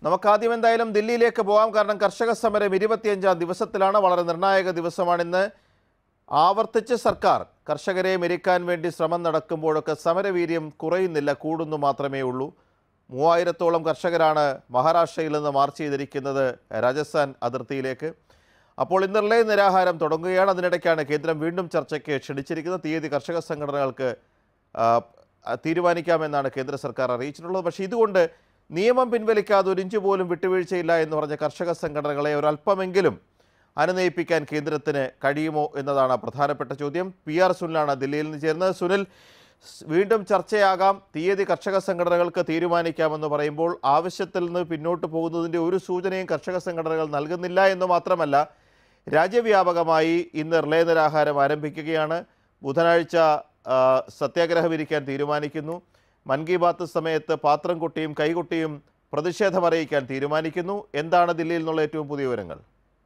നമുക്കാദ്യം എന്തായാലും ദില്ലിയിലേക്ക് പോകാം കാരണം കർഷക സമരം ഇരുപത്തിയഞ്ചാം ദിവസത്തിലാണ് വളരെ നിർണായക ദിവസമാണിന്ന് ആവർത്തിച്ച് സർക്കാർ കർഷകരെ മെരിക്കാൻ വേണ്ടി ശ്രമം നടക്കുമ്പോഴൊക്കെ സമരവീര്യം കുറയുന്നില്ല കൂടുന്നു മാത്രമേ ഉള്ളൂ മൂവായിരത്തോളം കർഷകരാണ് മഹാരാഷ്ട്രയിൽ നിന്ന് മാർച്ച് ചെയ്തിരിക്കുന്നത് രാജസ്ഥാൻ അതിർത്തിയിലേക്ക് അപ്പോൾ ഇന്ന് റിലേ നിരാഹാരം തുടങ്ങുകയാണ് അതിനിടയ്ക്കാണ് കേന്ദ്രം വീണ്ടും ചർച്ചയ്ക്ക് ക്ഷണിച്ചിരിക്കുന്നത് തീയതി കർഷക സംഘടനകൾക്ക് ആ, തീരുമാനിക്കാമെന്നാണ് കേന്ദ്ര സർക്കാർ അറിയിച്ചിട്ടുള്ളത് പക്ഷേ ഇതുകൊണ്ട് നിയമം പിൻവലിക്കാതെ ഒരു ഇഞ്ച് പോലും വിട്ടുവീഴ്ചയില്ല എന്ന് പറഞ്ഞ കർഷക സംഘടനകളെ ഒരല്പമെങ്കിലും അനുനയിപ്പിക്കാൻ കേന്ദ്രത്തിന് കഴിയുമോ എന്നതാണ് പ്രധാനപ്പെട്ട ചോദ്യം പി ആർ സുനിലാണ് ദില്ലിയിൽ നിന്ന് ചേർന്നത് സുനിൽ സ് വീണ്ടും ചർച്ചയാകാം തീയതി കർഷക സംഘടനകൾക്ക് തീരുമാനിക്കാമെന്ന് പറയുമ്പോൾ ആവശ്യത്തിൽ നിന്ന് പിന്നോട്ട് പോകുന്നതിൻ്റെ ഒരു സൂചനയും കർഷക സംഘടനകൾ നൽകുന്നില്ല എന്ന് മാത്രമല്ല രാജ്യവ്യാപകമായി ഇന്ന് റിലേ നിരാഹാരം ആരംഭിക്കുകയാണ് ബുധനാഴ്ച ആ, സത്യാഗ്രഹം ഇരിക്കാൻ തീരുമാനിക്കുന്നു മൻ കി ബാത്ത് സമയത്ത് പാത്രം കൊട്ടിയും കൈകൊട്ടിയും പ്രതിഷേധം അറിയിക്കാൻ തീരുമാനിക്കുന്നു എന്താണ് ദില്ലിയിൽ നിന്നുള്ള ഏറ്റവും പുതിയ വിവരങ്ങൾ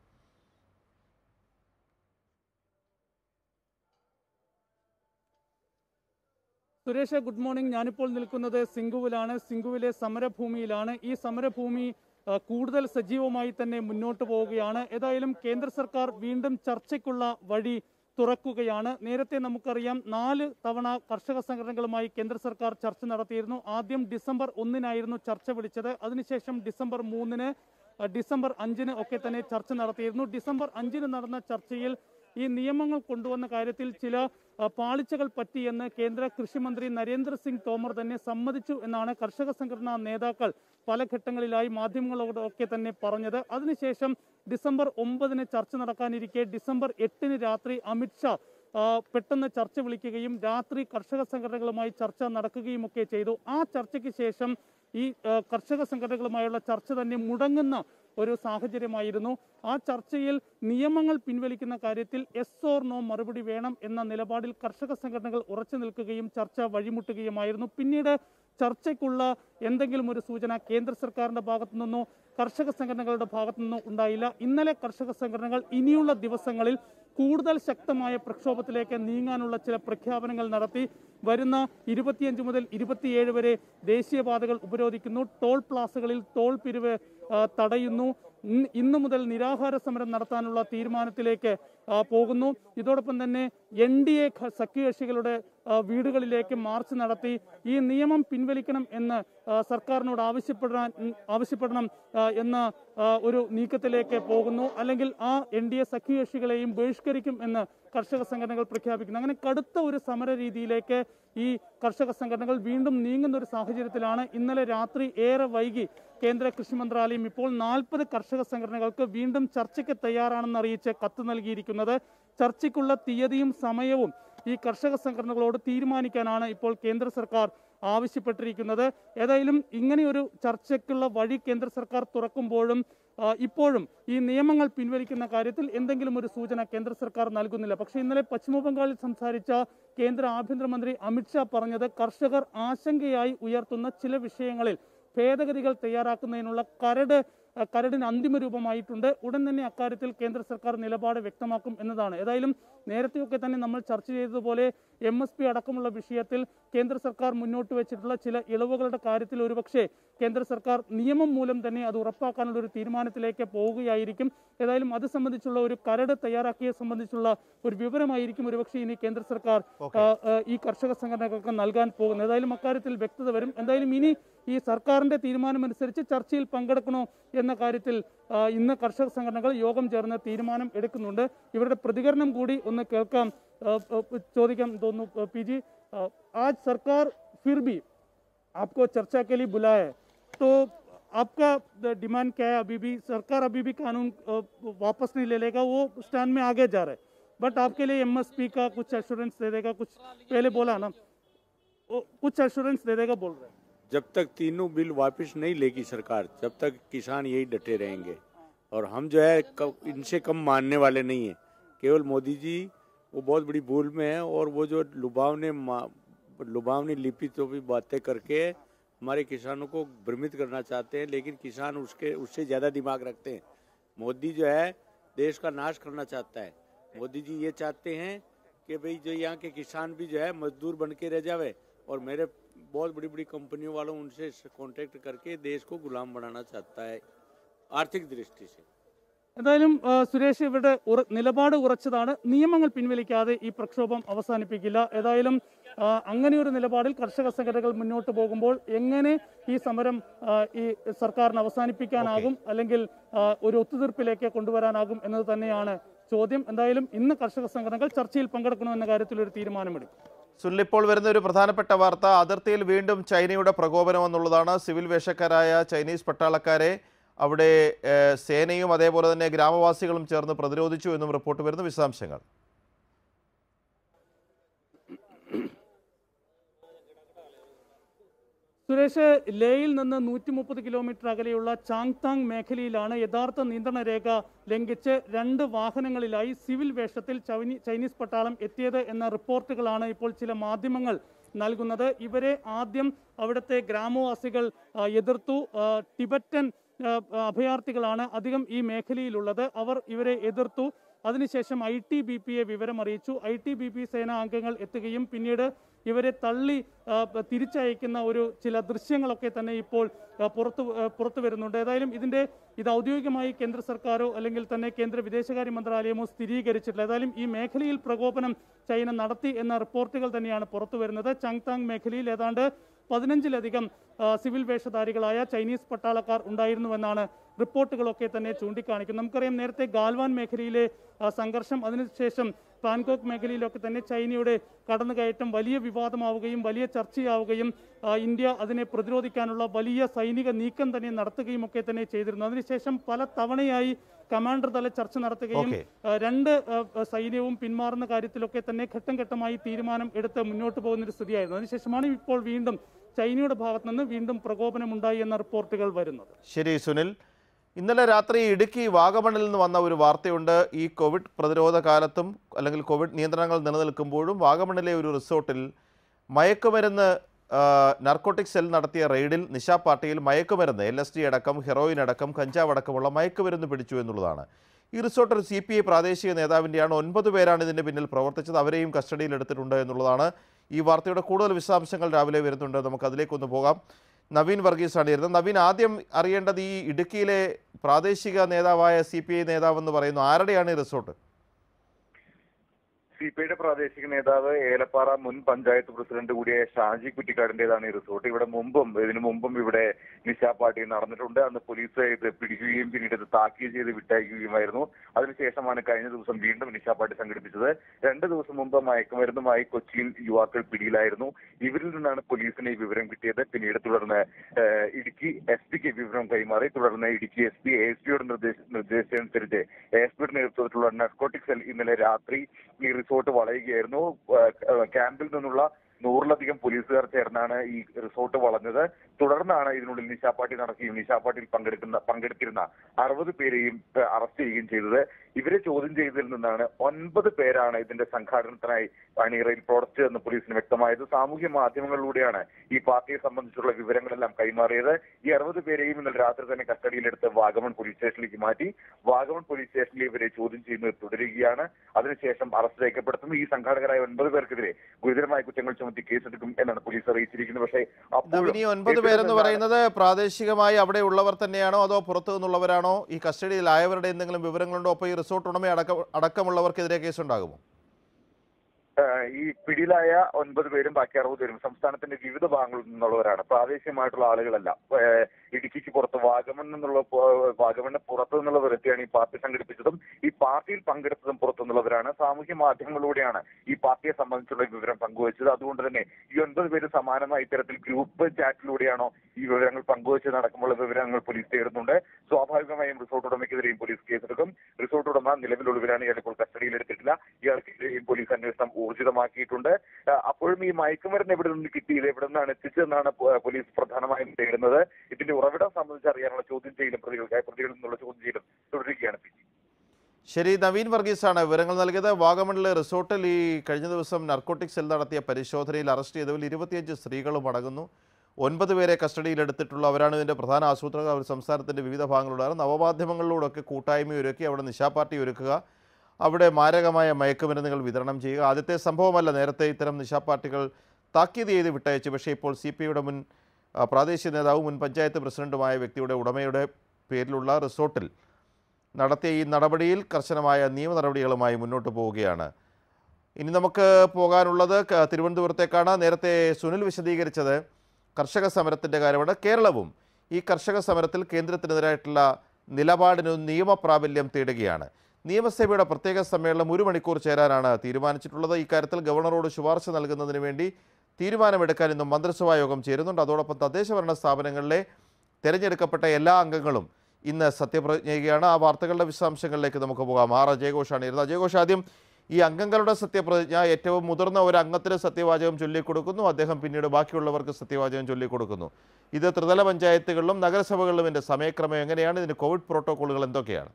സുരേഷ് ഗുഡ് മോർണിംഗ് ഞാനിപ്പോൾ നിൽക്കുന്നത് സിംഗുവിലാണ് സിംഗുവിലെ സമരഭൂമിയിലാണ് ഈ സമരഭൂമി ആ, കൂടുതൽ സജീവമായി തന്നെ മുന്നോട്ട് പോവുകയാണ് ഏതായാലും കേന്ദ്ര സർക്കാർ വീണ്ടും ചർച്ചയ്ക്കുള്ള വഴി തുറക്കുകയാണ് നേരത്തെ നമുക്കറിയാം നാല് തവണ കർഷക സംഘടനകളുമായി കേന്ദ്ര സർക്കാർ ചർച്ച നടത്തിയിരുന്നു ആദ്യം ഡിസംബർ ഒന്നിനായിരുന്നു ചർച്ച വിളിച്ചത് അതിനുശേഷം ഡിസംബർ മൂന്നിന് ആ, ഡിസംബർ അഞ്ചിന് ഒക്കെ തന്നെ ചർച്ച നടത്തിയിരുന്നു ഡിസംബർ അഞ്ചിന് നടന്ന ചർച്ചയിൽ ഈ നിയമങ്ങൾ കൊണ്ടുവന്ന കാര്യത്തിൽ ചില ആ, പാളിച്ചകൾ പറ്റിയെന്ന് കേന്ദ്ര കൃഷിമന്ത്രി നരേന്ദ്ര സിംഗ് തോമർ തന്നെ സമ്മതിച്ചു എന്നാണ് കർഷക സംഘടനാ നേതാക്കൾ പല ഘട്ടങ്ങളിലായി മാധ്യമങ്ങളോട് ഒക്കെ തന്നെ പറഞ്ഞത് അതിനുശേഷം ഡിസംബർ ഒമ്പതിന് ചർച്ച നടക്കാനിരിക്കെ ഡിസംബർ എട്ടിന് രാത്രി അമിത്ഷാ ആ, പെട്ടെന്ന് ചർച്ച വിളിക്കുകയും രാത്രി കർഷക സംഘടനകളുമായി ചർച്ച നടക്കുകയും ഒക്കെ ചെയ്തു ആ ചർച്ചയ്ക്ക് ശേഷം ഈ ആ, കർഷക സംഘടനകളുമായുള്ള ചർച്ച തന്നെ മുടങ്ങുന്ന ഒരു സാഹചര്യമായിരുന്നു ആ ചർച്ചയിൽ നിയമങ്ങൾ പിൻവലിക്കുന്ന കാര്യത്തിൽ എസ് ഓർ നോ മറുപടി വേണം എന്ന നിലപാടിൽ കർഷക സംഘടനകൾ ഉറച്ചു നിൽക്കുകയും ചർച്ച വഴിമുട്ടുകയുമായിരുന്നു പിന്നീട് ചർച്ചയ്ക്കുള്ള എന്തെങ്കിലും ഒരു സൂചന കേന്ദ്ര സർക്കാരിന്റെ ഭാഗത്തു നിന്നോ കർഷക സംഘടനകളുടെ ഭാഗത്തു നിന്നോ ഉണ്ടായില്ല ഇന്നലെ കർഷക സംഘടനകൾ ഇനിയുള്ള ദിവസങ്ങളിൽ കൂടുതൽ ശക്തമായ പ്രക്ഷോഭത്തിലേക്ക് നീങ്ങാനുള്ള ചില പ്രഖ്യാപനങ്ങൾ നടത്തി വരുന്ന ഇരുപത്തിയഞ്ച് മുതൽ ഇരുപത്തിയേഴ് വരെ ദേശീയപാതകൾ ഉപരോധിക്കുന്നു ടോൾ പ്ലാസകളിൽ ടോൾ പിരിവ് ആ, തടയുന്നു ഇന്ന് ഇന്നു മുതൽ നിരാഹാര സമരം നടത്താനുള്ള തീരുമാനത്തിലേക്ക് ആ, പോകുന്നു ഇതോടൊപ്പം തന്നെ എൻ ഡി എ സഖ്യകക്ഷികളുടെ ആ, വീടുകളിലേക്ക് മാർച്ച് നടത്തി ഈ നിയമം പിൻവലിക്കണം എന്ന് ആ, സർക്കാരിനോട് ആവശ്യപ്പെടാൻ ഉം, ആവശ്യപ്പെടണം ആ, എന്ന ആ, ഒരു നീക്കത്തിലേക്ക് പോകുന്നു അല്ലെങ്കിൽ ആ എൻ ഡി എ സഖ്യകക്ഷികളെയും ബഹിഷ്കരിക്കും എന്ന് കർഷക സംഘടനകൾ പ്രഖ്യാപിക്കുന്നു അങ്ങനെ കടുത്ത ഒരു സമര രീതിയിലേക്ക് ഈ കർഷക സംഘടനകൾ വീണ്ടും നീങ്ങുന്ന ഒരു സാഹചര്യത്തിലാണ് ഇന്നലെ രാത്രി ഏറെ വൈകി കേന്ദ്ര കൃഷി മന്ത്രാലയം ഇപ്പോൾ നാൽപ്പത് കർഷക സംഘടനകൾക്ക് വീണ്ടും ചർച്ചയ്ക്ക് തയ്യാറാണെന്ന് അറിയിച്ച് കത്ത് നൽകിയിരിക്കുന്നത് ചർച്ചയ്ക്കുള്ള തീയതിയും സമയവും ഈ കർഷക സംഘടനകളോട് തീരുമാനിക്കാനാണ് ഇപ്പോൾ കേന്ദ്ര സർക്കാർ ആവശ്യപ്പെട്ടിരിക്കുന്നത് ഏതായാലും ഇങ്ങനെയൊരു ചർച്ചയ്ക്കുള്ള വഴി കേന്ദ്ര സർക്കാർ തുറക്കുമ്പോഴും ആ, ഇപ്പോഴും ഈ നിയമങ്ങൾ പിൻവലിക്കുന്ന കാര്യത്തിൽ എന്തെങ്കിലും ഒരു സൂചന കേന്ദ്ര സർക്കാർ നൽകുന്നില്ല പക്ഷേ ഇന്നലെ പശ്ചിമ ബംഗാളിൽ സംസാരിച്ച കേന്ദ്ര ആഭ്യന്തരമന്ത്രി അമിത്ഷാ പറഞ്ഞത് കർഷകർ ആശങ്കയായി ഉയർത്തുന്ന ചില വിഷയങ്ങളിൽ ഭേദഗതികൾ തയ്യാറാക്കുന്നതിനുള്ള കരട് അഹ് കരടിന് അന്തിമ രൂപമായിട്ടുണ്ട് ഉടൻ തന്നെ അക്കാര്യത്തിൽ കേന്ദ്ര സർക്കാർ നിലപാട് വ്യക്തമാക്കും എന്നതാണ് ഏതായാലും നേരത്തെയൊക്കെ തന്നെ നമ്മൾ ചർച്ച ചെയ്തതുപോലെ എം എസ് പി അടക്കമുള്ള വിഷയത്തിൽ കേന്ദ്ര സർക്കാർ മുന്നോട്ട് വെച്ചിട്ടുള്ള ചില ഇളവുകളുടെ കാര്യത്തിൽ ഒരുപക്ഷെ കേന്ദ്ര സർക്കാർ നിയമം മൂലം തന്നെ അത് ഉറപ്പാക്കാനുള്ള ഒരു തീരുമാനത്തിലേക്ക് പോവുകയായിരിക്കും ഏതായാലും അത് സംബന്ധിച്ചുള്ള ഒരു കരട് തയ്യാറാക്കിയെ സംബന്ധിച്ചുള്ള ഒരു വിവരമായിരിക്കും ഒരുപക്ഷെ ഇനി കേന്ദ്ര സർക്കാർ ആ, ആ, ഈ കർഷക സംഘടനകൾക്ക് നൽകാൻ പോകുന്നത് ഏതായാലും അക്കാര്യത്തിൽ വ്യക്തത വരും എന്തായാലും ഇനി ഈ സർക്കാരിന്റെ തീരുമാനമനുസരിച്ച് ചർച്ചയിൽ പങ്കെടുക്കണോ എന്ന കാര്യത്തിൽ ആ, ഇന്ന് കർഷക സംഘടനകൾ യോഗം ചേർന്ന് തീരുമാനം എടുക്കുന്നുണ്ട് ഇവരുടെ പ്രതികരണം കൂടി ഒന്ന് കേൾക്കാം ആ, ആ, ചോദിക്കാം തോന്നുന്നു പി ജി ആജ് സർക്കാർ ഫിർ ബി आपको चर्चा के लिए बुलाया है तो आपका डिमांड क्या है अभी भी सरकार अभी भी कानून अ, वापस नहीं ले लेगा वो स्टैंड में आगे जा रहा है बट आपके लिए एमएसपी का कुछ एश्योरेंस दे देगा कुछ पहले बोला ना वो कुछ एश्योरेंस दे देगा बोल रहे हैं जब तक तीनों बिल वापस नहीं लेगी सरकार जब तक किसान यही डटे रहेंगे और हम जो है क- इनसे कम मानने वाले नहीं है केवल मोदी जी वो बहुत बड़ी भूल में है और वो जो लुभावने मा- लुभावनी लिपि तो भी बातें करके हमारे किसानों को भ्रमित करना चाहते हैं लेकिन किसान उसके उससे ज्यादा दिमाग रखते हैं मोदी जो है देश का नाश करना चाहता है मोदी जी ये चाहते हैं कि भाई जो यहाँ के किसान भी जो है मजदूर बन के रह जावे और मेरे बहुत बड़ी बड़ी कंपनियों वालों उनसे कांटेक्ट करके देश को गुलाम बनाना चाहता है आर्थिक दृष्टि से എന്തായാലും ആ, സുരേഷ് ഇവരുടെ ഉറ- നിലപാട് ഉറച്ചതാണ് നിയമങ്ങൾ പിൻവലിക്കാതെ ഈ പ്രക്ഷോഭം അവസാനിപ്പിക്കില്ല ഏതായാലും ആ, അങ്ങനെയൊരു നിലപാടിൽ കർഷക സംഘടനകൾ മുന്നോട്ട് പോകുമ്പോൾ എങ്ങനെ ഈ സമരം ആ, ഈ സർക്കാരിന് അവസാനിപ്പിക്കാനാകും അല്ലെങ്കിൽ ആ, ഒരു ഒത്തുതീർപ്പിലേക്ക് കൊണ്ടുവരാനാകും എന്നത് തന്നെയാണ് ചോദ്യം എന്തായാലും ഇന്ന് കർഷക സംഘടനകൾ ചർച്ചയിൽ പങ്കെടുക്കണമെന്ന കാര്യത്തിൽ ഒരു തീരുമാനമെടുക്കും സുനിൽ ഇപ്പോൾ വരുന്ന ഒരു പ്രധാനപ്പെട്ട വാർത്ത അതിർത്തിയിൽ വീണ്ടും ചൈനയുടെ പ്രകോപനം എന്നുള്ളതാണ് സിവിൽ വേഷക്കാരായ ചൈനീസ് പട്ടാളക്കാരെ അവിടെ ഏഹ്, സേനയും അതേപോലെ തന്നെ ഗ്രാമവാസികളും ചേർന്ന് പ്രതിരോധിച്ചു എന്നും റിപ്പോർട്ട് വരുന്നു വിശദാംശങ്ങൾ സുരേഷ് ലേയിൽ നിന്ന് നൂറ്റി മുപ്പത് കിലോമീറ്റർ അകലെയുള്ള ചാങ്താങ് മേഖലയിലാണ് യഥാർത്ഥ നിയന്ത്രണ രേഖ ലംഘിച്ച് രണ്ട് വാഹനങ്ങളിലായി സിവിൽ വേഷത്തിൽ ചൈനി- ചൈനീസ് പട്ടാളം എത്തിയത് എന്ന റിപ്പോർട്ടുകളാണ് ഇപ്പോൾ ചില മാധ്യമങ്ങൾ നൽകുന്നത് ഇവരെ ആദ്യം അവിടുത്തെ ഗ്രാമവാസികൾ ആ, എതിർത്തു ആ, ടിബറ്റൻ ആ, അഭയാർത്ഥികളാണ് അധികം ഈ മേഖലയിലുള്ളത് അവർ ഇവരെ എതിർത്തു അതിനുശേഷം ഐ ടി ബി പിയെ വിവരം അറിയിച്ചു ഐ ടി ബി പി സേനാ അംഗങ്ങൾ എത്തുകയും പിന്നീട് ഇവരെ തള്ളി ആ, പ- തിരിച്ചയക്കുന്ന ഒരു ചില ദൃശ്യങ്ങളൊക്കെ തന്നെ ഇപ്പോൾ ആ, പുറത്തു ആ, പുറത്തു വരുന്നുണ്ട് ഏതായാലും ഇതിന്റെ ഇത് ഔദ്യോഗികമായി കേന്ദ്ര സർക്കാരോ അല്ലെങ്കിൽ തന്നെ കേന്ദ്ര വിദേശകാര്യ മന്ത്രാലയമോ സ്ഥിരീകരിച്ചിട്ടില്ല ഏതായാലും ഈ മേഖലയിൽ പ്രകോപനം ചൈന നടത്തി എന്ന റിപ്പോർട്ടുകൾ തന്നെയാണ് പുറത്തു വരുന്നത് ചങ്താങ് മേഖലയിൽ ഏതാണ്ട് പതിനഞ്ചിലധികം ആ, സിവിൽ വേഷധാരികളായ ചൈനീസ് പട്ടാളക്കാർ ഉണ്ടായിരുന്നുവെന്നാണ് റിപ്പോർട്ടുകളൊക്കെ തന്നെ ചൂണ്ടിക്കാണിക്കുന്നത് നമുക്കറിയാം നേരത്തെ ഗാൽവാൻ മേഖലയിലെ ആ, സംഘർഷം അതിനുശേഷം പാൻകോക്ക് മേഖലയിലൊക്കെ തന്നെ ചൈനയുടെ കടന്നുകയറ്റം വലിയ വിവാദമാവുകയും വലിയ ചർച്ചയാവുകയും ആ, ഇന്ത്യ അതിനെ പ്രതിരോധിക്കാനുള്ള വലിയ സൈനിക നീക്കം തന്നെ നടത്തുകയും ഒക്കെ തന്നെ ചെയ്തിരുന്നു അതിനുശേഷം പല തവണയായി കമാൻഡർ തല ചർച്ച നടത്തുകയും ഓക്കേ. ആ, രണ്ട് ആ, സൈന്യവും പിന്മാറുന്ന കാര്യത്തിലൊക്കെ തന്നെ ഘട്ടം ഘട്ടമായി തീരുമാനം എടുത്ത് മുന്നോട്ട് പോകുന്ന ഒരു സ്ഥിതിയായിരുന്നു അതിനുശേഷമാണ് ഇപ്പോൾ വീണ്ടും ചൈനയുടെ ഭാഗത്ത് നിന്ന് വീണ്ടും പ്രകോപനമുണ്ടായി എന്ന റിപ്പോർട്ടുകൾ വരുന്നത് ശരി സുനിൽ ഇന്നലെ രാത്രി ഇടുക്കി വാഗമണിൽ നിന്ന് വന്ന ഒരു വാർത്തയുണ്ട് ഈ കോവിഡ് പ്രതിരോധ കാലത്തും അല്ലെങ്കിൽ കോവിഡ് നിയന്ത്രണങ്ങൾ നിലനിൽക്കുമ്പോഴും വാഗമണിലെ ഒരു റിസോർട്ടിൽ മയക്കുമരുന്ന് നർക്കോട്ടിക് സെൽ നടത്തിയ റെയ്ഡിൽ നിശാ പാർട്ടിയിൽ മയക്കുമരുന്ന് എൽ എസ് ഡി അടക്കം ഹെറോയിൻ അടക്കം കഞ്ചാവ് അടക്കമുള്ള മയക്കുമരുന്ന് പിടിച്ചു എന്നുള്ളതാണ് ഈ റിസോർട്ട് ഒരു സി പി ഐ പ്രാദേശിക നേതാവിൻ്റെയാണ് ഒൻപത് പേരാണ് ഇതിൻ്റെ പിന്നിൽ പ്രവർത്തിച്ചത് അവരെയും കസ്റ്റഡിയിൽ എടുത്തിട്ടുണ്ട് എന്നുള്ളതാണ് ഈ വാർത്തയുടെ കൂടുതൽ വിശദാംശങ്ങൾ രാവിലെ വരുന്നുണ്ട് നമുക്ക് അതിലേക്കൊന്ന് പോകാം നവീൻ വർഗീസാണ് ഇരുന്നത് നവീൻ ആദ്യം അറിയേണ്ടത് ഈ ഇടുക്കിയിലെ പ്രാദേശിക നേതാവായ സി പി ഐ നേതാവെന്ന് പറയുന്നു ആരുടെയാണ് ഈ റിസോർട്ട് സി പി ഐയുടെ പ്രാദേശിക നേതാവ് ഏലപ്പാറ മുൻ പഞ്ചായത്ത് പ്രസിഡന്റ് കൂടിയായ ഷാജി കുറ്റിക്കാടിന്റേതാണ് ഈ റിസോർട്ട് ഇവിടെ മുമ്പും ഇതിനു മുമ്പും ഇവിടെ നിശാ പാർട്ടി നടന്നിട്ടുണ്ട് അന്ന് പോലീസ് ഇത് പിടിക്കുകയും പിന്നീട് ഇത് താക്കീത് ചെയ്ത് വിട്ടയക്കുകയുമായിരുന്നു അതിനുശേഷമാണ് കഴിഞ്ഞ ദിവസം വീണ്ടും നിശാ പാർട്ടി സംഘടിപ്പിച്ചത് രണ്ട് ദിവസം മുമ്പ് മയക്കുമരുന്നുമായി കൊച്ചിയിൽ യുവാക്കൾ പിടിയിലായിരുന്നു ഇവരിൽ നിന്നാണ് പോലീസിന് ഈ വിവരം കിട്ടിയത് പിന്നീട് തുടർന്ന് ഏഹ്, ഇടുക്കി എസ് പിക്ക് വിവരം കൈമാറി തുടർന്ന് Idukki S P A S പിയുടെ നിർദ്ദേശ നിർദ്ദേശമനുസരിച്ച് എ എസ് പിയുടെ നേതൃത്വത്തിലുള്ള നർക്കോട്ടിക് സെൽ ഇന്നലെ രാത്രി ഈ റിസോർട്ട് വളയുകയായിരുന്നു ഏഹ്, ക്യാമ്പിൽ നിന്നുള്ള നൂറിലധികം പോലീസുകാർ ചേർന്നാണ് ഈ റിസോർട്ട് വളഞ്ഞത് തുടർന്നാണ് ഇതിനുള്ളിൽ നിശാപാർട്ടി നടക്കുകയും നിശാപാർട്ടിയിൽ പങ്കെടുക്കുന്ന പങ്കെടുത്തിരുന്ന അറുപത് പേരെയും ഏഹ്, അറസ്റ്റ് ചെയ്യുകയും ചെയ്തത് ഇവരെ ചോദ്യം ചെയ്തതിൽ നിന്നാണ് ഒൻപത് പേരാണ് ഇതിന്റെ സംഘാടനത്തിനായി അണിയറയിൽ പ്രവർത്തിച്ചതെന്ന് പോലീസിന് വ്യക്തമായത് സാമൂഹ്യ മാധ്യമങ്ങളിലൂടെയാണ് ഈ പാർട്ടിയെ സംബന്ധിച്ചുള്ള വിവരങ്ങളെല്ലാം കൈമാറിയത് ഈ അറുപത് പേരെയും ഇന്നലെ രാത്രി തന്നെ കസ്റ്റഡിയിലെടുത്ത് വാഗമൺ പോലീസ് സ്റ്റേഷനിലേക്ക് മാറ്റി വാഗമൺ പോലീസ് സ്റ്റേഷനിൽ ഇവരെ ചോദ്യം ചെയ്യുന്നത് തുടരുകയാണ് അതിനുശേഷം അറസ്റ്റ് രേഖപ്പെടുത്തുന്നു ഈ സംഘാടകരായ ഒൻപത് പേർക്കെതിരെ ഗുരുതരമായ കുറ്റങ്ങൾ ചുമത്തി കേസെടുക്കും എന്നാണ് പോലീസ് അറിയിച്ചിരിക്കുന്നത് പക്ഷേ അപ്പോഴും നവീൻ ഈ ഒൻപത് പേരെന്ന് പറയുന്നത് പ്രാദേശികമായി അവിടെ ഉള്ളവർ തന്നെയാണോ അതോ പുറത്തു നിന്നുള്ളവരാണോ ഈ കസ്റ്റഡിയിലായവരുടെ എന്തെങ്കിലും വിവരങ്ങളുണ്ടോ അപ്പോൾ ഈ റിസോർട്ട് ഉടമ അടക്കം അടക്കമുള്ളവർക്കെതിരെ കേസുണ്ടാകുമോ ഏഹ് ഈ പിടിയിലായ ഒൻപത് പേരും ബാക്കി അറുപത് പേരും സംസ്ഥാനത്തിന്റെ വിവിധ ഭാഗങ്ങളിൽ നിന്നുള്ളവരാണ് പ്രാദേശികമായിട്ടുള്ള ആളുകളല്ല ഏഹ് ഇടുക്കിക്ക് പുറത്ത് വാഗമൺ നിന്നുള്ള പോ- വാഗമണിന് പുറത്തു നിന്നുള്ള വ്യക്തിയാണ് ഈ പാർട്ടി സംഘടിപ്പിച്ചതും ഈ പാർട്ടിയിൽ പങ്കെടുത്തതും പുറത്തു നിന്നുള്ളവരാണ് സാമൂഹ്യ മാധ്യമങ്ങളിലൂടെയാണ് ഈ പാർട്ടിയെ സംബന്ധിച്ചുള്ള വിവരം പങ്കുവച്ചത് അതുകൊണ്ട് തന്നെ ഈ ഒൻപത് പേര് സമാനമായ ഇത്തരത്തിൽ ഗ്രൂപ്പ് ചാറ്റിലൂടെയാണോ ഈ വിവരങ്ങൾ പങ്കുവച്ചത് അടക്കമുള്ള വിവരങ്ങൾ പോലീസ് തേടുന്നുണ്ട് സ്വാഭാവികമായും റിസോർട്ട് ഉടമയ്ക്കെതിരെയും പോലീസ് കേസെടുക്കും റിസോർട്ട് ഉടമ നിലവിലുള്ളവരാണ് ഇയാൾ ഇപ്പോൾ കസ്റ്റഡിയിലെടുത്തിട്ടില്ല ഇയാൾക്കെതിരെയും പോലീസ് അന്വേഷണം ഊർജിതമാക്കിയിട്ടുണ്ട് ആ, അപ്പോഴും ഈ മയക്കുമരുന്ന് എവിടെ നിന്ന് കിട്ടി ഇത് എവിടെ നിന്നാണ് എത്തിച്ചതെന്നാണ് പോ- പോലീസ് പ്രധാനമായും തേടുന്നത് ഇതിന്റെ ഉറവിടം സംബന്ധിച്ച് അറിയാനുള്ള ചോദ്യം ചെയ്യലും പ്രതികൾക്കായി പ്രതികളിൽ നിന്നുള്ള ചോദ്യം ചെയ്യലും തുടരുകയാണ് പി ജി. ശരി നവീൻ വർഗീസാണ് വിവരങ്ങൾ നൽകിയത് വാഗമണിലെ റിസോർട്ടിൽ ഈ കഴിഞ്ഞ ദിവസം നർക്കോട്ടിക് സെൽ നടത്തിയ പരിശോധനയിൽ അറസ്റ്റ് ചെയ്തവരിൽ ഇരുപത്തിയഞ്ച് സ്ത്രീകളും അടങ്ങുന്നു ഒൻപത് പേരെ കസ്റ്റഡിയിലെടുത്തിട്ടുള്ള അവരാണ് ഇതിൻ്റെ പ്രധാന ആസൂത്രകർ അവർ സംസ്ഥാനത്തിൻ്റെ വിവിധ ഭാഗങ്ങളിലാണ് നവമാധ്യമങ്ങളിലൂടെയൊക്കെ കൂട്ടായ്മ ഒരുക്കി അവിടെ നിശാ പാർട്ടി ഒരുക്കുക അവിടെ മാരകമായ മയക്കുമരുന്നുകൾ വിതരണം ചെയ്യുക ആദ്യത്തെ സംഭവമല്ല നേരത്തെ ഇത്തരം നിശാ പാർട്ടികൾ താക്കീത് ചെയ്ത് വിട്ടയച്ചു പക്ഷേ ഇപ്പോൾ സി പി ഐയുടെ മുൻ ആ, പ്രാദേശിക നേതാവും മുൻ പഞ്ചായത്ത് പ്രസിഡന്റുമായ വ്യക്തിയുടെ ഉടമയുടെ പേരിലുള്ള റിസോർട്ടിൽ നടത്തിയ ഈ നടപടിയിൽ കർശനമായ നിയമ നടപടികളുമായി മുന്നോട്ട് പോവുകയാണ് ഇനി നമുക്ക് പോകാനുള്ളത് ക- തിരുവനന്തപുരത്തേക്കാണ് നേരത്തെ സുനിൽ വിശദീകരിച്ചത് കർഷക സമരത്തിൻ്റെ കാര്യമാണ് കേരളവും ഈ കർഷക സമരത്തിൽ കേന്ദ്രത്തിനെതിരായിട്ടുള്ള നിലപാടിന് നിയമപ്രാബല്യം തേടുകയാണ് നിയമസഭയുടെ പ്രത്യേക സമ്മേളനം ഒരു മണിക്കൂർ ചേരാനാണ് തീരുമാനിച്ചിട്ടുള്ളത് ഇക്കാര്യത്തിൽ ഗവർണറോട് ശുപാർശ നൽകുന്നതിന് വേണ്ടി തീരുമാനമെടുക്കാൻ ഇന്ന് മന്ത്രിസഭാ യോഗം ചേരുന്നുണ്ട് അതോടൊപ്പം തദ്ദേശഭരണ സ്ഥാപനങ്ങളിലെ തിരഞ്ഞെടുക്കപ്പെട്ട എല്ലാ അംഗങ്ങളും ഇന്ന് സത്യപ്രതിജ്ഞ ചെയ്യുകയാണ് ആ വാർത്തകളുടെ വിശദാംശങ്ങളിലേക്ക് നമുക്ക് പോകാം ആർ അജയഘോഷാണ് ഇരുന്നത് അജയഘോഷ് ആദ്യം ഈ അംഗങ്ങളുടെ സത്യപ്രതിജ്ഞ ഏറ്റവും മുതിർന്ന ഒരു അംഗത്തിന് സത്യവാചകം ചൊല്ലിക്കൊടുക്കുന്നു അദ്ദേഹം പിന്നീട് ബാക്കിയുള്ളവർക്ക് സത്യവാചകം ചൊല്ലിക്കൊടുക്കുന്നു ഇത് ത്രിതല പഞ്ചായത്തുകളിലും നഗരസഭകളിലും ഇതിൻ്റെ സമയക്രമം എങ്ങനെയാണ് ഇതിന് കോവിഡ് പ്രോട്ടോക്കോളുകൾ എന്തൊക്കെയാണ്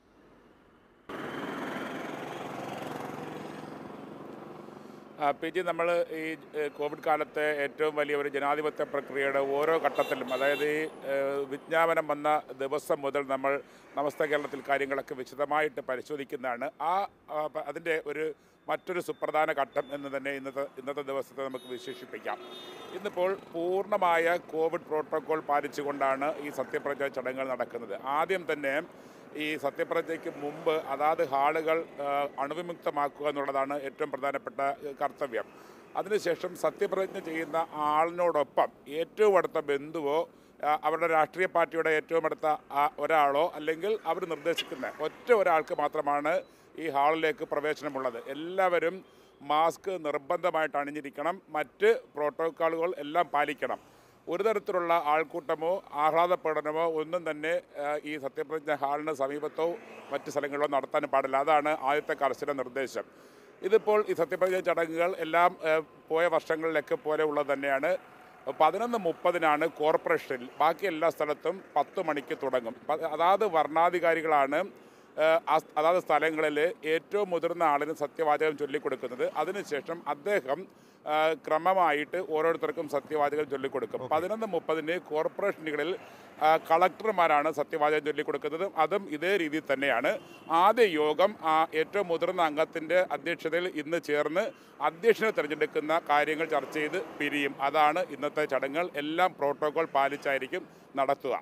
ആ, പി ജി നമ്മൾ ഈ ഏഹ്, കോവിഡ് കാലത്തെ ഏറ്റവും വലിയ ഒരു ജനാധിപത്യ പ്രക്രിയയുടെ ഓരോ ഘട്ടത്തിലും അതായത് ഈ ഏഹ്, വിജ്ഞാപനം വന്ന ദിവസം മുതൽ നമ്മൾ നമസ്ത കേരളത്തിൽ കാര്യങ്ങളൊക്കെ വിശദമായിട്ട് പരിശോധിക്കുന്നതാണ് ആ ആ, പ- അതിൻ്റെ ഒരു മറ്റൊരു സുപ്രധാന ഘട്ടം എന്ന് തന്നെ ഇന്നത്തെ ഇന്നത്തെ ദിവസത്തെ നമുക്ക് വിശേഷിപ്പിക്കാം ഇന്നിപ്പോൾ പൂർണ്ണമായ കോവിഡ് പ്രോട്ടോകോൾ പാലിച്ചുകൊണ്ടാണ് ഈ സത്യപ്രതിജ്ഞ ചടങ്ങുകൾ നടക്കുന്നത് ആദ്യം തന്നെ ഈ സത്യപ്രതിജ്ഞയ്ക്ക് മുമ്പ് അതാത് ഹാളുകൾ ആ, അണുവിമുക്തമാക്കുക എന്നുള്ളതാണ് ഏറ്റവും പ്രധാനപ്പെട്ട ഏ, കർത്തവ്യം അതിനുശേഷം സത്യപ്രതിജ്ഞ ചെയ്യുന്ന ആളിനോടൊപ്പം ഏറ്റവും അടുത്ത ബന്ധുവോ ആ, അവരുടെ രാഷ്ട്രീയ പാർട്ടിയുടെ ഏറ്റവും അടുത്ത ആ, ഒരാളോ അല്ലെങ്കിൽ അവർ നിർദ്ദേശിക്കുന്ന ഒറ്റ ഒരാൾക്ക് മാത്രമാണ് ഈ ഹാളിലേക്ക് പ്രവേശനമുള്ളത് എല്ലാവരും മാസ്ക് നിർബന്ധമായിട്ട് അണിഞ്ഞിരിക്കണം മറ്റ് പ്രോട്ടോക്കോളുകൾ എല്ലാം പാലിക്കണം ഒരു തരത്തിലുള്ള ആൾക്കൂട്ടമോ ആഹ്ലാദപ്രകടനമോ ഒന്നും തന്നെ ആ, ഈ സത്യപ്രതിജ്ഞ ഹാളിന് സമീപത്തോ മറ്റ് സ്ഥലങ്ങളിലോ നടത്താൻ പാടില്ല അതാണ് ആദ്യത്തെ കർശന നിർദ്ദേശം ഇതിപ്പോൾ ഈ സത്യപ്രതിജ്ഞ ചടങ്ങുകൾ എല്ലാം ആ, പോയ വർഷങ്ങളിലൊക്കെ പോലെ ഉള്ളത് തന്നെയാണ് പതിനൊന്ന് മുപ്പതിനാണ് കോർപ്പറേഷനിൽ ബാക്കി എല്ലാ സ്ഥലത്തും പത്ത് മണിക്ക് തുടങ്ങും പ- അതാത് വർണ്ണാധികാരികളാണ് ഏഹ് ആ- അതാത് സ്ഥലങ്ങളിൽ ഏറ്റവും മുതിർന്ന ആളിന് സത്യവാചകം ചൊല്ലിക്കൊടുക്കുന്നത് അതിനുശേഷം അദ്ദേഹം ഏഹ് ക്രമമായിട്ട് ഓരോരുത്തർക്കും സത്യവാചകം ചൊല്ലിക്കൊടുക്കും പതിനൊന്ന് മുപ്പതിന് കോർപ്പറേഷനുകളിൽ ആ, കളക്ടർമാരാണ് സത്യവാചകം ചൊല്ലിക്കൊടുക്കുന്നത് അതും ഇതേ രീതിയിൽ തന്നെയാണ് ആദ്യ യോഗം ആ ഏറ്റവും മുതിർന്ന അംഗത്തിൻ്റെ അധ്യക്ഷതയിൽ ഇന്ന് ചേർന്ന് അധ്യക്ഷനെ തിരഞ്ഞെടുക്കുന്ന കാര്യങ്ങൾ ചർച്ച ചെയ്ത് പിരിയും അതാണ് ഇന്നത്തെ ചടങ്ങുകൾ എല്ലാം പ്രോട്ടോകോൾ പാലിച്ചായിരിക്കും നടത്തുക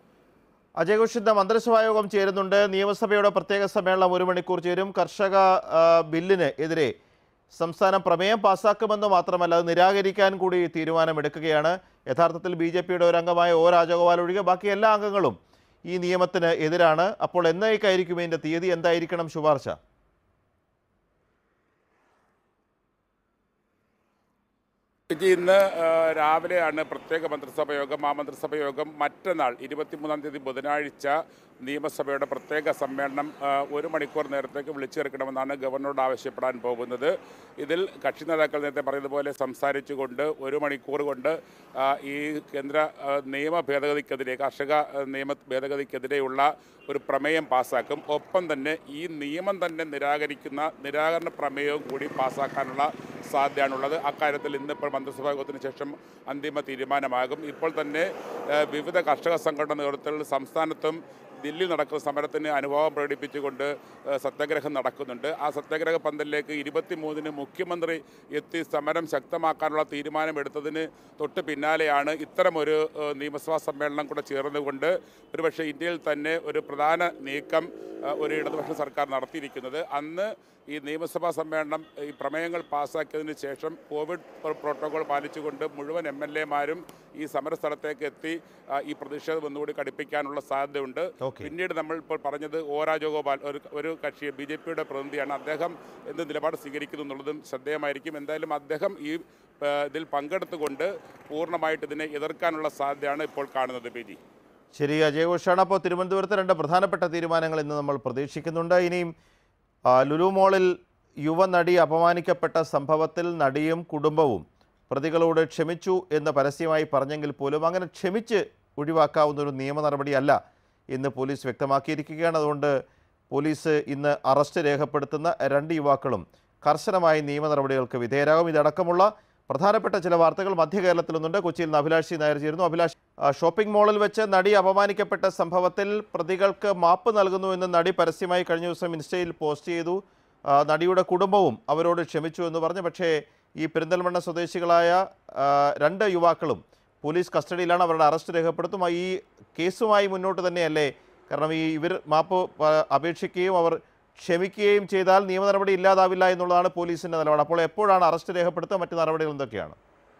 അജയഘോഷ് ഇന്ന് മന്ത്രിസഭാ യോഗം ചേരുന്നുണ്ട് നിയമസഭയുടെ പ്രത്യേക സമ്മേളനം ഒരു മണിക്കൂർ ചേരും കർഷക ആ, ബില്ലിന് എതിരെ സംസ്ഥാനം പ്രമേയം പാസ്സാക്കുമെന്ന് മാത്രമല്ല അത് നിരാകരിക്കാൻ കൂടി തീരുമാനമെടുക്കുകയാണ് യഥാർത്ഥത്തിൽ ബി ജെ പിയുടെ ഒരു അംഗമായ ഒ രാജഗോപാൽ ഒഴികെ ബാക്കി എല്ലാ അംഗങ്ങളും ഈ നിയമത്തിന് എതിരാണ് അപ്പോൾ എന്നേക്കായിരിക്കും ഇതിൻ്റെ തീയതി എന്തായിരിക്കണം ശുപാർശ ഇത് ഇന്ന് ആ, രാവിലെയാണ് പ്രത്യേക മന്ത്രിസഭ യോഗം ആ മന്ത്രിസഭ യോഗം മറ്റന്നാൾ ഇരുപത്തിമൂന്നാം തീയതി ബുധനാഴ്ച നിയമസഭയുടെ പ്രത്യേക സമ്മേളനം ആ, ഒരു മണിക്കൂർ നേരത്തേക്ക് വിളിച്ചു ചേർക്കണമെന്നാണ് ഗവർണറോട് ആവശ്യപ്പെടാൻ പോകുന്നത് ഇതിൽ കക്ഷി നേതാക്കൾ നേരത്തെ പറഞ്ഞതുപോലെ സംസാരിച്ചുകൊണ്ട് ഒരു മണിക്കൂർ കൊണ്ട് ആ, ഈ കേന്ദ്ര ആ, നിയമ ഭേദഗതിക്കെതിരെ കർഷക ആ, നിയമ ഭേദഗതിക്കെതിരെയുള്ള ഒരു പ്രമേയം പാസ്സാക്കും ഒപ്പം തന്നെ ഈ നിയമം തന്നെ നിരാകരിക്കുന്ന നിരാകരണ പ്രമേയവും കൂടി പാസ്സാക്കാനുള്ള സാധ്യതയാണുള്ളത് അക്കാര്യത്തിൽ ഇന്നിപ്പോൾ മന്ത്രിസഭാ യോഗത്തിന് ശേഷം അന്തിമ തീരുമാനമാകും ഇപ്പോൾ തന്നെ ഏഹ്, വിവിധ കർഷക സംഘടന നേതൃത്വത്തിൽ സംസ്ഥാനത്തും ദില്ലി നടക്കുന്ന സമരത്തിന് അനുഭവം പ്രകടിപ്പിച്ചുകൊണ്ട് ഏഹ്, സത്യാഗ്രഹം നടക്കുന്നുണ്ട് ആ സത്യാഗ്രഹ പന്തലിലേക്ക് ഇരുപത്തി മൂന്നിന് മുഖ്യമന്ത്രി എത്തി സമരം ശക്തമാക്കാനുള്ള തീരുമാനമെടുത്തതിന് തൊട്ട് പിന്നാലെയാണ് ഇത്തരമൊരു ഏഹ്, നിയമസഭാ സമ്മേളനം കൂടെ ചേർന്നുകൊണ്ട് ഒരുപക്ഷെ ഇന്ത്യയിൽ തന്നെ ഒരു പ്രധാന നീക്കം ഏഹ്, ഒരു ഇടതുപക്ഷ സർക്കാർ നടത്തിയിരിക്കുന്നത് അന്ന് ഈ നിയമസഭാ സമ്മേളനം ഈ പ്രമേയങ്ങൾ പാസ്സാക്കിയതിന് ശേഷം കോവിഡ് പ്രോ- പ്രോട്ടോകോൾ പാലിച്ചുകൊണ്ട് മുഴുവൻ എം എൽ എമാരും ഈ സമരസ്ഥലത്തേക്ക് എത്തി ആ, ഈ പ്രതിഷേധം ഒന്നുകൂടി കടുപ്പിക്കാനുള്ള സാധ്യതയുണ്ട് ഓക്കെ പിന്നീട് നമ്മൾ ഇപ്പോൾ പറഞ്ഞത് ഒ രാജഗോപാൽ ഒരു ഒരു കക്ഷി ബി ജെ പിയുടെ പ്രതിനിധിയാണ് അദ്ദേഹം എന്ത് നിലപാട് സ്വീകരിക്കുന്നു എന്നുള്ളതും ശ്രദ്ധേയമായിരിക്കും എന്തായാലും അദ്ദേഹം ഈ ആ, ഇതിൽ പങ്കെടുത്തുകൊണ്ട് പൂർണ്ണമായിട്ട് ഇതിനെ എതിർക്കാനുള്ള സാധ്യതയാണ് ഇപ്പോൾ കാണുന്നത് പി ജി ശരി അജയഘോഷാണ് അപ്പോൾ തിരുവനന്തപുരത്ത് രണ്ട് പ്രധാനപ്പെട്ട തീരുമാനങ്ങൾ ഇന്ന് നമ്മൾ പ്രതീക്ഷിക്കുന്നുണ്ട് ഇനിയും ആ, ലുലു മോളിൽ യുവനടി അപമാനിക്കപ്പെട്ട സംഭവത്തിൽ നടിയും കുടുംബവും പ്രതികളോട് ക്ഷമിച്ചു എന്ന് പരസ്യമായി പറഞ്ഞെങ്കിൽ പോലും അങ്ങനെ ക്ഷമിച്ച് ഒഴിവാക്കാവുന്ന ഒരു നിയമ നടപടിയല്ല എന്ന് പോലീസ് വ്യക്തമാക്കിയിരിക്കുകയാണ് അതുകൊണ്ട് പോലീസ് ഇന്ന് അറസ്റ്റ് രേഖപ്പെടുത്തുന്ന രണ്ട് യുവാക്കളും കർശനമായി നിയമ നടപടികൾക്ക് വിധേയരാകും ഇതടക്കമുള്ള പ്രധാനപ്പെട്ട ചില വാർത്തകൾ മധ്യ കേരളത്തിൽ നിന്നുണ്ട് കൊച്ചിയിൽ നിന്ന് അഭിലാഷ് സി നായർ ചേരുന്നു അഭിലാഷ് ആ, ഷോപ്പിംഗ് മാളിൽ വെച്ച് നടി അപമാനിക്കപ്പെട്ട സംഭവത്തിൽ പ്രതികൾക്ക് മാപ്പ് നൽകുന്നു എന്ന് നടി പരസ്യമായി കഴിഞ്ഞ ദിവസം ഇൻസ്റ്റയിൽ പോസ്റ്റ് ചെയ്തു ആ, നടിയുടെ കുടുംബവും അവരോട് ക്ഷമിച്ചു എന്ന് പറഞ്ഞു പക്ഷേ ഈ പെരിന്തൽമണ്ണ സ്വദേശികളായ ആ, രണ്ട് യുവാക്കളും പോലീസ് കസ്റ്റഡിയിലാണ് അവരുടെ അറസ്റ്റ് രേഖപ്പെടുത്തും ഈ കേസുമായി മുന്നോട്ട് തന്നെയല്ലേ കാരണം ഈ ഇവർ മാപ്പ് പ- അപേക്ഷിക്കുകയും അവർ ക്ഷമിക്കുകയും ചെയ്താൽ നിയമ നടപടി ഇല്ലാതാവില്ല എന്നുള്ളതാണ് പോലീസിൻ്റെ നിലപാട് അപ്പോൾ എപ്പോഴാണ് അറസ്റ്റ് രേഖപ്പെടുത്തുക മറ്റു നടപടികൾ എന്തൊക്കെയാണ്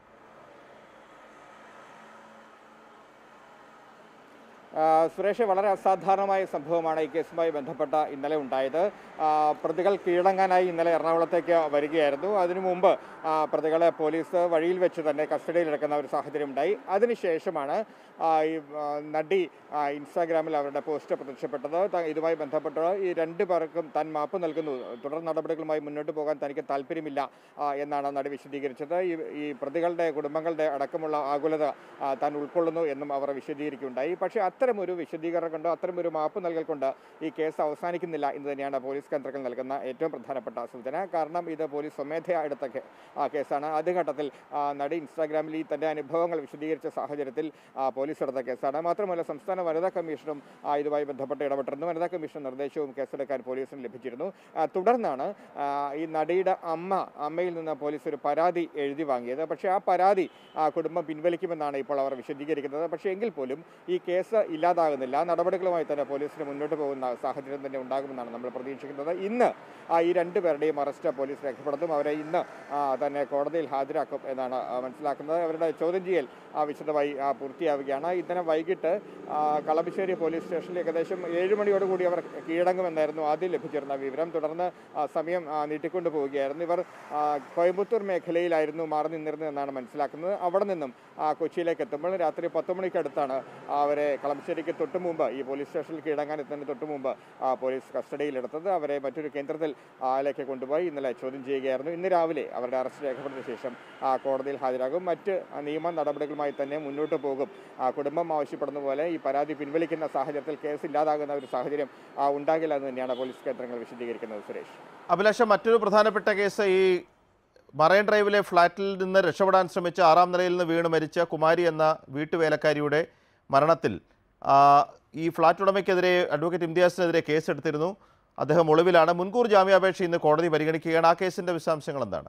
ആ, സുരേഷ് വളരെ അസാധാരണമായ സംഭവമാണ് ഈ കേസുമായി ബന്ധപ്പെട്ട ഇന്നലെ ഉണ്ടായത് ആ, പ്രതികൾ കീഴടങ്ങാനായി ഇന്നലെ എറണാകുളത്തേക്ക് വരികയായിരുന്നു അതിനു മുമ്പ് ആ, പ്രതികളെ പോലീസ് വഴിയിൽ വെച്ച് തന്നെ കസ്റ്റഡിയിലെടുക്കുന്ന ഒരു സാഹചര്യം ഉണ്ടായി അതിനുശേഷമാണ് ആ, ഈ ആ, നടി ആ, ഇൻസ്റ്റാഗ്രാമിൽ അവരുടെ പോസ്റ്റ് പ്രത്യക്ഷപ്പെട്ടത് ത- ഇതുമായി ബന്ധപ്പെട്ട് ഈ രണ്ടു പേർക്കും താൻ മാപ്പ് നൽകുന്നു തുടർ നടപടികളുമായി മുന്നോട്ട് പോകാൻ തനിക്ക് താല്പര്യമില്ല ആ, എന്നാണ് നടി വിശദീകരിച്ചത് ഈ ഈ പ്രതികളുടെ കുടുംബങ്ങളുടെ അടക്കമുള്ള ആകുലത ആ, താൻ ഉൾക്കൊള്ളുന്നു എന്നും അവർ വിശദീകരിക്കുകയുണ്ടായി പക്ഷേ അത്തരമൊരു വിശദീകരണം കൊണ്ട് അത്തരമൊരു മാപ്പ് നൽകൽ കൊണ്ട് ഈ കേസ് അവസാനിക്കുന്നില്ല എന്ന് തന്നെയാണ് പോലീസ് കേന്ദ്രങ്ങൾ നൽകുന്ന ഏറ്റവും പ്രധാനപ്പെട്ട സൂചന കാരണം ഇത് പോലീസ് സ്വമേധയാ എടുത്ത കേ- ആ, കേസാണ് ആദ്യഘട്ടത്തിൽ ആ, നടി ഇൻസ്റ്റാഗ്രാമിൽ ഈ തന്റെ അനുഭവങ്ങൾ വിശദീകരിച്ച സാഹചര്യത്തിൽ ആ, പോലീസ് എടുത്ത കേസാണ് മാത്രമല്ല സംസ്ഥാന വനിതാ കമ്മീഷനും ആ, ഇതുമായി ബന്ധപ്പെട്ട് ഇടപെട്ടിരുന്നു വനിതാ കമ്മീഷൻ നിർദ്ദേശവും കേസെടുക്കാൻ പോലീസിന് ലഭിച്ചിരുന്നു ആ, തുടർന്നാണ് ആ, ഈ നടിയുടെ അമ്മ അമ്മയിൽ നിന്ന് പോലീസ് ഒരു പരാതി എഴുതി വാങ്ങിയത് പക്ഷേ ആ പരാതി ആ, കുടുംബം പിൻവലിക്കുമെന്നാണ് ഇപ്പോൾ അവർ വിശദീകരിക്കുന്നത് പക്ഷേ എങ്കിൽ പോലും ഈ കേസ് ഇല്ലാതാകുന്നില്ല നടപടികളുമായി തന്നെ പോലീസിന് മുന്നോട്ട് പോകുന്ന സാഹചര്യം തന്നെ ഉണ്ടാകുമെന്നാണ് നമ്മൾ പ്രതീക്ഷിക്കുന്നത് ഇന്ന് ആ, ഈ രണ്ടുപേരുടെയും അറസ്റ്റ് പോലീസ് രേഖപ്പെടുത്തും അവരെ ഇന്ന് ആ, തന്നെ കോടതിയിൽ ഹാജരാക്കും എന്നാണ് ആ, മനസ്സിലാക്കുന്നത് അവരുടെ ചോദ്യം ചെയ്യൽ ആ, വിശദമായി ആ, പൂർത്തിയാവുകയാണ് ഇന്നലെ വൈകിട്ട് ആ, കളമശ്ശേരി പോലീസ് സ്റ്റേഷനിൽ ഏകദേശം ഏഴ് മണിയോടുകൂടി അവർ കീഴടങ്ങുമെന്നായിരുന്നു ആദ്യം ലഭിച്ചിരുന്ന വിവരം തുടർന്ന് ആ, സമയം ആ, നീട്ടിക്കൊണ്ടു പോവുകയായിരുന്നു ഇവർ ആ, കോയമ്പത്തൂർ മേഖലയിലായിരുന്നു മാറി നിന്നിരുന്നത് എന്നാണ് മനസ്സിലാക്കുന്നത് അവിടെ നിന്നും ആ, കൊച്ചിയിലേക്ക് എത്തുമ്പോൾ രാത്രി പത്ത് മണിക്കടുത്താണ് അവരെ കളമശ്ശേരിക്ക് തൊട്ടു മുമ്പ് ഈ പോലീസ് സ്റ്റേഷനിൽ കീഴടങ്ങാൻ എത്തുന്നതിന് തൊട്ടു മുമ്പ് ആ, പോലീസ് കസ്റ്റഡിയിലെടുത്തത് അവരെ മറ്റൊരു കേന്ദ്രത്തിൽ ആ, ലേക്ക് കൊണ്ടുപോയി ഇന്നലെ ചോദ്യം ചെയ്യുകയായിരുന്നു ഇന്ന് രാവിലെ അവരുടെ അറസ്റ്റ് രേഖപ്പെടുത്തിയ ശേഷം ആ, കോടതിയിൽ ഹാജരാകും മറ്റ് ആ, നിയമ നടപടികളുമായി തന്നെ മുന്നോട്ട് പോകും ആ, കുടുംബം ആവശ്യപ്പെടുന്ന പോലെ ഈ പരാതി പിൻവലിക്കുന്ന സാഹചര്യത്തിൽ കേസ് ഇല്ലാതാകുന്ന ഒരു സാഹചര്യം ആ, ഉണ്ടാകില്ല എന്ന് തന്നെയാണ് പോലീസ് കേന്ദ്രങ്ങൾ വിശദീകരിക്കുന്നത് സുരേഷ് അഭിലാഷം മറ്റൊരു പ്രധാനപ്പെട്ട കേസ് ഈ മറൈൻ ഡ്രൈവിലെ ഫ്ളാറ്റിൽ നിന്ന് രക്ഷപ്പെടാൻ ശ്രമിച്ച ആറാം നിലയിൽ നിന്ന് വീണ് മരിച്ച കുമാരി എന്ന വീട്ടുവേലക്കാരിയുടെ മരണത്തിൽ ആ, ഈ ഫ്ളാറ്റ് ഉടമയ്ക്കെതിരെ അഡ്വക്കേറ്റ് ഇംതിയാസിനെതിരെ കേസെടുത്തിരുന്നു അദ്ദേഹം ഒളിവിലാണ് മുൻകൂർ ജാമ്യാപേക്ഷ ഇന്ന് കോടതി പരിഗണിക്കുകയാണ് ആ കേസിന്റെ വിശദാംശങ്ങൾ എന്താണ്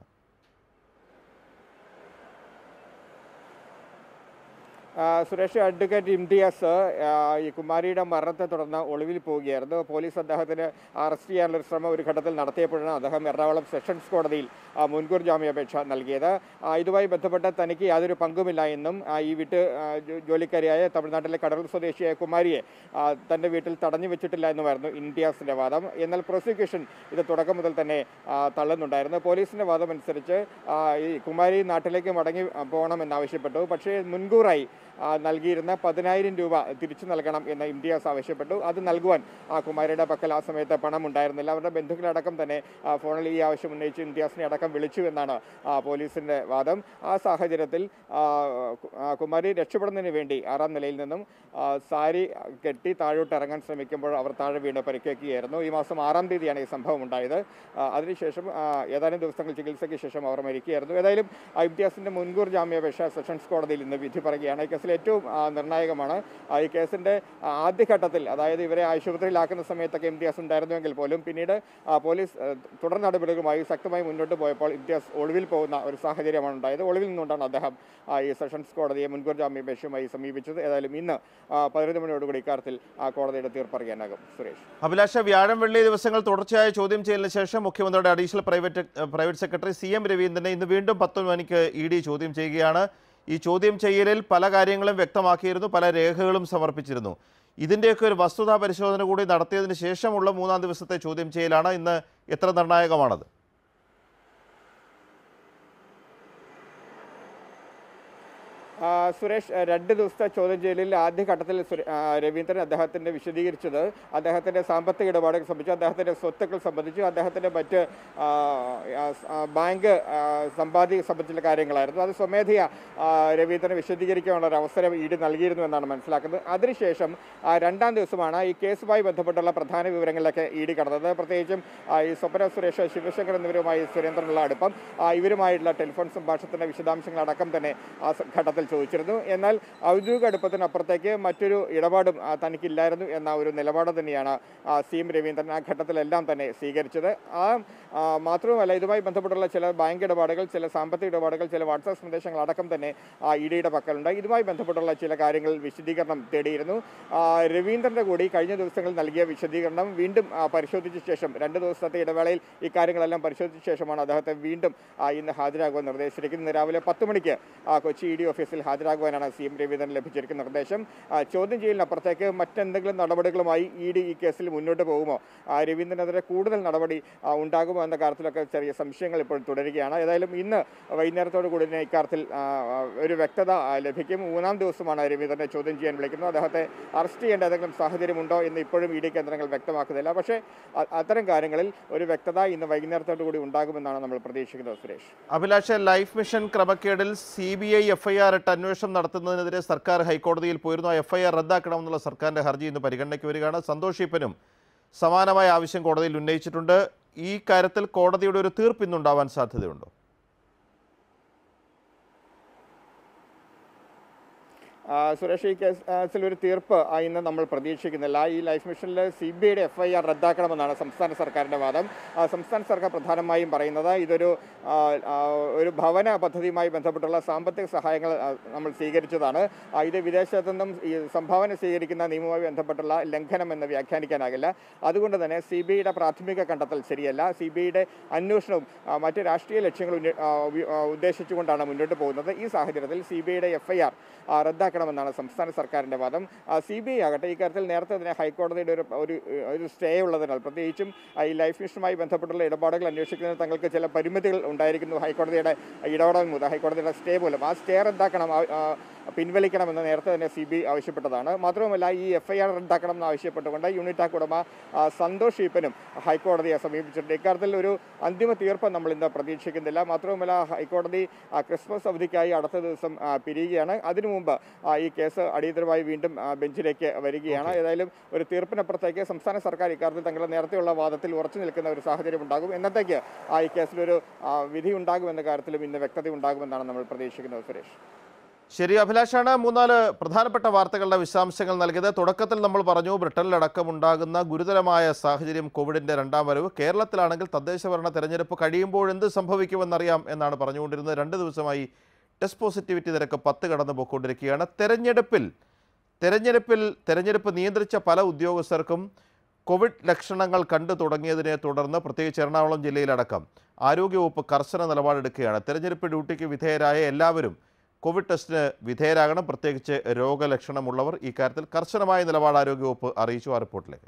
ആ, സുരേഷ് അഡ്വക്കേറ്റ് ഇംതിയാസ് ആ, ഈ കുമാരിയുടെ മരണത്തെ തുടർന്ന് ഒളിവിൽ പോവുകയായിരുന്നു പോലീസ് അദ്ദേഹത്തിന് അറസ്റ്റ് ചെയ്യാനുള്ള ഒരു ശ്രമം ഒരു ഘട്ടത്തിൽ നടത്തിയപ്പോഴാണ് അദ്ദേഹം എറണാകുളം സെഷൻസ് കോടതിയിൽ ആ, മുൻകൂർ ജാമ്യാപേക്ഷ നൽകിയത് ആ, ഇതുമായി ബന്ധപ്പെട്ട് തനിക്ക് യാതൊരു പങ്കുമില്ല എന്നും ആ, ഈ വീട്ട് ആ, ജോ- ജോലിക്കാരിയായ തമിഴ്നാട്ടിലെ കടൽ സ്വദേശിയായ കുമാരിയെ ആ, തന്റെ വീട്ടിൽ തടഞ്ഞു വെച്ചിട്ടില്ല എന്നുമായിരുന്നു ഇംതിയാസിന്റെ വാദം എന്നാൽ പ്രോസിക്യൂഷൻ ഇത് തുടക്കം മുതൽ തന്നെ ആ, തള്ളുന്നുണ്ടായിരുന്നു പോലീസിന്റെ വാദം അനുസരിച്ച് ആ, ഈ കുമാരി നാട്ടിലേക്ക് മടങ്ങി ആ, പോകണമെന്നാവശ്യപ്പെട്ടു പക്ഷേ മുൻകൂറായി ആ, നൽകിയിരുന്ന പതിനായിരം രൂപ തിരിച്ചു നൽകണം എന്ന് ഇംതിയാസ് ആവശ്യപ്പെട്ടു അത് നൽകുവാൻ ആ കുമാരിയുടെ പക്കൽ ആ സമയത്ത് പണം ഉണ്ടായിരുന്നില്ല അവരുടെ ബന്ധുക്കളടക്കം തന്നെ ആ, ഫോണിൽ ഈ ആവശ്യം ഉന്നയിച്ച് ഇംതിയാസിനെ അടക്കം വിളിച്ചു എന്നാണ് ആ, പോലീസിന്റെ വാദം ആ സാഹചര്യത്തിൽ ആ, കു- ആ, കുമാരി രക്ഷപ്പെടുന്നതിന് വേണ്ടി ആറാം നിലയിൽ നിന്നും ആ, സാരി കെട്ടി താഴോട്ട് ഇറങ്ങാൻ ശ്രമിക്കുമ്പോൾ അവർ താഴെ വീണ് പരിക്കേൽക്കുകയായിരുന്നു ഈ മാസം ആറാം തീയതിയാണ് ഈ സംഭവം ഉണ്ടായത് ആ, അതിനുശേഷം ആ, ഏതാനും ദിവസങ്ങൾ ചികിത്സയ്ക്ക് ശേഷം അവർ മരിക്കുകയായിരുന്നു ഏതായാലും ആ, ഇംതിയാസിന്റെ മുൻകൂർ ജാമ്യാപേക്ഷ സെഷൻസ് കോടതിയിൽ ഇന്ന് വിധി പറയുകയാണ് ഈ കേസിൽ ഏറ്റവും ആ, നിർണായകമാണ് ആ, ഈ കേസിന്റെ ആ, ആദ്യഘട്ടത്തിൽ അതായത് ഇവരെ ആശുപത്രിയിലാക്കുന്ന സമയത്തൊക്കെ ഇംതിയാസ് ഉണ്ടായിരുന്നുവെങ്കിൽ പോലും പിന്നീട് ആ, പോലീസ് ആ, തുടർ നടപടികളുമായി ശക്തമായി മുന്നോട്ട് പോയപ്പോൾ ഇംതിയാസ് ഒളിവിൽ പോകുന്ന ഒരു സാഹചര്യമാണ് ഉണ്ടായത് ഒളിവിൽ നിന്നുകൊണ്ടാണ് അദ്ദേഹം ആ, ഈ സെഷൻസ് കോടതിയെ മുൻകൂർ ജാമ്യാപേക്ഷയുമായി സമീപിച്ചത് ഏതായാലും ഇന്ന് ആ, പതിനൊന്ന് മണിയോടുകൂടി ഇക്കാര്യത്തിൽ ആ, കോടതിയുടെ തീർപ്പറിയാനാകും സുരേഷ് അഭിലാഷ വ്യാഴം വെള്ളി ദിവസങ്ങൾ തുടർച്ചയായ ചോദ്യം ചെയ്യലിന് ശേഷം മുഖ്യമന്ത്രിയുടെ additional private private secretary C M രവീന്ദ്രനെ ഇന്ന് വീണ്ടും പത്ത് മണിക്ക് ഇ ഡി ചോദ്യം ചെയ്യുകയാണ് ഈ ചോദ്യം ചെയ്യലിൽ പല കാര്യങ്ങളും വ്യക്തമാക്കിയിരുന്നു പല രേഖകളും സമർപ്പിച്ചിരുന്നു ഇതിൻ്റെയൊക്കെ ഒരു വസ്തുതാ പരിശോധന കൂടി നടത്തിയതിന് ശേഷമുള്ള മൂന്നാം ദിവസത്തെ ചോദ്യം ചെയ്യലാണ് ഇന്ന് എത്ര നിർണായകമാണത് ആ, സുരേഷ് ആ, രണ്ട് ദിവസത്തെ ചോദ്യം ചെയ്യലിൽ ആദ്യഘട്ടത്തിൽ സുര- ആ, രവീന്ദ്രൻ അദ്ദേഹത്തിന്റെ വിശദീകരിച്ചത് അദ്ദേഹത്തിന്റെ സാമ്പത്തിക ഇടപാടുകൾ സംബന്ധിച്ച് അദ്ദേഹത്തിന്റെ സ്വത്തുക്കൾ സംബന്ധിച്ച് അദ്ദേഹത്തിന്റെ മറ്റ് ആ, ആ, സ്- ആ, ബാങ്ക് ആ, സമ്പാദ്യ സംബന്ധിച്ചുള്ള കാര്യങ്ങളായിരുന്നു അത് സ്വമേധയാ ആ, രവീന്ദ്രൻ വിശദീകരിക്കാനുള്ള ഒരു അവസരം ഇ ഡി നൽകിയിരുന്നു എന്നാണ് മനസ്സിലാക്കുന്നത് അതിനുശേഷം ആ, രണ്ടാം ദിവസമാണ് ഈ കേസുമായി ബന്ധപ്പെട്ടുള്ള പ്രധാന വിവരങ്ങളിലൊക്കെ ഇ ഡി കടന്നത് പ്രത്യേകിച്ചും ആ, ഈ സ്വപ്ന സുരേഷ് ശിവശങ്കർ എന്നിവരുമായി സുരേന്ദ്രനുള്ള അടുപ്പം ആ, ഇവരുമായിട്ടുള്ള ടെലിഫോൺ സംഭാഷണത്തിന്റെ വിശദാംശങ്ങൾ അടക്കം തന്നെ ആ സ- ഘട്ടത്തിൽ കേസിൽ ചോദിച്ചിരുന്നു എന്നാൽ ഔദ്യോഗിക അടുപ്പത്തിനപ്പുറത്തേക്ക് മറ്റൊരു ഇടപാടും ആ, തനിക്കില്ലായിരുന്നു എന്ന ഒരു നിലപാട് തന്നെയാണ് ആ, സി എം രവീന്ദ്രൻ ആ ഘട്ടത്തിലെല്ലാം തന്നെ സ്വീകരിച്ചത് ആ ആ, മാത്രവുമല്ല ഇതുമായി ബന്ധപ്പെട്ടുള്ള ചില ബാങ്ക് ഇടപാടുകൾ ചില സാമ്പത്തിക ഇടപാടുകൾ ചില വാട്സാപ്പ് സന്ദേശങ്ങൾ അടക്കം തന്നെ ഇ ഡിയുടെ പക്കലുണ്ട് ഇതുമായി ബന്ധപ്പെട്ടുള്ള ചില കാര്യങ്ങൾ വിശദീകരണം തേടിയിരുന്നു ആ, രവീന്ദ്രന്റെ കൂടി കഴിഞ്ഞ ദിവസങ്ങളിൽ നൽകിയ വിശദീകരണം വീണ്ടും ആ, പരിശോധിച്ച ശേഷം രണ്ട് ദിവസത്തെ ഇടവേളയിൽ ഈ കാര്യങ്ങളെല്ലാം പരിശോധിച്ച ശേഷമാണ് അദ്ദേഹത്തെ വീണ്ടും ആ, ഇന്ന് ഹാജരാകുവാൻ നിർദ്ദേശിച്ചിരിക്കുന്നത് ഇന്ന് രാവിലെ പത്ത് മണിക്ക് ആ, കൊച്ചി ഇ ഡി ഓഫീസിൽ ഹാജരാകുവാനാണ് സി എം രവീന്ദ്രൻ ലഭിച്ചിരിക്കുന്ന നിർദ്ദേശം ആ, ചോദ്യം ചെയ്യലിനപ്പുറത്തേക്ക് മറ്റെന്തെങ്കിലും നടപടികളുമായി ഇ ഡി ഈ കേസിൽ മുന്നോട്ട് പോകുമോ ആ, രവീന്ദ്രനെതിരെ കൂടുതൽ നടപടി ആ, ഉണ്ടാകുമോ എന്ന കാര്യത്തിലൊക്കെ ചെറിയ സംശയങ്ങൾ ഇപ്പോൾ തുടരുകയാണ് ഏതായാലും ഇന്ന് വൈകുന്നേരത്തോടു കൂടി തന്നെ ഇക്കാര്യത്തിൽ ആ, ആ, ഒരു വ്യക്തത ആ, ലഭിക്കും മൂന്നാം ദിവസമാണ് രവീന്ദ്രനെ ചോദ്യം ചെയ്യാൻ വിളിക്കുന്നത് അദ്ദേഹത്തെ അറസ്റ്റ് ചെയ്യേണ്ട ഏതെങ്കിലും സാഹചര്യമുണ്ടോ എന്ന് ഇപ്പോഴും ഇ ഡി കേന്ദ്രങ്ങൾ വ്യക്തമാക്കുന്നില്ല പക്ഷേ അ- അത്തരം കാര്യങ്ങളിൽ ഒരു വ്യക്തത ഇന്ന് വൈകുന്നേരത്തോടു കൂടി ഉണ്ടാകുമെന്നാണ് നമ്മൾ പ്രതീക്ഷിക്കുന്നത് സുരേഷ് അഭിലാഷ ലൈഫ് മിഷൻ ക്രമക്കേടിൽ C B I F I R ഇട്ട് അന്വേഷണം നടത്തുന്നതിനെതിരെ സർക്കാർ ഹൈക്കോടതിയിൽ പോയിരുന്നു ആ എഫ് ഐ ആർ റദ്ദാക്കണമെന്നുള്ള സർക്കാരിന്റെ ഹർജി ഇന്ന് പരിഗണനയ്ക്ക് വരികയാണ് സന്തോഷ് ഈപ്പനും സമാനമായ ആവശ്യം കോടതിയിൽ ഉന്നയിച്ചിട്ടുണ്ട് ഈ കാര്യത്തിൽ കോടതിയുടെ ഒരു തീർപ്പ് ഇന്നുണ്ടാവാൻ സാധ്യതയുണ്ടോ ആ, സുരേഷ് ഈ കേസിൽ ഒരു തീർപ്പ് ആ, ഇന്ന് നമ്മൾ പ്രതീക്ഷിക്കുന്നില്ല ഈ ലൈഫ് മിഷനിൽ സി ബി ഐയുടെ എഫ് ഐ ആർ റദ്ദാക്കണമെന്നാണ് സംസ്ഥാന സർക്കാരിൻ്റെ വാദം ആ, സംസ്ഥാന സർക്കാർ പ്രധാനമായും പറയുന്നത് ഇതൊരു ആ, ആ, ഒരു ഭവന പദ്ധതിയുമായി ബന്ധപ്പെട്ടുള്ള സാമ്പത്തിക സഹായങ്ങൾ ആ, നമ്മൾ സ്വീകരിച്ചതാണ് ആ, ഇത് വിദേശത്തു നിന്നും ഈ സംഭാവന സ്വീകരിക്കുന്ന നിയമവുമായി ബന്ധപ്പെട്ടുള്ള ലംഘനം എന്ന് വ്യാഖ്യാനിക്കാനാകില്ല അതുകൊണ്ട് തന്നെ സി ബി ഐയുടെ പ്രാഥമിക കണ്ടെത്തൽ ശരിയല്ല സി ബി ഐയുടെ അന്വേഷണവും ആ, മറ്റ് രാഷ്ട്രീയ ലക്ഷ്യങ്ങൾ ഉന്ന- ആ, ഉപ- ആ, ഉദ്ദേശിച്ചുകൊണ്ടാണ് മുന്നോട്ട് പോകുന്നത് ഈ സാഹചര്യത്തിൽ സി ബി ഐയുടെ എഫ് ഐ ആർ റദ്ദാക്കണമെന്നാണ് സംസ്ഥാന സർക്കാരിൻ്റെ വാദം സി ബി ഐ ആകട്ടെ ഇക്കാര്യത്തിൽ നേരത്തെ തന്നെ ഹൈക്കോടതിയുടെ ഒരു ഒരു ഒരു സ്റ്റേ ഉള്ളതിനാൽ പ്രത്യേകിച്ചും ആ, ഈ ലൈഫ് മിഷനുമായി ബന്ധപ്പെട്ടുള്ള ഇടപാടുകൾ അന്വേഷിക്കുന്നതിന് തങ്ങൾക്ക് ചില പരിമിതികൾ ഉണ്ടായിരിക്കുന്നു ഹൈക്കോടതിയുടെ ഇടപെടൽ മൂലം ഹൈക്കോടതിയുടെ സ്റ്റേ മൂലം ആ സ്റ്റേ റദ്ദാക്കണം ആ, ആ, പിൻവലിക്കണമെന്ന് നേരത്തെ തന്നെ സി ബി ആവശ്യപ്പെട്ടതാണ് മാത്രവുമല്ല ഈ എഫ് ഐ ആർ റദ്ദാക്കണം എന്ന് ആവശ്യപ്പെട്ടുകൊണ്ട് യൂണിറ്റാക് ഉടമ ആ, സന്തോഷ് ഈപ്പനും ഹൈക്കോടതിയെ സമീപിച്ചിട്ടുണ്ട് ഇക്കാര്യത്തിൽ ഒരു അന്തിമ തീർപ്പ് നമ്മൾ ഇന്ന് പ്രതീക്ഷിക്കുന്നില്ല മാത്രവുമല്ല ഹൈക്കോടതി ആ, ക്രിസ്മസ് അവധിക്കായി അടുത്ത ദിവസം ആ, പിരിയുകയാണ് അതിനു മുമ്പ് ആ, ഈ കേസ് അടിയന്തരമായി വീണ്ടും ആ, ബെഞ്ചിലേക്ക് വരികയാണ് ഏതായാലും ഒരു തീർപ്പിനപ്പുറത്തേക്ക് സംസ്ഥാന സർക്കാർ ഇക്കാര്യത്തിൽ തങ്ങളുടെ നേരത്തെയുള്ള വാദത്തിൽ ഉറച്ചു നിൽക്കുന്ന ഒരു സാഹചര്യം ഉണ്ടാകും എന്നത്തേക്ക് ആ, ഈ കേസിലൊരു ആ, വിധി ഉണ്ടാകുമെന്ന കാര്യത്തിലും ഇന്ന് വ്യക്തത ഉണ്ടാകുമെന്നാണ് നമ്മൾ പ്രതീക്ഷിക്കുന്നത് സുരേഷ് ശരി അഭിലാഷാണ് മൂന്നാല് പ്രധാനപ്പെട്ട വാർത്തകളുടെ വിശദാംശങ്ങൾ നൽകിയത് തുടക്കത്തിൽ നമ്മൾ പറഞ്ഞു ബ്രിട്ടനിലടക്കം ഉണ്ടാകുന്ന ഗുരുതരമായ സാഹചര്യം കോവിഡിന്റെ രണ്ടാം വരവ് കേരളത്തിലാണെങ്കിൽ തദ്ദേശഭരണ തെരഞ്ഞെടുപ്പ് കഴിയുമ്പോൾ എന്ത് സംഭവിക്കുമെന്നറിയാം എന്നാണ് പറഞ്ഞുകൊണ്ടിരുന്നത് രണ്ട് ദിവസമായി ടെസ്റ്റ് പോസിറ്റിവിറ്റി നിരക്ക് പത്ത് കടന്നു പോയിക്കൊണ്ടിരിക്കുകയാണ് തെരഞ്ഞെടുപ്പിൽ തെരഞ്ഞെടുപ്പിൽ തെരഞ്ഞെടുപ്പ് നിയന്ത്രിച്ച പല ഉദ്യോഗസ്ഥർക്കും കോവിഡ് ലക്ഷണങ്ങൾ കണ്ടു തുടങ്ങിയതിനെ തുടർന്ന് പ്രത്യേകിച്ച് എറണാകുളം ജില്ലയിലടക്കം ആരോഗ്യവകുപ്പ് കർശന നിലപാടെടുക്കുകയാണ് തെരഞ്ഞെടുപ്പ് ഡ്യൂട്ടിക്ക് വിധേയരായ എല്ലാവരും കോവിഡ് ടെസ്റ്റിന് വിധേയരാകണം പ്രത്യേകിച്ച് രോഗലക്ഷണമുള്ളവർ ഇക്കാര്യത്തിൽ കർശനമായ നിലപാട് ആരോഗ്യവകുപ്പ് അറിയിച്ചു ആ റിപ്പോർട്ടിലേക്ക്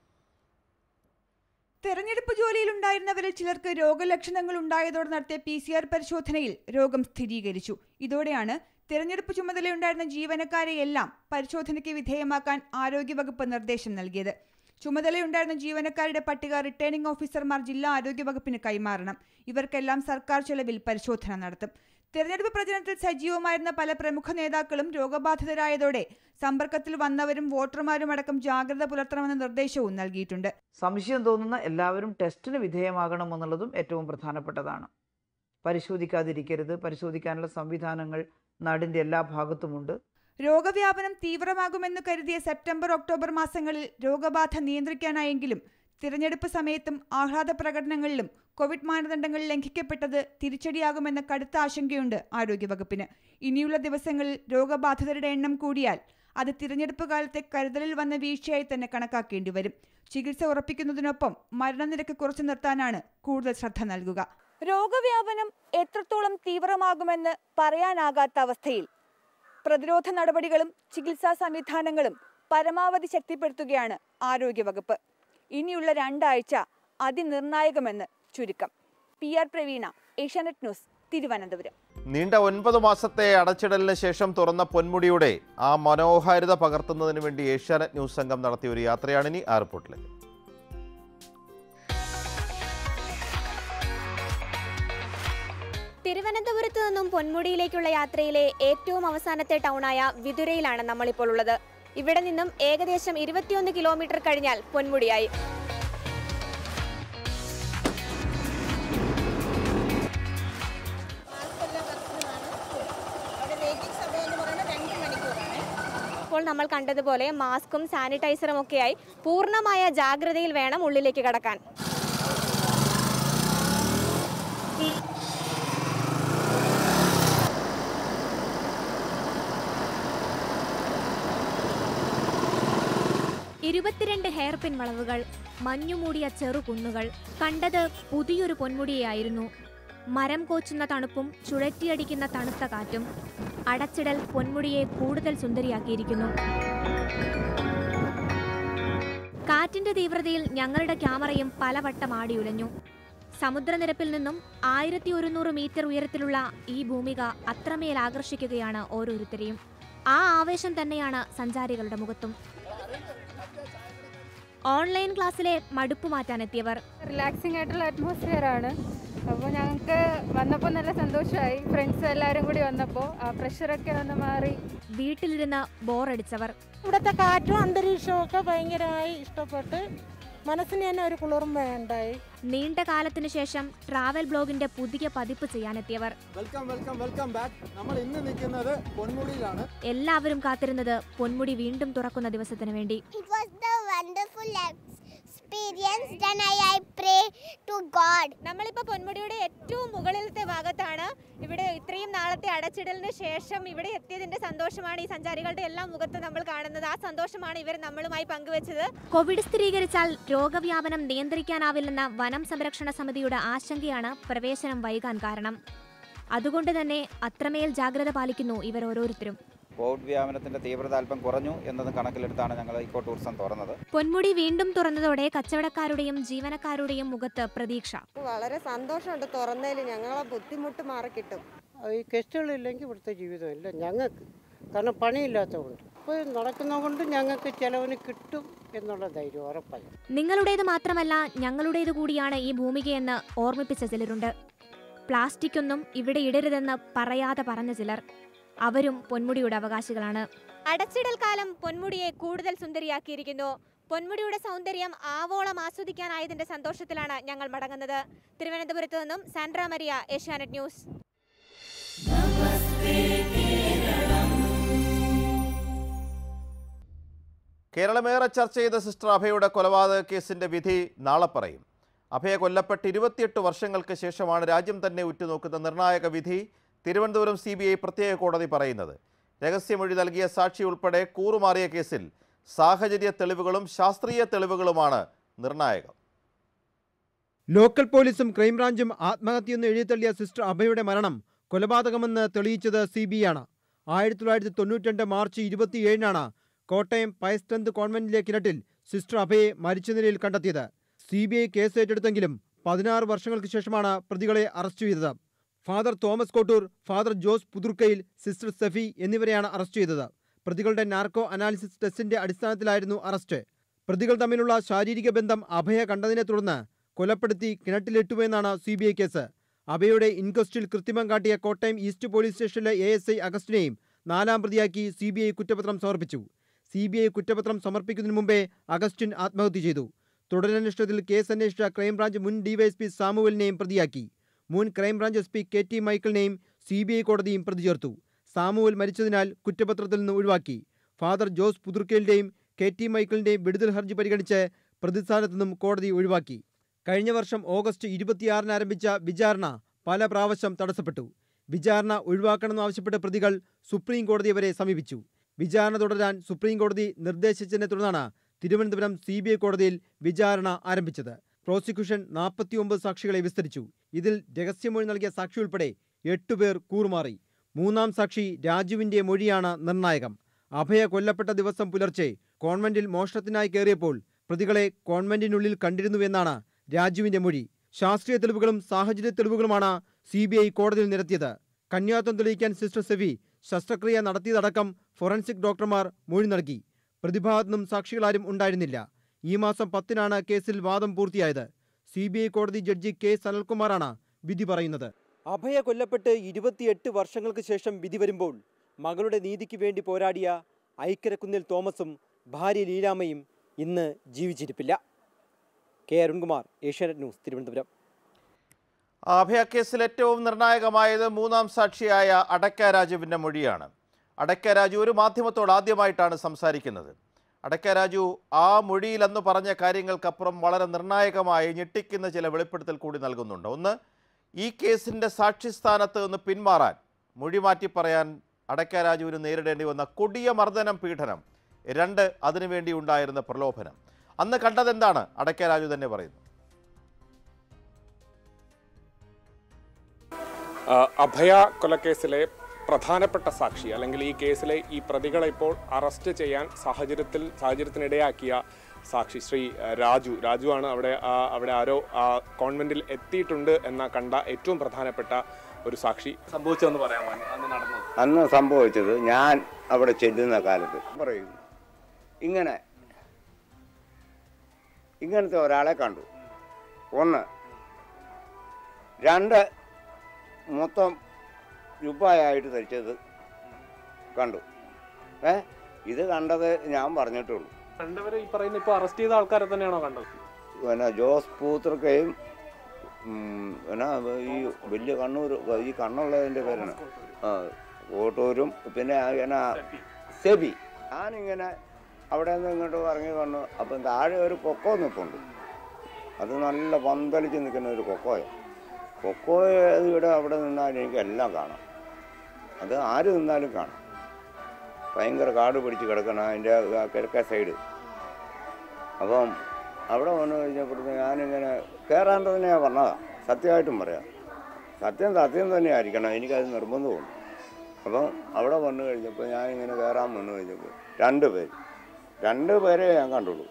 തെരഞ്ഞെടുപ്പ് ജോലിയിലുണ്ടായിരുന്നവരിൽ ചിലർക്ക് രോഗലക്ഷണങ്ങൾ ഉണ്ടായതോടെ നടത്തിയ പി സി ആർ പരിശോധനയിൽ രോഗം സ്ഥിരീകരിച്ചു ഇതോടെയാണ് തെരഞ്ഞെടുപ്പ് ചുമതലയുണ്ടായിരുന്ന ജീവനക്കാരെയെല്ലാം പരിശോധനയ്ക്ക് വിധേയമാക്കാൻ ആരോഗ്യവകുപ്പ് നിർദ്ദേശം നൽകിയത് ചുമതലയുണ്ടായിരുന്ന ജീവനക്കാരുടെ പട്ടിക റിട്ടേണിംഗ് ഓഫീസർമാർ ജില്ലാ ആരോഗ്യവകുപ്പിന് കൈമാറണം ഇവർക്കെല്ലാം സർക്കാർ ചെലവിൽ പരിശോധന നടത്തും തെരഞ്ഞെടുപ്പ് പ്രചരണത്തിൽ സജീവമായിരുന്ന പല പ്രമുഖ നേതാക്കളും രോഗബാധിതരായതോടെ സമ്പർക്കത്തിൽ വന്നവരും വോട്ടർമാരും അടക്കം ജാഗ്രത പുലർത്തണമെന്ന നിർദ്ദേശവും നൽകിയിട്ടുണ്ട് സംശയം തോന്നുന്ന എല്ലാവരും ടെസ്റ്റിന് വിധേയമാകണമെന്നുള്ളതും ഏറ്റവും പ്രധാനപ്പെട്ടതാണ് പരിശോധിക്കാതിരിക്കരുത് പരിശോധിക്കാനുള്ള സംവിധാനങ്ങൾ നാടിൻ്റെ എല്ലാ ഭാഗത്തുമുണ്ട് രോഗവ്യാപനം തീവ്രമാകുമെന്ന് കരുതിയ സെപ്റ്റംബർ ഒക്ടോബർ മാസങ്ങളിൽ രോഗബാധ നിയന്ത്രിക്കാനായെങ്കിലും തിരഞ്ഞെടുപ്പ് സമയത്തും ആഹ്ലാദ പ്രകടനങ്ങളിലും കോവിഡ് മാനദണ്ഡങ്ങൾ ലംഘിക്കപ്പെട്ടത് തിരിച്ചടിയാകുമെന്ന കടുത്ത ആശങ്കയുണ്ട് ആരോഗ്യവകുപ്പിന് ഇനിയുള്ള ദിവസങ്ങളിൽ രോഗബാധിതരുടെ എണ്ണം കൂടിയാൽ അത് തിരഞ്ഞെടുപ്പ് കാലത്തെ കരുതലിൽ വന്ന വീഴ്ചയായി തന്നെ കണക്കാക്കേണ്ടി വരും ചികിത്സ ഉറപ്പിക്കുന്നതിനൊപ്പം മരണനിരക്ക് കുറച്ചു നിർത്താനാണ് കൂടുതൽ ശ്രദ്ധ നൽകുക രോഗവ്യാപനം എത്രത്തോളം തീവ്രമാകുമെന്ന് പറയാനാകാത്ത അവസ്ഥയിൽ പ്രതിരോധ നടപടികളും ചികിത്സാ സംവിധാനങ്ങളും പരമാവധി ശക്തിപ്പെടുത്തുകയാണ് ആരോഗ്യവകുപ്പ് ഇനിയുള്ള രണ്ടാഴ്ച അതിനിർണായകമെന്ന് ചുരുക്കം P R Praveena Asianet news Thiruvananthapuram നീണ്ട ഒൻപത് മാസത്തെ അടച്ചിടലിന് ശേഷം തുറന്ന പൊന്മുടിയുടെ ആ മനോഹാരിത പകർത്തുന്നതിന് വേണ്ടി ഏഷ്യാനെറ്റ് ന്യൂസ് സംഘം നടത്തിയ ഒരു യാത്രയാണിനി ആ റിപ്പോർട്ടിലേക്ക് തിരുവനന്തപുരത്ത് നിന്നും പൊന്മുടിയിലേക്കുള്ള യാത്രയിലെ ഏറ്റവും അവസാനത്തെ ടൗണായ വിതുരയിലാണ് നമ്മളിപ്പോൾ ഉള്ളത് ഇവിടെ നിന്നും ഏകദേശം ഇരുപത്തിയൊന്ന് കിലോമീറ്റർ കഴിഞ്ഞാൽ പൊന്മുടിയായി അവിടെ വെയിറ്റിംഗ് സമയം ഇപ്പോൾ നമ്മൾ കണ്ടതുപോലെ മാസ്കും സാനിറ്റൈസറും ഒക്കെയായി പൂർണ്ണമായ ജാഗ്രതയിൽ വേണം ഉള്ളിലേക്ക് കടക്കാൻ ഇരുപത്തിരണ്ട് ഹെയർ പിൻ വളവുകൾ മഞ്ഞുമൂടിയ ചെറുകുന്നുകൾ കണ്ടത് പുതിയൊരു പൊന്മുടിയായിരുന്നു മരം കോച്ചുന്ന തണുപ്പും ചുഴറ്റിയടിക്കുന്ന തണുത്ത കാറ്റും അടച്ചിടൽ പൊന്മുടിയെ കൂടുതൽ സുന്ദരിയാക്കിയിരിക്കുന്നു കാറ്റിന്റെ തീവ്രതയിൽ ഞങ്ങളുടെ ക്യാമറയും പലവട്ടം ആടിയുലഞ്ഞു സമുദ്രനിരപ്പിൽ നിന്നും ആയിരത്തി ഒരുന്നൂറ് മീറ്റർ ഉയരത്തിലുള്ള ഈ ഭൂമിക അത്രമേൽ ആകർഷിക്കുകയാണ് ഓരോരുത്തരെയും ആ ആവേശം തന്നെയാണ് സഞ്ചാരികളുടെ മുഖത്തും ഓൺലൈൻ ക്ലാസ്സിലെ മടുപ്പ് മാറ്റാനെത്തിയവർ റിലാക്സിംഗ് ആയിട്ടുള്ള അറ്റ്മോസ്ഫിയർ ആണ് അപ്പോൾ ഞങ്ങൾക്ക് വന്നപ്പോൾ നല്ല സന്തോഷമായി ഫ്രണ്ട്സ് എല്ലാവരും കൂടി വന്നപ്പോൾ ആ പ്രഷറൊക്കെ ഒന്ന് മാറി വീട്ടിലിരുന്ന് ബോറടിച്ചവർ ഇവിടുത്തെ കാറ്റും അന്തരീക്ഷവും ഒക്കെ ഭയങ്കരമായി ഇഷ്ടപ്പെട്ട് മനസ്സിന് തന്നെ ഒരു കുളിർമ ഉണ്ടായി നീണ്ട കാലത്തിനു ശേഷം ട്രാവൽ ബ്ലോഗിന്റെ പുതിയ പതിപ്പ് ചെയ്യാനെത്തിയവർ വെൽക്കം വെൽക്കം വെൽക്കം ബാക്ക് നമ്മൾ ഇന്ന് നിൽക്കുന്നത് പൊന്മുടിയിലാണ് എല്ലാവരും കാത്തിരുന്നത് പൊന്മുടി വീണ്ടും തുറക്കുന്ന ദിവസത്തിന് വേണ്ടി It was the wonderful experience. Then I, I pray to God. നമ്മളിപ്പോൾ പൊന്മുടിയുടെ ഏറ്റവും മുകളിലത്തെ ഭാഗത്താണ് ഇവിടെ ഇത്രയും നാളത്തെ അടച്ചിടലിന് ശേഷം ഇവിടെ എത്തിയതിന്റെ സന്തോഷമാണ് ഈ സഞ്ചാരികളുടെ എല്ലാം മുഖത്ത് നമ്മൾ കാണുന്നത് ആ സന്തോഷമാണ് ഇവർ നമ്മളുമായി പങ്കുവച്ചത് കോവിഡ് സ്ഥിരീകരിച്ചാൽ രോഗവ്യാപനം നിയന്ത്രിക്കാനാവില്ലെന്ന വനം സംരക്ഷണ സമിതിയുടെ ആശങ്കയാണ് പ്രവേശനം വൈകാൻ കാരണം അതുകൊണ്ട് തന്നെ അത്രമേൽ ജാഗ്രത പാലിക്കുന്നു ഇവർ ഓരോരുത്തരും കോവിഡ് വ്യാപനത്തിന്റെ തീവ്രത അല്പം കുറഞ്ഞു എന്നതും കണക്കിലെടുത്താണ് ഞങ്ങൾ ഇക്കോ ടൂറിസം തുറന്നത് പൊന്മുടി വീണ്ടും തുറന്നതോടെ കച്ചവടക്കാരുടെയും ജീവനക്കാരുടെയും മുഖത്ത് പ്രതീക്ഷ വളരെ സന്തോഷമുണ്ട് തുറന്നതിൽ ഞങ്ങളെ ബുദ്ധിമുട്ട് മാറി കിട്ടും ഈ ഗസ്റ്റുകളില്ലെങ്കിൽ ഇവിടുത്തെ ജീവിതമില്ല ഞങ്ങൾക്ക് കാരണം പണിയില്ലാത്തതുകൊണ്ട് ഇപ്പോൾ നടക്കുന്നതുകൊണ്ട് ഞങ്ങൾക്ക് ചിലവിന് കിട്ടും എന്നുള്ള ധൈര്യം ഉറപ്പായി നിങ്ങളുടേത് മാത്രമല്ല ഞങ്ങളുടേത് കൂടിയാണ് ഈ ഭൂമികയെന്ന് ഓർമ്മിപ്പിച്ച ചിലരുണ്ട് പ്ലാസ്റ്റിക് ഒന്നും ഇവിടെ ഇടരുതെന്ന് പറയാതെ പറഞ്ഞ ചിലർ അവരും പൊന്മുടിയുടെ അവകാശികളാണ് അടച്ചിടൽ കാലം പൊന്മുടിയെ കൂടുതൽ സുന്ദരിയാക്കിയിരിക്കുന്നു പൊന്മുടിയുടെ സൗന്ദര്യം ആവോളം ആസ്വദിക്കാനായതിന്റെ സന്തോഷത്തിലാണ് ഞങ്ങൾ മടങ്ങുന്നത് തിരുവനന്തപുരത്ത് നിന്നും സാൻഡ്ര മരിയ ഏഷ്യാനെറ്റ് ന്യൂസ് കേരളമേറെ ചർച്ച ചെയ്ത സിസ്റ്റർ അഭയുടെ കൊലപാതക കേസിന്റെ വിധി നാളെ പറയും അഭയ കൊല്ലപ്പെട്ട് ഇരുപത്തിയെട്ട് വർഷങ്ങൾക്ക് ശേഷമാണ് രാജ്യം തന്നെ ഉറ്റുനോക്കുന്ന നിർണായക വിധി തിരുവനന്തപുരം സി പ്രത്യേക കോടതി പറയുന്നത് രഹസ്യമൊഴി നൽകിയ സാക്ഷി ഉൾപ്പെടെ കൂറുമാറിയ കേസിൽ സാഹചര്യ തെളിവുകളും ശാസ്ത്രീയ തെളിവുകളുമാണ് നിർണായകം ലോക്കൽ പോലീസും ക്രൈംബ്രാഞ്ചും ആത്മഹത്യയെന്ന് എഴുതിത്തള്ളിയ സിസ്റ്റർ അഭയുടെ മരണം കൊലപാതകമെന്ന് തെളിയിച്ചത് സി ബി ആണ് ആയിരത്തി തൊള്ളായിരത്തി തൊണ്ണൂറ്റിരണ്ട് മാർച്ച് ഇരുപത്തിയേഴിനാണ് കോട്ടയം പയസ്ട്രെന്ത് കോൺവെന്റിലെ കിണറ്റിൽ സിസ്റ്റർ അഭയെ മരിച്ച നിലയിൽ കണ്ടെത്തിയത് സി ബി ഐ കേസ് ഏറ്റെടുത്തെങ്കിലും പതിനാറ് വർഷങ്ങൾക്ക് ശേഷമാണ് പ്രതികളെ അറസ്റ്റ് ചെയ്തത് ഫാദർ തോമസ് കോട്ടൂർ ഫാദർ ജോസ് പുതുർക്കയിൽ സിസ്റ്റർ സഫി എന്നിവരെയാണ് അറസ്റ്റ് ചെയ്തത് പ്രതികളുടെ നാർക്കോ അനാലിസിസ് ടെസ്റ്റിന്റെ അടിസ്ഥാനത്തിലായിരുന്നു അറസ്റ്റ് പ്രതികൾ തമ്മിലുള്ള ശാരീരിക ബന്ധം അഭയ കണ്ടതിനെ തുടർന്ന് കൊലപ്പെടുത്തി കിണറ്റിലിട്ടുവെന്നാണ് സി ബി ഐ കേസ് അഭയുടെ ഇൻക്വസ്റ്റിൽ കൃത്രിമം കാട്ടിയ കോട്ടയം ഈസ്റ്റ് പോലീസ് സ്റ്റേഷനിലെ എ എസ് ഐ അഗസ്റ്റിനെയും നാലാം പ്രതിയാക്കി സി ബി ഐ കുറ്റപത്രം സമർപ്പിച്ചു സി ബി ഐ കുറ്റപത്രം സമർപ്പിക്കുന്നതിന് മുമ്പേ അഗസ്റ്റിൻ ആത്മഹത്യ ചെയ്തു തുടരന്വേഷണത്തിൽ കേസ് അന്വേഷിച്ച ക്രൈംബ്രാഞ്ച് മുൻ ഡിവൈഎസ്പി സാമുവലിനെയും പ്രതിയാക്കി മുൻ crime branch S P K T മൈക്കിളിനെയും സി ബി ഐ കോടതിയും പ്രതി ചേർത്തു സാമുവൽ മരിച്ചതിനാൽ കുറ്റപത്രത്തിൽ നിന്ന് ഒഴിവാക്കി ഫാദർ ജോസ് പുതുർക്കേലിന്റെയും കെ ടി മൈക്കിളിന്റെയും വിടുതൽ ഹർജി പരിഗണിച്ച് പ്രതിസ്ഥാനത്തു നിന്നും കോടതി ഒഴിവാക്കി കഴിഞ്ഞ വർഷം ഓഗസ്റ്റ് ഇരുപത്തിയാറിന് ആരംഭിച്ച വിചാരണ പല പ്രാവശ്യം തടസ്സപ്പെട്ടു വിചാരണ ഒഴിവാക്കണമെന്നാവശ്യപ്പെട്ട പ്രതികൾ സുപ്രീം കോടതിയെ വരെ സമീപിച്ചു വിചാരണ തുടരാൻ സുപ്രീം കോടതി നിർദ്ദേശിച്ചതിനെ തുടർന്നാണ് തിരുവനന്തപുരം സി ബി ഐ കോടതിയിൽ വിചാരണ ആരംഭിച്ചത് പ്രോസിക്യൂഷൻ നാൽപ്പത്തിയൊമ്പത് സാക്ഷികളെ വിസ്തരിച്ചു ഇതിൽ രഹസ്യമൊഴി നൽകിയ സാക്ഷി ഉൾപ്പെടെ എട്ടുപേർ കൂറുമാറി മൂന്നാം സാക്ഷി രാജുവിന്റെ മൊഴിയാണ് നിർണായകം അഭയ കൊല്ലപ്പെട്ട ദിവസം പുലർച്ചെ കോൺവെന്റിൽ മോഷണത്തിനായി കയറിയപ്പോൾ പ്രതികളെ കോൺവെന്റിനുള്ളിൽ കണ്ടിരുന്നുവെന്നാണ് രാജുവിന്റെ മൊഴി ശാസ്ത്രീയ തെളിവുകളും സാഹചര്യ തെളിവുകളുമാണ് സി ബി ഐ കോടതിയിൽ നിരത്തിയത് കന്യാത്വം തെളിയിക്കാൻ സിസ്റ്റർ സെവി ശസ്ത്രക്രിയ നടത്തിയതടക്കം ഫോറൻസിക് ഡോക്ടർമാർ മൊഴി നൽകി പ്രതിഭാഗത്തു നിന്നും സാക്ഷികളാരും ഉണ്ടായിരുന്നില്ല ഈ മാസം പത്തിനാണ് കേസിൽ വാദം പൂർത്തിയായത് സി ബി ഐ കോടതി ജഡ്ജി കെ സനൽകുമാറാണ് വിധി പറയുന്നത് അഭയ കൊല്ലപ്പെട്ട് ഇരുപത്തിയെട്ട് വർഷങ്ങൾക്ക് ശേഷം വിധി വരുമ്പോൾ മകളുടെ നീതിക്ക് വേണ്ടി പോരാടിയ ഐക്കരക്കുന്നിൽ തോമസും ഭാര്യ ലീലാമ്മയും ഇന്ന് ജീവിച്ചിരിപ്പില്ല കെ അരുൺകുമാർ ഏഷ്യാനെറ്റ് ന്യൂസ് തിരുവനന്തപുരം അഭയ കേസിൽ ഏറ്റവും നിർണായകമായത് മൂന്നാം സാക്ഷിയായ അടക്ക രാജുവിൻ്റെ മൊഴിയാണ് അടക്ക രാജു ഒരു മാധ്യമത്തോട് ആദ്യമായിട്ടാണ് സംസാരിക്കുന്നത് അടക്ക രാജു ആ മൊഴിയിൽ അന്ന് പറഞ്ഞ കാര്യങ്ങൾക്കപ്പുറം വളരെ നിർണായകമായി ഞെട്ടിക്കുന്ന ചില വെളിപ്പെടുത്തൽ കൂടി നൽകുന്നുണ്ട് ഒന്ന് ഈ കേസിൻ്റെ സാക്ഷിസ്ഥാനത്ത് നിന്ന് പിന്മാറാൻ മൊഴി മാറ്റി പറയാൻ അടക്ക രാജുവിന് നേരിടേണ്ടി വന്ന കൊടിയ മർദ്ദനം പീഡനം രണ്ട് അതിനുവേണ്ടി ഉണ്ടായിരുന്ന പ്രലോഭനം അന്ന് കണ്ടതെന്താണ് അടക്ക രാജു തന്നെ പറയുന്നു ആ, അഭയ കൊലക്കേസിലെ പ്രധാനപ്പെട്ട സാക്ഷി അല്ലെങ്കിൽ ഈ കേസിലെ ഈ പ്രതികളെ ഇപ്പോൾ അറസ്റ്റ് ചെയ്യാൻ സാഹചര്യത്തിൽ സാഹചര്യത്തിനിടയാക്കിയ സാക്ഷി ശ്രീ ആ, രാജു രാജുവാണ് അവിടെ ആ, അവിടെ ആരോ ആ കോൺവെന്റിൽ എത്തിയിട്ടുണ്ട് എന്ന കണ്ട ഏറ്റവും പ്രധാനപ്പെട്ട ഒരു സാക്ഷി സംഭവിച്ചതെന്ന് പറയാമോ അന്ന് നടന്നത് അന്ന് സംഭവിച്ചത് ഞാൻ അവിടെ ചെല്ലുന്ന കാലത്ത് പറയും ഇങ്ങനെ ഇങ്ങനത്തെ ഒരാളെ കണ്ടു ഒന്ന് രണ്ട് മൊത്തം രൂപയായിട്ട് ധരിച്ചത് കണ്ടു ഏ ഇത് കണ്ടത് ഞാൻ പറഞ്ഞിട്ടുള്ളൂ രണ്ടുപേരെ ഈ പറയുന്ന ഇപ്പോൾ അറസ്റ്റ് ചെയ്ത ആൾക്കാരെ തന്നെയാണോ കണ്ടത് പിന്നെ ജോസ് പൂത്രക്കയും ഉം, പിന്നെ ഈ വലിയ കണ്ണൂർ ഈ കണ്ണുള്ളതിൻ്റെ പേരാണ് ആ കോട്ടൂരും പിന്നെ ആ എന്നാ സെബി ഞാനിങ്ങനെ അവിടെ നിന്ന് ഇങ്ങോട്ട് ഇറങ്ങി വന്നു അപ്പം താഴെ ഒരു കൊക്കോ നിൽപ്പുണ്ട് അത് നല്ല പന്തലിച്ച് നിൽക്കുന്ന ഒരു കൊക്കോയ കൊക്കോയ ഇവിടെ അവിടെ നിന്നാൽ എനിക്ക് എല്ലാം കാണാം അത് ആര് നിന്നാലും കാണാം ഭയങ്കര കാട് പിടിച്ച് കിടക്കണം അതിൻ്റെ കിഴക്കേ സൈഡ് അപ്പം അവിടെ വന്നു കഴിഞ്ഞപ്പോഴത്തേക്ക് ഞാനിങ്ങനെ കയറാൻ തന്നെയാണ് പറഞ്ഞതാ സത്യമായിട്ടും പറയാം സത്യം സത്യം തന്നെ ആയിരിക്കണം എനിക്കത് നിർബന്ധമുണ്ട് അപ്പം അവിടെ വന്നു കഴിഞ്ഞപ്പോൾ ഞാനിങ്ങനെ കയറാൻ വന്നു കഴിഞ്ഞപ്പോൾ രണ്ട് പേര് രണ്ട് പേരെ ഞാൻ കണ്ടുള്ളൂ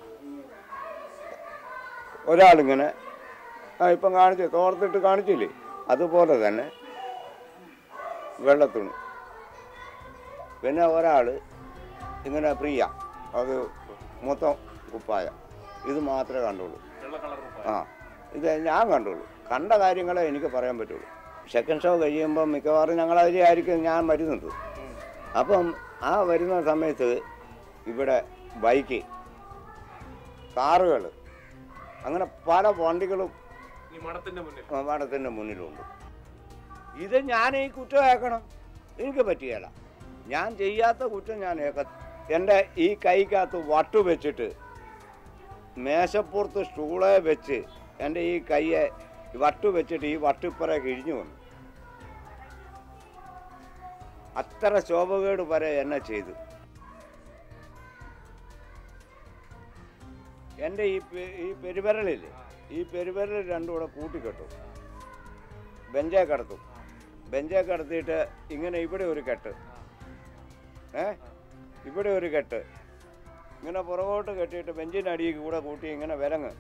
ഒരാളിങ്ങനെ ആ ഇപ്പം കാണിച്ചു തോർത്തിട്ട് കാണിച്ചില്ലേ അതുപോലെ തന്നെ വെള്ളത്തുണി പിന്നെ ഒരാൾ ഇങ്ങനെ പ്രിയ അത് മൊത്തം കുപ്പായ ഇത് മാത്രമേ കണ്ടുള്ളൂ ആ ഇത് ഞാൻ കണ്ടുള്ളൂ കണ്ട കാര്യങ്ങളെ എനിക്ക് പറയാൻ പറ്റുള്ളൂ സെക്കൻഡ് ഷോ കഴിയുമ്പം മിക്കവാറും ഞങ്ങൾ അതിലായിരിക്കും ഞാൻ വരുന്നത് അപ്പം ആ വരുന്ന സമയത്ത് ഇവിടെ ബൈക്ക് കാറുകൾ അങ്ങനെ പല വണ്ടികളും ഈ മഠത്തിന്റെ മുന്നിൽ മഠത്തിൻ്റെ മുന്നിലുണ്ട് ഇത് ഞാൻ ഈ കുറ്റമാക്കണം എനിക്ക് പറ്റിയല്ല ഞാൻ ചെയ്യാത്ത കുറ്റം ഞാൻ ഏക്ക എൻ്റെ ഈ കൈക്കകത്ത് വട്ടു വെച്ചിട്ട് മേശപ്പുറത്ത് സ്റ്റൂളെ വെച്ച് എൻ്റെ ഈ കൈയെ വട്ടു വെച്ചിട്ട് ഈ വട്ടിപ്പുറ കിഴിഞ്ഞു വന്നു അത്ര ശോഭകേട് വരെ എന്നെ ചെയ്തു എൻ്റെ ഈ പെ- ഈ പെരുവിരലില്ലേ ഈ പെരുവിരൽ രണ്ടും കൂടെ കൂട്ടിക്കെട്ടും ബെഞ്ചേ കിടത്തും ബെഞ്ചേ കിടത്തിയിട്ട് ഇങ്ങനെ ഇവിടെ ഒരു കെട്ട് ഏ ഇവിടെ ഒരു കെട്ട് ഇങ്ങനെ പുറകോട്ട് കെട്ടിയിട്ട് ബെഞ്ചിൻ്റെ അടിയിൽ കൂടെ കൂട്ടി ഇങ്ങനെ വിലങ്ങ്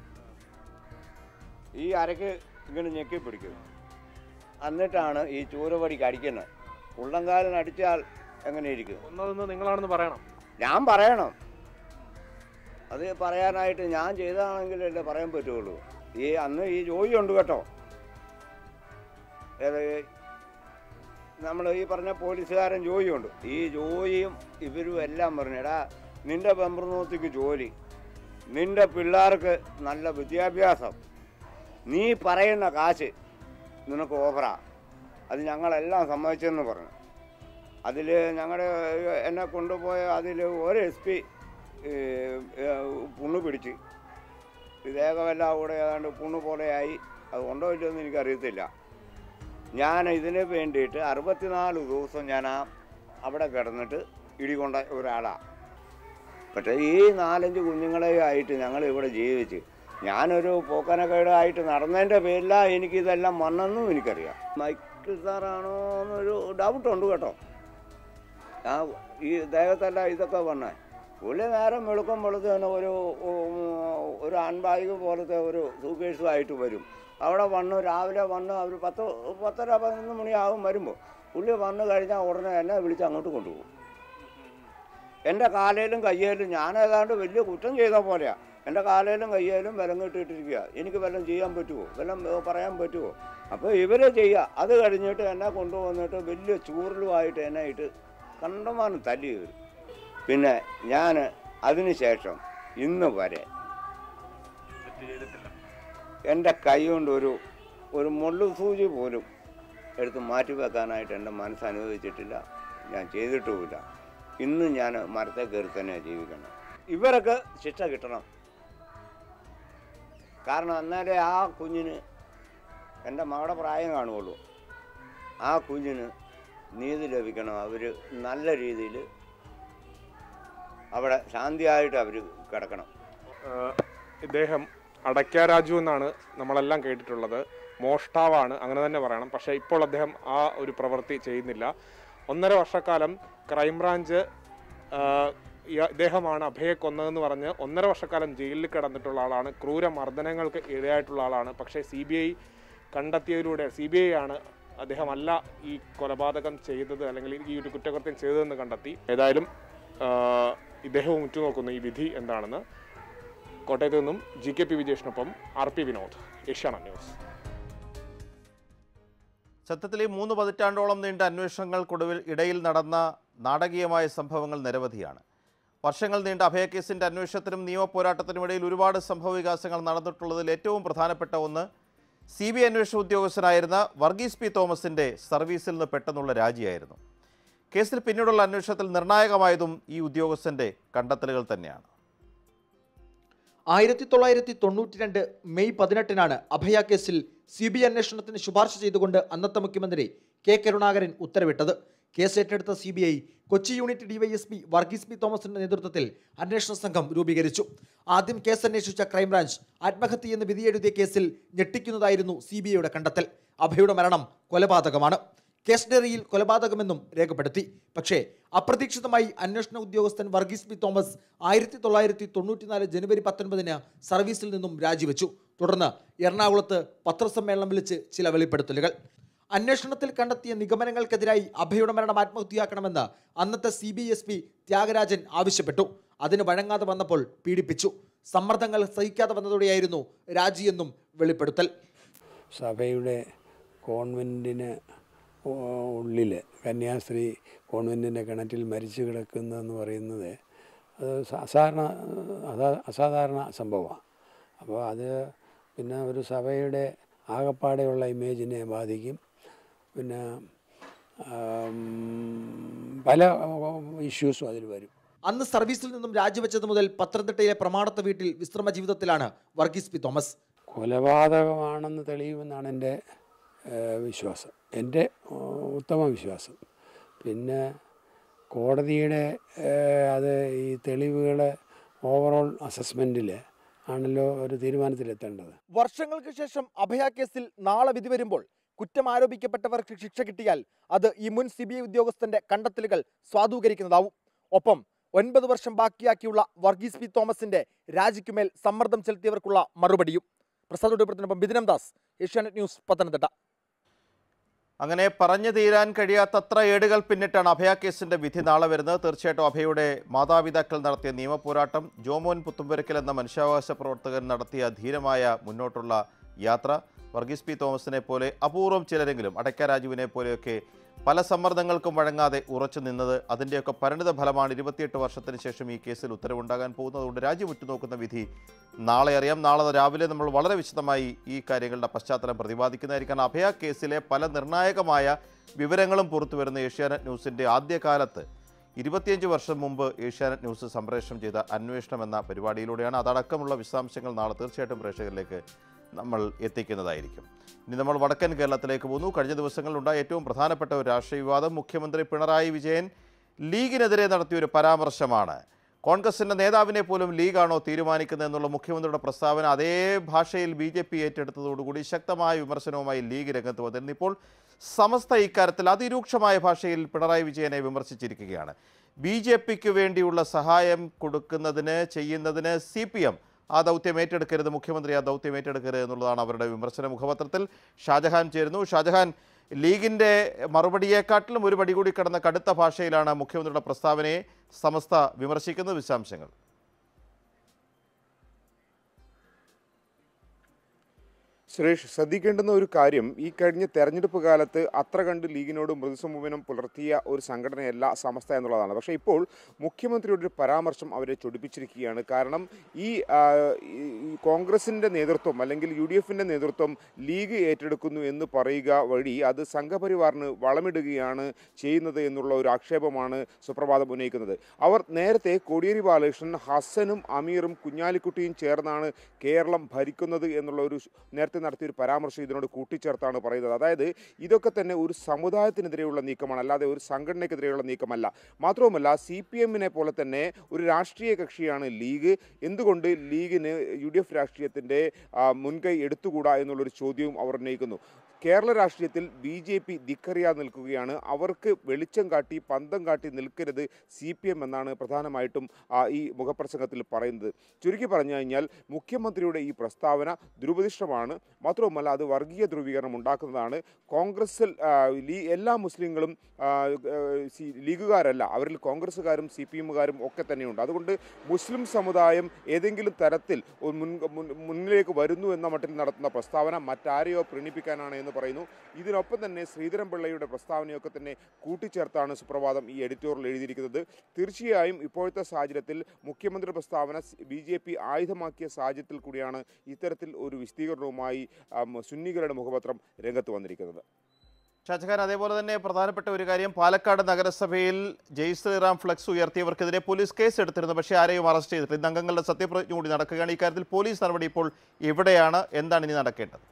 ഈ അരക്ക് ഇങ്ങനെ ഞെക്കി പിടിക്കും എന്നിട്ടാണ് ഈ ചൂരപടിക്ക് അടിക്കുന്നത് ഉള്ളംകാലൻ അടിച്ചാൽ എങ്ങനെ ഇരിക്കും ഒന്നതൊന്ന് നിങ്ങളാണെന്ന് പറയണം ഞാൻ പറയണം അത് പറയാനായിട്ട് ഞാൻ ചെയ്തതാണെങ്കിലല്ലേ പറയാൻ പറ്റുള്ളൂ ഈ അന്ന് ഈ ജോയി ഉണ്ട് കേട്ടോ ഏത് നമ്മൾ ഈ പറഞ്ഞ പോലീസുകാരൻ ജോയിയുണ്ട് ഈ ജോയിയും ഇവരും എല്ലാം പറഞ്ഞു എടാ നിന്റെ പെമ്പർനോത്തിക്ക് ജോലി നിന്റെ പിള്ളേർക്ക് നല്ല വിദ്യാഭ്യാസം നീ പറയുന്ന കാശ് നിനക്ക് ഓഫറാ അത് ഞങ്ങളെല്ലാം സമ്മതിച്ചെന്ന് പറഞ്ഞു അതിൽ ഞങ്ങളുടെ എന്നെ കൊണ്ടുപോയ അതിൽ ഒരു എസ് പി പുണ്ണു പിടിച്ച് ദേഹമെല്ലാം കൂടെ ഏതാണ്ട് പുണ്ണു പോലെയായി അത് ഉണ്ടോ ഇല്ലയോ എന്ന് എനിക്കറിയത്തില്ല ഞാൻ ഇതിന് വേണ്ടിയിട്ട് അറുപത്തിനാല് ദിവസം ഞാൻ ആ അവിടെ കിടന്നിട്ട് ഇടികൊണ്ട ഒരാളാണ് പക്ഷേ ഈ നാലഞ്ച് കുഞ്ഞുങ്ങളെയായിട്ട് ഞങ്ങൾ ഇവിടെ ജീവിച്ച് ഞാനൊരു പോക്കനക്കേടായിട്ട് നടന്നതിൻ്റെ പേരിലാണ് എനിക്കിതെല്ലാം വന്നെന്നും എനിക്കറിയാം മൈക്കിൾ സാറാണോ എന്നൊരു ഡൗട്ടുണ്ട് കേട്ടോ ആ ഈ ദേഹത്തെല്ലാം ഇതൊക്കെ വന്നേ പുള്ളി നേരം വെളുക്കം വെളുത്ത് തന്നെ ഒരു ഉം, ഒരു അൺബാഗ് പോലത്തെ ഒരു സൂക്കേഴ്സുമായിട്ട് വരും അവിടെ വന്ന് രാവിലെ വന്ന് അവർ പത്ത് പത്തര പതിനൊന്ന് മണിയാകും വരുമ്പോൾ പുള്ളി വന്നു കഴിഞ്ഞാൽ ഉടനെ എന്നെ വിളിച്ച് അങ്ങോട്ട് കൊണ്ടുപോകും എൻ്റെ കാലയിലും കയ്യേലും ഞാൻ ഏതാണ്ട് വലിയ കുറ്റം ചെയ്ത പോലെയാണ് എൻ്റെ കാലയിലും കയ്യേലും വിലം കെട്ടിയിട്ടിരിക്കുക എനിക്ക് വല്ലതും ചെയ്യാൻ പറ്റുമോ വല്ലതും ഏ, പറയാൻ പറ്റുമോ അപ്പോൾ ഇവരെ ചെയ്യുക അത് കഴിഞ്ഞിട്ട് എന്നെ കൊണ്ടുവന്നിട്ട് വലിയ ചൂരലുമായിട്ട് എന്നെ ഇട്ട് കണ്ടമാനം തല്ലി ഇവർ പിന്നെ ഞാൻ അതിന് ശേഷം ഇന്ന് വരെ എൻ്റെ കൈ കൊണ്ട് ഒരു ഒരു മുള്ളു സൂചി പോലും എടുത്ത് മാറ്റി വെക്കാനായിട്ട് എൻ്റെ മനസ്സ് അനുവദിച്ചിട്ടില്ല ഞാൻ ചെയ്തിട്ടുമില്ല ഇന്നും ഞാൻ മരത്തെ കയറി തന്നെ ജീവിക്കണം ഇവരൊക്കെ ശിക്ഷ കിട്ടണം കാരണം എന്നാലേ ആ കുഞ്ഞിന് എൻ്റെ മകളുടെ പ്രായം കാണുകയുള്ളൂ ആ കുഞ്ഞിന് നീതി ലഭിക്കണം അവർ നല്ല രീതിയിൽ അവിടെ ശാന്തിയായിട്ട് അവർ കിടക്കണം ഏഹ് ഇദ്ദേഹം അടയ്ക്ക രാജു എന്നാണ് നമ്മളെല്ലാം കേട്ടിട്ടുള്ളത് മോഷ്ടാവാണ് അങ്ങനെ തന്നെ പറയണം പക്ഷേ ഇപ്പോൾ അദ്ദേഹം ആ ഒരു പ്രവൃത്തി ചെയ്യുന്നില്ല ഒന്നര വർഷക്കാലം ക്രൈംബ്രാഞ്ച് ഏഹ് ഇയ- ഇദ്ദേഹമാണ് അഭയെ കൊന്നതെന്ന് പറഞ്ഞ് ഒന്നര വർഷക്കാലം ജയിലിൽ കിടന്നിട്ടുള്ള ആളാണ് ക്രൂര മർദ്ദനങ്ങൾക്ക് ഇടയായിട്ടുള്ള ആളാണ് പക്ഷേ സി ബി ഐ കണ്ടെത്തിയതിലൂടെ സി ബി ഐ ആണ് അദ്ദേഹം അല്ല ഈ കൊലപാതകം ചെയ്തത് അല്ലെങ്കിൽ ഈ ഒരു കുറ്റകൃത്യം ചെയ്തതെന്ന് കണ്ടെത്തി ഏതായാലും ഏഹ് ഇദ്ദേഹവും ഉറ്റുനോക്കുന്നു ഈ വിധി എന്താണെന്ന് കോട്ടയത്ത് നിന്നും ജി കെ പി വിജേഷിനൊപ്പം R P Vinod Asianet news സത്യത്തിൽ ഈ മൂന്ന് പതിറ്റാണ്ടോളം നീണ്ട അന്വേഷണങ്ങൾക്കൊടുവിൽ ഇടയിൽ നടന്ന നാടകീയമായ സംഭവങ്ങൾ നിരവധിയാണ് വർഷങ്ങൾ നീണ്ട അഭയക്കേസിൻ്റെ അന്വേഷണത്തിനും നിയമപോരാട്ടത്തിനും ഇടയിൽ ഒരുപാട് സംഭവ വികാസങ്ങൾ നടന്നിട്ടുള്ളതിൽ ഏറ്റവും പ്രധാനപ്പെട്ട ഒന്ന് സി ബി ഐ അന്വേഷണ ഉദ്യോഗസ്ഥനായിരുന്ന വർഗീസ് പി തോമസിൻ്റെ സർവീസിൽ നിന്ന് പെട്ടെന്നുള്ള രാജിയായിരുന്നു കേസിൽ പിന്നീടുള്ള അന്വേഷണത്തിൽ നിർണായകമായതും ഈ ഉദ്യോഗസ്ഥൻ്റെ കണ്ടെത്തലുകൾ തന്നെയാണ് ആയിരത്തി തൊള്ളായിരത്തി തൊണ്ണൂറ്റി രണ്ട് മെയ് പതിനെട്ടിനാണ് അഭയ കേസിൽ സി ബി ഐ അന്വേഷണത്തിന് ശുപാർശ ചെയ്തുകൊണ്ട് അന്നത്തെ മുഖ്യമന്ത്രി കെ കരുണാകരൻ ഉത്തരവിട്ടത് കേസ് ഏറ്റെടുത്ത C B I Kochi unit DYSP Varghese P തോമസിന്റെ നേതൃത്വത്തിൽ അന്വേഷണ സംഘം രൂപീകരിച്ചു ആദ്യം കേസ് അന്വേഷിച്ച ക്രൈംബ്രാഞ്ച് ആത്മഹത്യ എന്ന് വിധിയെഴുതിയ കേസിൽ ഞെട്ടിക്കുന്നതായിരുന്നു സി ബി ഐയുടെ കണ്ടെത്തൽ അഭയുടെ മരണം കൊലപാതകമാണ് കേസ് ഡയറിയിൽ കൊലപാതകമെന്നും രേഖപ്പെടുത്തി പക്ഷേ അപ്രതീക്ഷിതമായി അന്വേഷണ ഉദ്യോഗസ്ഥൻ വർഗീസ് പി തോമസ് ആയിരത്തി തൊള്ളായിരത്തി തൊണ്ണൂറ്റിനാല് ജനുവരി പത്തൊൻപതിന് സർവീസിൽ നിന്നും രാജിവെച്ചു തുടർന്ന് എറണാകുളത്ത് പത്രസമ്മേളനം വിളിച്ച് ചില വെളിപ്പെടുത്തലുകൾ അന്വേഷണത്തിൽ കണ്ടെത്തിയ നിഗമനങ്ങൾക്കെതിരായി അഭയുടെ മരണം ആത്മഹത്യയാക്കണമെന്ന് അന്നത്തെ C B S P Thyagarajan ആവശ്യപ്പെട്ടു അതിന് വഴങ്ങാതെ വന്നപ്പോൾ പീഡിപ്പിച്ചു സമ്മർദ്ദങ്ങൾ സഹിക്കാതെ വന്നതോടെയായിരുന്നു രാജിയെന്നും വെളിപ്പെടുത്തൽ സഭയുടെ കോൺവെൻറ്റിന് ഉള്ളിൽ കന്യാസ്ത്രീ കോൺവെൻറ്റിൻ്റെ കിണറ്റിൽ മരിച്ചു കിടക്കുന്നതെന്ന് പറയുന്നത് അത് സാധാരണ അസാ അസാധാരണ സംഭവമാണ് അപ്പോൾ അത് പിന്നെ ഒരു സഭയുടെ ആകപ്പാടെയുള്ള ഇമേജിനെ ബാധിക്കും പിന്നെ ആം, പല ഇഷ്യൂസും അതിൽ വരും അന്ന് സർവീസിൽ നിന്നും രാജിവെച്ചത് മുതൽ പത്തനംതിട്ടയിലെ പ്രമാണത്ത വീട്ടിൽ വിശ്രമ ജീവിതത്തിലാണ് വർഗീസ് പി തോമസ് കൊലപാതകമാണെന്ന് തെളിയുമെന്നാണ് എൻ്റെ ഏഹ്, വിശ്വാസം എൻ്റെ ഏഹ്, ഉത്തമ വിശ്വാസം പിന്നെ കോടതിയുടെ ഏഹ്, അത് ഈ തെളിവുകൾ ഓവറോൾ അസസ്മെൻറ്റിൽ ആണല്ലോ ഒരു തീരുമാനത്തിലെത്തേണ്ടത് വർഷങ്ങൾക്ക് ശേഷം അഭയ കേസിൽ നാളെ വിധി വരുമ്പോൾ കുറ്റം ആരോപിക്കപ്പെട്ടവർക്ക് ശിക്ഷ കിട്ടിയാൽ അത് ഈ മുൻ സി ബി ഐ ഉദ്യോഗസ്ഥന്റെ കണ്ടെത്തലുകൾ സ്വാധൂകരിക്കുന്നതാവും ഒപ്പം ഒൻപത് വർഷം ബാക്കിയാക്കിയുള്ള വർഗീസ് പി തോമസിന്റെ രാജിക്കുമേൽ സമ്മർദ്ദം ചെലുത്തിയവർക്കുള്ള മറുപടിയും പ്രസാദ് ഉടുപ്പത്തിനൊപ്പം ബിദിനം ദാസ് ഏഷ്യാനെറ്റ് ന്യൂസ് പത്തനംതിട്ട അങ്ങനെ പറഞ്ഞു തീരാൻ കഴിയാത്തത്ര ഏടുകൾ പിന്നിട്ടാണ് അഭയ കേസിന്റെ വിധി നാളെ വരുന്നത് തീർച്ചയായിട്ടും അഭയയുടെ മാതാപിതാക്കൾ നടത്തിയ നിയമപോരാട്ടം ജോമോൻ പുത്തുമ്പരക്കൽ എന്ന മനുഷ്യാവകാശ പ്രവർത്തകൻ നടത്തിയ ധീരമായ മുന്നോട്ടുള്ള യാത്ര വർഗീസ് പി തോമസിനെ പോലെ അപൂർവം ചിലരെങ്കിലും അടയ്ക്ക രാജുവിനെ പോലെയൊക്കെ പല സമ്മർദ്ദങ്ങൾക്കും വഴങ്ങാതെ ഉറച്ചു നിന്നത് അതിൻ്റെയൊക്കെ പരിണിത ഫലമാണ് ഇരുപത്തിയെട്ട് വർഷത്തിന് ശേഷം ഈ കേസിൽ ഉത്തരവുണ്ടാകാൻ പോകുന്നത് അതുകൊണ്ട് രാജ്യം ഉറ്റുനോക്കുന്ന വിധി നാളെ അറിയാം നാളെ രാവിലെ നമ്മൾ വളരെ വിശദമായി ഈ കാര്യങ്ങളുടെ പശ്ചാത്തലം പ്രതിപാദിക്കുന്നതായിരിക്കും കാരണം അഭയ കേസിലെ പല നിർണായകമായ വിവരങ്ങളും പുറത്തു വരുന്ന ഏഷ്യാനെറ്റ് ന്യൂസിൻ്റെ ആദ്യകാലത്ത് ഇരുപത്തിയഞ്ച് വർഷം മുമ്പ് ഏഷ്യാനെറ്റ് ന്യൂസ് സംപ്രേഷണം ചെയ്ത അന്വേഷണം എന്ന പരിപാടിയിലൂടെയാണ് അതടക്കമുള്ള വിശദാംശങ്ങൾ നാളെ തീർച്ചയായിട്ടും പ്രേക്ഷകരിലേക്ക് നമ്മൾ എത്തിക്കുന്നതായിരിക്കും ഇനി നമ്മൾ വടക്കൻ കേരളത്തിലേക്ക് പോകുന്നു കഴിഞ്ഞ ദിവസങ്ങളിലുണ്ടായ ഏറ്റവും പ്രധാനപ്പെട്ട ഒരു രാഷ്ട്രീയ വിവാദം മുഖ്യമന്ത്രി പിണറായി വിജയൻ ലീഗിനെതിരെ നടത്തിയ ഒരു പരാമർശമാണ് കോൺഗ്രസിൻ്റെ നേതാവിനെ പോലും ലീഗാണോ തീരുമാനിക്കുന്നത് എന്നുള്ള മുഖ്യമന്ത്രിയുടെ പ്രസ്താവന അതേ ഭാഷയിൽ ബി ജെ പി ഏറ്റെടുത്തതോടുകൂടി ശക്തമായ വിമർശനവുമായി ലീഗ് രംഗത്ത് വന്നിരുന്നു ഇപ്പോൾ സമസ്ത ഇക്കാര്യത്തിൽ അതിരൂക്ഷമായ ഭാഷയിൽ പിണറായി വിജയനെ വിമർശിച്ചിരിക്കുകയാണ് ബി ജെ പിക്ക് വേണ്ടിയുള്ള സഹായം കൊടുക്കുന്നതിന് ചെയ്യുന്നതിന് സി പി എം ആ ദൗത്യം ഏറ്റെടുക്കരുത് മുഖ്യമന്ത്രി ആ ദൗത്യം ഏറ്റെടുക്കരുത് എന്നുള്ളതാണ് അവരുടെ വിമർശന മുഖപത്രത്തിൽ ഷാജഹാൻ ചേരുന്നു ഷാജഹാൻ ലീഗിൻ്റെ മറുപടിയെക്കാട്ടിലും ഒരു പടി കൂടി കടന്ന കടുത്ത ഭാഷയിലാണ് മുഖ്യമന്ത്രിയുടെ പ്രസ്താവനയെ സമസ്ത വിമർശിക്കുന്നത് വിശദാംശങ്ങൾ സുരേഷ് ശ്രദ്ധിക്കേണ്ടുന്ന ഒരു കാര്യം ഈ കഴിഞ്ഞ തെരഞ്ഞെടുപ്പ് കാലത്ത് അത്ര കണ്ട് ലീഗിനോട് മൃദുസമീപനം പുലർത്തിയ ഒരു സംഘടനയല്ല സമസ്ത എന്നുള്ളതാണ് പക്ഷേ ഇപ്പോൾ മുഖ്യമന്ത്രിയുടെ ഒരു പരാമർശം അവരെ ചൊടിപ്പിച്ചിരിക്കുകയാണ് കാരണം ഈ ആ, ഈ കോൺഗ്രസിൻ്റെ നേതൃത്വം അല്ലെങ്കിൽ യു ഡി എഫിൻ്റെ നേതൃത്വം ലീഗ് ഏറ്റെടുക്കുന്നു എന്ന് പറയുക വഴി അത് സംഘപരിവാറിന് വളമിടുകയാണ് ചെയ്യുന്നത് എന്നുള്ള ഒരു ആക്ഷേപമാണ് സുപ്രഭാതം ഉന്നയിക്കുന്നത് അവർ നേരത്തെ കോടിയേരി ബാലകൃഷ്ണൻ ഹസനും അമീറും കുഞ്ഞാലിക്കുട്ടിയും ചേർന്നാണ് കേരളം ഭരിക്കുന്നത് എന്നുള്ള ഒരു നേരത്തെ നടത്തിയൊരു പരാമർശം ഇതിനോട് കൂട്ടിച്ചേർത്താണ് പറയുന്നത് അതായത് ഇതൊക്കെ തന്നെ ഒരു സമുദായത്തിനെതിരെയുള്ള നീക്കമാണ് അല്ലാതെ ഒരു സംഘടനയ്ക്കെതിരെയുള്ള നീക്കമല്ല മാത്രവുമല്ല സി പി എമ്മിനെ പോലെ തന്നെ ഒരു രാഷ്ട്രീയ കക്ഷിയാണ് ലീഗ് എന്തുകൊണ്ട് ലീഗിന് യു ഡി എഫ് രാഷ്ട്രീയത്തിൻ്റെ മുൻകൈ എടുത്തുകൂടാ എന്നുള്ളൊരു ചോദ്യവും അവർ ഉന്നയിക്കുന്നു കേരള രാഷ്ട്രീയത്തിൽ ബി ജെ പി ധിക്കറിയാതെ നിൽക്കുകയാണ് അവർക്ക് വെളിച്ചം കാട്ടി പന്തം കാട്ടി നിൽക്കരുത് സി പി എം എന്നാണ് പ്രധാനമായിട്ടും ആ, ഈ മുഖപ്രസംഗത്തിൽ പറയുന്നത് ചുരുക്കി പറഞ്ഞു കഴിഞ്ഞാൽ മുഖ്യമന്ത്രിയുടെ ഈ പ്രസ്താവന ദുരുപദിഷ്ടമാണ് മാത്രവുമല്ല അത് വർഗീയ ധ്രുവീകരണം ഉണ്ടാക്കുന്നതാണ് കോൺഗ്രസിൽ ആ, ലീ- എല്ലാ മുസ്ലിങ്ങളും ആ, ആ, സി- ലീഗുകാരല്ല അവരിൽ കോൺഗ്രസ്സുകാരും സി പി എമ്മുകാരും ഒക്കെ തന്നെയുണ്ട് അതുകൊണ്ട് മുസ്ലിം സമുദായം ഏതെങ്കിലും തരത്തിൽ ഒരു മുൻ മുൻ- മുന്നിലേക്ക് വരുന്നു എന്ന മട്ടിൽ നടത്തുന്ന പ്രസ്താവന മറ്റാരെയോ പ്രീണിപ്പിക്കാനാണ് എന്ന് പറയുന്നു ഇതിനൊപ്പം തന്നെ ശ്രീധരൻപിള്ളയുടെ പ്രസ്താവനയൊക്കെ തന്നെ കൂട്ടിച്ചേർത്താണ് സുപ്രഭാതം ഈ എഡിറ്റോറിയൽ എഴുതിയിരിക്കുന്നത് തീർച്ചയായും ഇപ്പോഴത്തെ സാഹചര്യത്തിൽ മുഖ്യമന്ത്രി പ്രസ്താവന ബി ജെ പി ആയുധമാക്കിയ സാഹചര്യത്തിൽ കൂടിയാണ് ഇത്തരത്തിൽ ഒരു വിശദീകരണവുമായി ആം, സുന്നികളുടെ മുഖപത്രം രംഗത്ത് വന്നിരിക്കുന്നത് ഷാജഹാൻ അതേപോലെ തന്നെ പ്രധാനപ്പെട്ട ഒരു കാര്യം പാലക്കാട് നഗരസഭയിൽ ജയ് ശ്രീറാം ഫ്ലക്സ് ഉയർത്തിയവർക്കെതിരെ പോലീസ് കേസ് എടുത്തിരുന്നു പക്ഷേ ആരെയും അറസ്റ്റ് ചെയ്തിട്ടില്ല ഇന്ന് അംഗങ്ങളുടെ സത്യപ്രതിജ്ഞ കൂടി നടക്കുകയാണ് ഇക്കാര്യത്തിൽ പോലീസ് നടപടി ഇപ്പോൾ എവിടെയാണ് എന്താണ് ഇനി നടക്കേണ്ടത്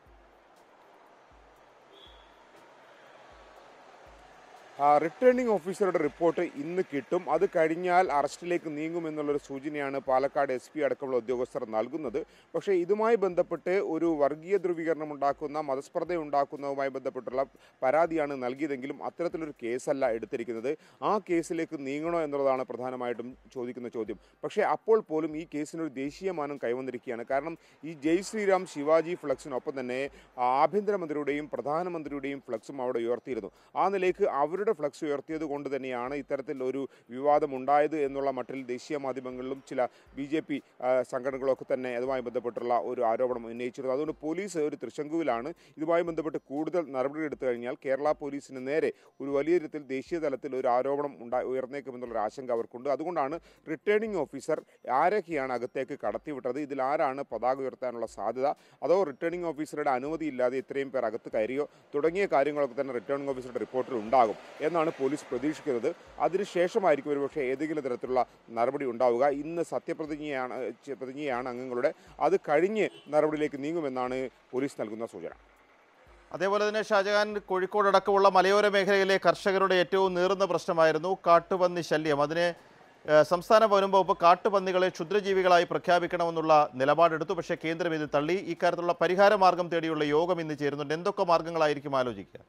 ആ, റിട്ടേണിംഗ് ഓഫീസറുടെ റിപ്പോർട്ട് ഇന്ന് കിട്ടും അത് കഴിഞ്ഞാൽ അറസ്റ്റിലേക്ക് നീങ്ങുമെന്നുള്ളൊരു സൂചനയാണ് പാലക്കാട് എസ് പി അടക്കമുള്ള ഉദ്യോഗസ്ഥർ നൽകുന്നത് പക്ഷേ ഇതുമായി ബന്ധപ്പെട്ട് ഒരു വർഗീയ ധ്രുവീകരണം ഉണ്ടാക്കുന്ന മതസ്പർദ്ധ ഉണ്ടാക്കുന്നതുമായി ബന്ധപ്പെട്ടുള്ള പരാതിയാണ് നൽകിയതെങ്കിലും അത്തരത്തിലൊരു കേസല്ല എടുത്തിരിക്കുന്നത് ആ കേസിലേക്ക് നീങ്ങണോ എന്നുള്ളതാണ് പ്രധാനമായിട്ടും ചോദിക്കുന്ന ചോദ്യം പക്ഷേ അപ്പോൾ പോലും ഈ കേസിനൊരു ദേശീയമാനം കൈവന്നിരിക്കുകയാണ് കാരണം ഈ ജയ് ശ്രീറാം ശിവാജി ഫ്ലക്സിനൊപ്പം തന്നെ ആഭ്യന്തരമന്ത്രിയുടെയും പ്രധാനമന്ത്രിയുടെയും ഫ്ലക്സും അവിടെ ഉയർത്തിയിരുന്നു ആ നിലയ്ക്ക് അവരുടെ ഫ്ലക്സ് ഉയർത്തിയത് കൊണ്ട് തന്നെയാണ് ഇത്തരത്തിൽ ഒരു വിവാദം ഉണ്ടായത് എന്നുള്ള മട്ടിൽ ദേശീയ മാധ്യമങ്ങളിലും ചില ബി ജെ പി സംഘടനകളൊക്കെ തന്നെ അതുമായി ബന്ധപ്പെട്ടുള്ള ഒരു ആരോപണം ഉന്നയിച്ചിരുന്നു അതുകൊണ്ട് പോലീസ് ഒരു തൃശങ്കുവിലാണ് ഇതുമായി ബന്ധപ്പെട്ട് കൂടുതൽ നടപടി എടുത്തു കഴിഞ്ഞാൽ കേരള പോലീസിന് നേരെ ഒരു വലിയ തരത്തിൽ ദേശീയ തലത്തിൽ ഒരു ആരോപണം ഉണ്ടാ ഉയർന്നേക്കുമെന്നുള്ള ആശങ്ക അവർക്കുണ്ട് അതുകൊണ്ടാണ് റിട്ടേണിംഗ് ഓഫീസർ ആരൊക്കെയാണ് അകത്തേക്ക് കടത്തിവിട്ടത് ഇതിൽ ആരാണ് പതാക ഉയർത്താനുള്ള സാധ്യത അതോ റിട്ടേണിംഗ് ഓഫീസറുടെ അനുമതി ഇല്ലാതെ ഇത്രയും പേർ അകത്ത് കയറിയോ തുടങ്ങിയ കാര്യങ്ങളൊക്കെ തന്നെ റിട്ടേണിംഗ് ഓഫീസറുടെ റിപ്പോർട്ടിൽ ഉണ്ടാകും എന്നാണ് പോലീസ് പ്രതീക്ഷിക്കുന്നത് അതിനുശേഷമായിരിക്കും ഒരുപക്ഷെ ഏതെങ്കിലും തരത്തിലുള്ള നടപടി ഉണ്ടാവുക ഇന്ന് സത്യപ്രതിജ്ഞയാണ് ചെ- പ്രതിജ്ഞയാണ് അംഗങ്ങളുടെ അത് കഴിഞ്ഞ് നടപടിയിലേക്ക് നീങ്ങുമെന്നാണ് പോലീസ് നൽകുന്ന സൂചന അതേപോലെ തന്നെ ഷാജഹാൻ കോഴിക്കോട് അടക്കമുള്ള മലയോര മേഖലയിലെ കർഷകരുടെ ഏറ്റവും നീറുന്ന പ്രശ്നമായിരുന്നു കാട്ടുപന്നി ശല്യം അതിന് ഏഹ്, സംസ്ഥാന വനം വകുപ്പ് കാട്ടുപന്നികളെ ക്ഷുദ്രജീവികളായി പ്രഖ്യാപിക്കണമെന്നുള്ള നിലപാടെടുത്തു പക്ഷേ കേന്ദ്രം ഇത് തള്ളി ഇക്കാര്യത്തിലുള്ള പരിഹാര മാർഗം തേടിയുള്ള യോഗം ഇന്ന് ചേരുന്നുണ്ട് എന്തൊക്കെ മാർഗങ്ങളായിരിക്കും ആലോചിക്കുക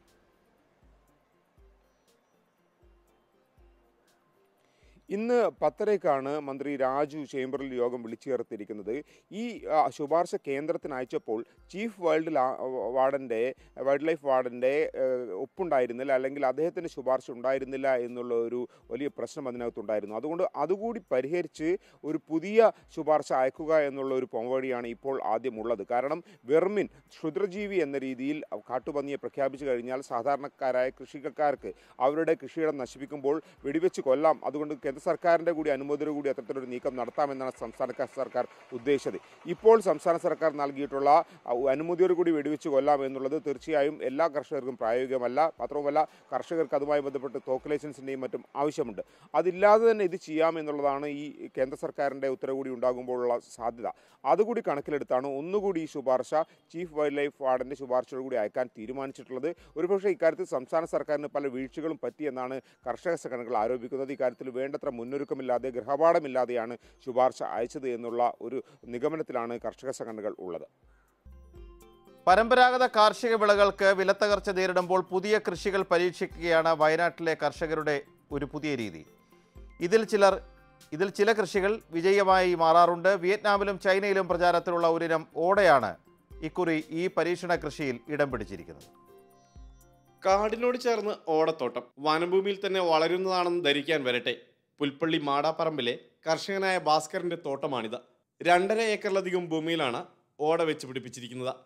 ഇന്ന് പത്തരയ്ക്കാണ് മന്ത്രി രാജു ചേംബറിൽ യോഗം വിളിച്ചു ചേർത്തിരിക്കുന്നത് ഈ ആ, ശുപാർശ കേന്ദ്രത്തിന് അയച്ചപ്പോൾ ചീഫ് വൈൽഡ് ലാ- വാർഡൻ്റെ വൈൽഡ് ലൈഫ് വാർഡൻ്റെ ഏഹ്, ഒപ്പുണ്ടായിരുന്നില്ല അല്ലെങ്കിൽ അദ്ദേഹത്തിൻ്റെ ശുപാർശ ഉണ്ടായിരുന്നില്ല എന്നുള്ള ഒരു വലിയ പ്രശ്നം അതിനകത്തുണ്ടായിരുന്നു അതുകൊണ്ട് അതുകൂടി പരിഹരിച്ച് ഒരു പുതിയ ശുപാർശ അയക്കുക എന്നുള്ള ഒരു പോംവഴിയാണ് ഇപ്പോൾ ആദ്യമുള്ളത് കാരണം വെർമിൻ ക്ഷുദ്രജീവി എന്ന രീതിയിൽ കാട്ടുപന്നിയെ പ്രഖ്യാപിച്ചു കഴിഞ്ഞാൽ സാധാരണക്കാരായ കൃഷിക്കാർക്ക് അവരുടെ കൃഷിയിടം നശിപ്പിക്കുമ്പോൾ വെടിവെച്ച് കൊല്ലാം അതുകൊണ്ട് കേന്ദ്ര സർക്കാരിൻ്റെ കൂടി അനുമതിയോട് കൂടി അത്തരത്തിലൊരു നീക്കം നടത്താമെന്നാണ് സംസ്ഥാന ക- സർക്കാർ ഉദ്ദേശിച്ചത് ഇപ്പോൾ സംസ്ഥാന സർക്കാർ നൽകിയിട്ടുള്ള ആ, അനുമതിയോട് കൂടി വെടിവെച്ച് കൊല്ലാം എന്നുള്ളത് തീർച്ചയായും എല്ലാ കർഷകർക്കും പ്രായോഗികമല്ല മാത്രവുമല്ല കർഷകർക്ക് അതുമായി ബന്ധപ്പെട്ട് തോക്ക് ലൈസൻസിൻ്റെയും മറ്റും ആവശ്യമുണ്ട് അതില്ലാതെ തന്നെ ഇത് ചെയ്യാമെന്നുള്ളതാണ് ഈ കേന്ദ്ര സർക്കാരിൻ്റെ ഉത്തരവ് കൂടി ഉണ്ടാകുമ്പോഴുള്ള സാധ്യത അതുകൂടി കണക്കിലെടുത്താണ് ഒന്നുകൂടി ഈ ശുപാർശ ചീഫ് വൈൽഡ് ലൈഫ് വാർഡൻ്റെ ശുപാർശയോട് കൂടി അയക്കാൻ തീരുമാനിച്ചിട്ടുള്ളത് ഒരുപക്ഷെ ഇക്കാര്യത്തിൽ സംസ്ഥാന സർക്കാരിന് പല വീഴ്ചകളും പറ്റിയെന്നാണ് കർഷക സംഘടനകൾ ആരോപിക്കുന്നത് ഇക്കാര്യത്തിൽ വേണ്ടത്ര മുന്നൊരുക്കമില്ലാതെ ഗൃഹപാഠമില്ലാതെയാണ് ശുപാർശ അയച്ചത് എന്നുള്ള ഒരു നിഗമനത്തിലാണ് കർഷക സംഘടനകൾ ഉള്ളത് പരമ്പരാഗത കാർഷിക വിളകൾക്ക് വിലത്തകർച്ച നേരിടുമ്പോൾ പുതിയ കൃഷികൾ പരീക്ഷിക്കുകയാണ് വയനാട്ടിലെ കർഷകരുടെ ഒരു പുതിയ രീതി ഇതിൽ ചിലർ ഇതിൽ ചില കൃഷികൾ വിജയമായി മാറാറുണ്ട് വിയറ്റ്നാമിലും ചൈനയിലും പ്രചാരത്തിലുള്ള ഒരിനം ഓടയാണ് ഇക്കുറി ഈ പരീക്ഷണ കൃഷിയിൽ ഇടം പിടിച്ചിരിക്കുന്നത് കാടിനോട് ചേർന്ന് ഓടത്തോട്ടം വനഭൂമിയിൽ തന്നെ വളരുന്നതാണെന്ന് ധരിക്കാൻ വരട്ടെ പുൽപ്പള്ളി മാടാപ്പറമ്പിലെ കർഷകനായ ഭാസ്കറിന്റെ തോട്ടമാണിത് രണ്ടര ഏക്കറിലധികം ഭൂമിയിലാണ് ഓട വെച്ച് പിടിപ്പിച്ചിരിക്കുന്നത്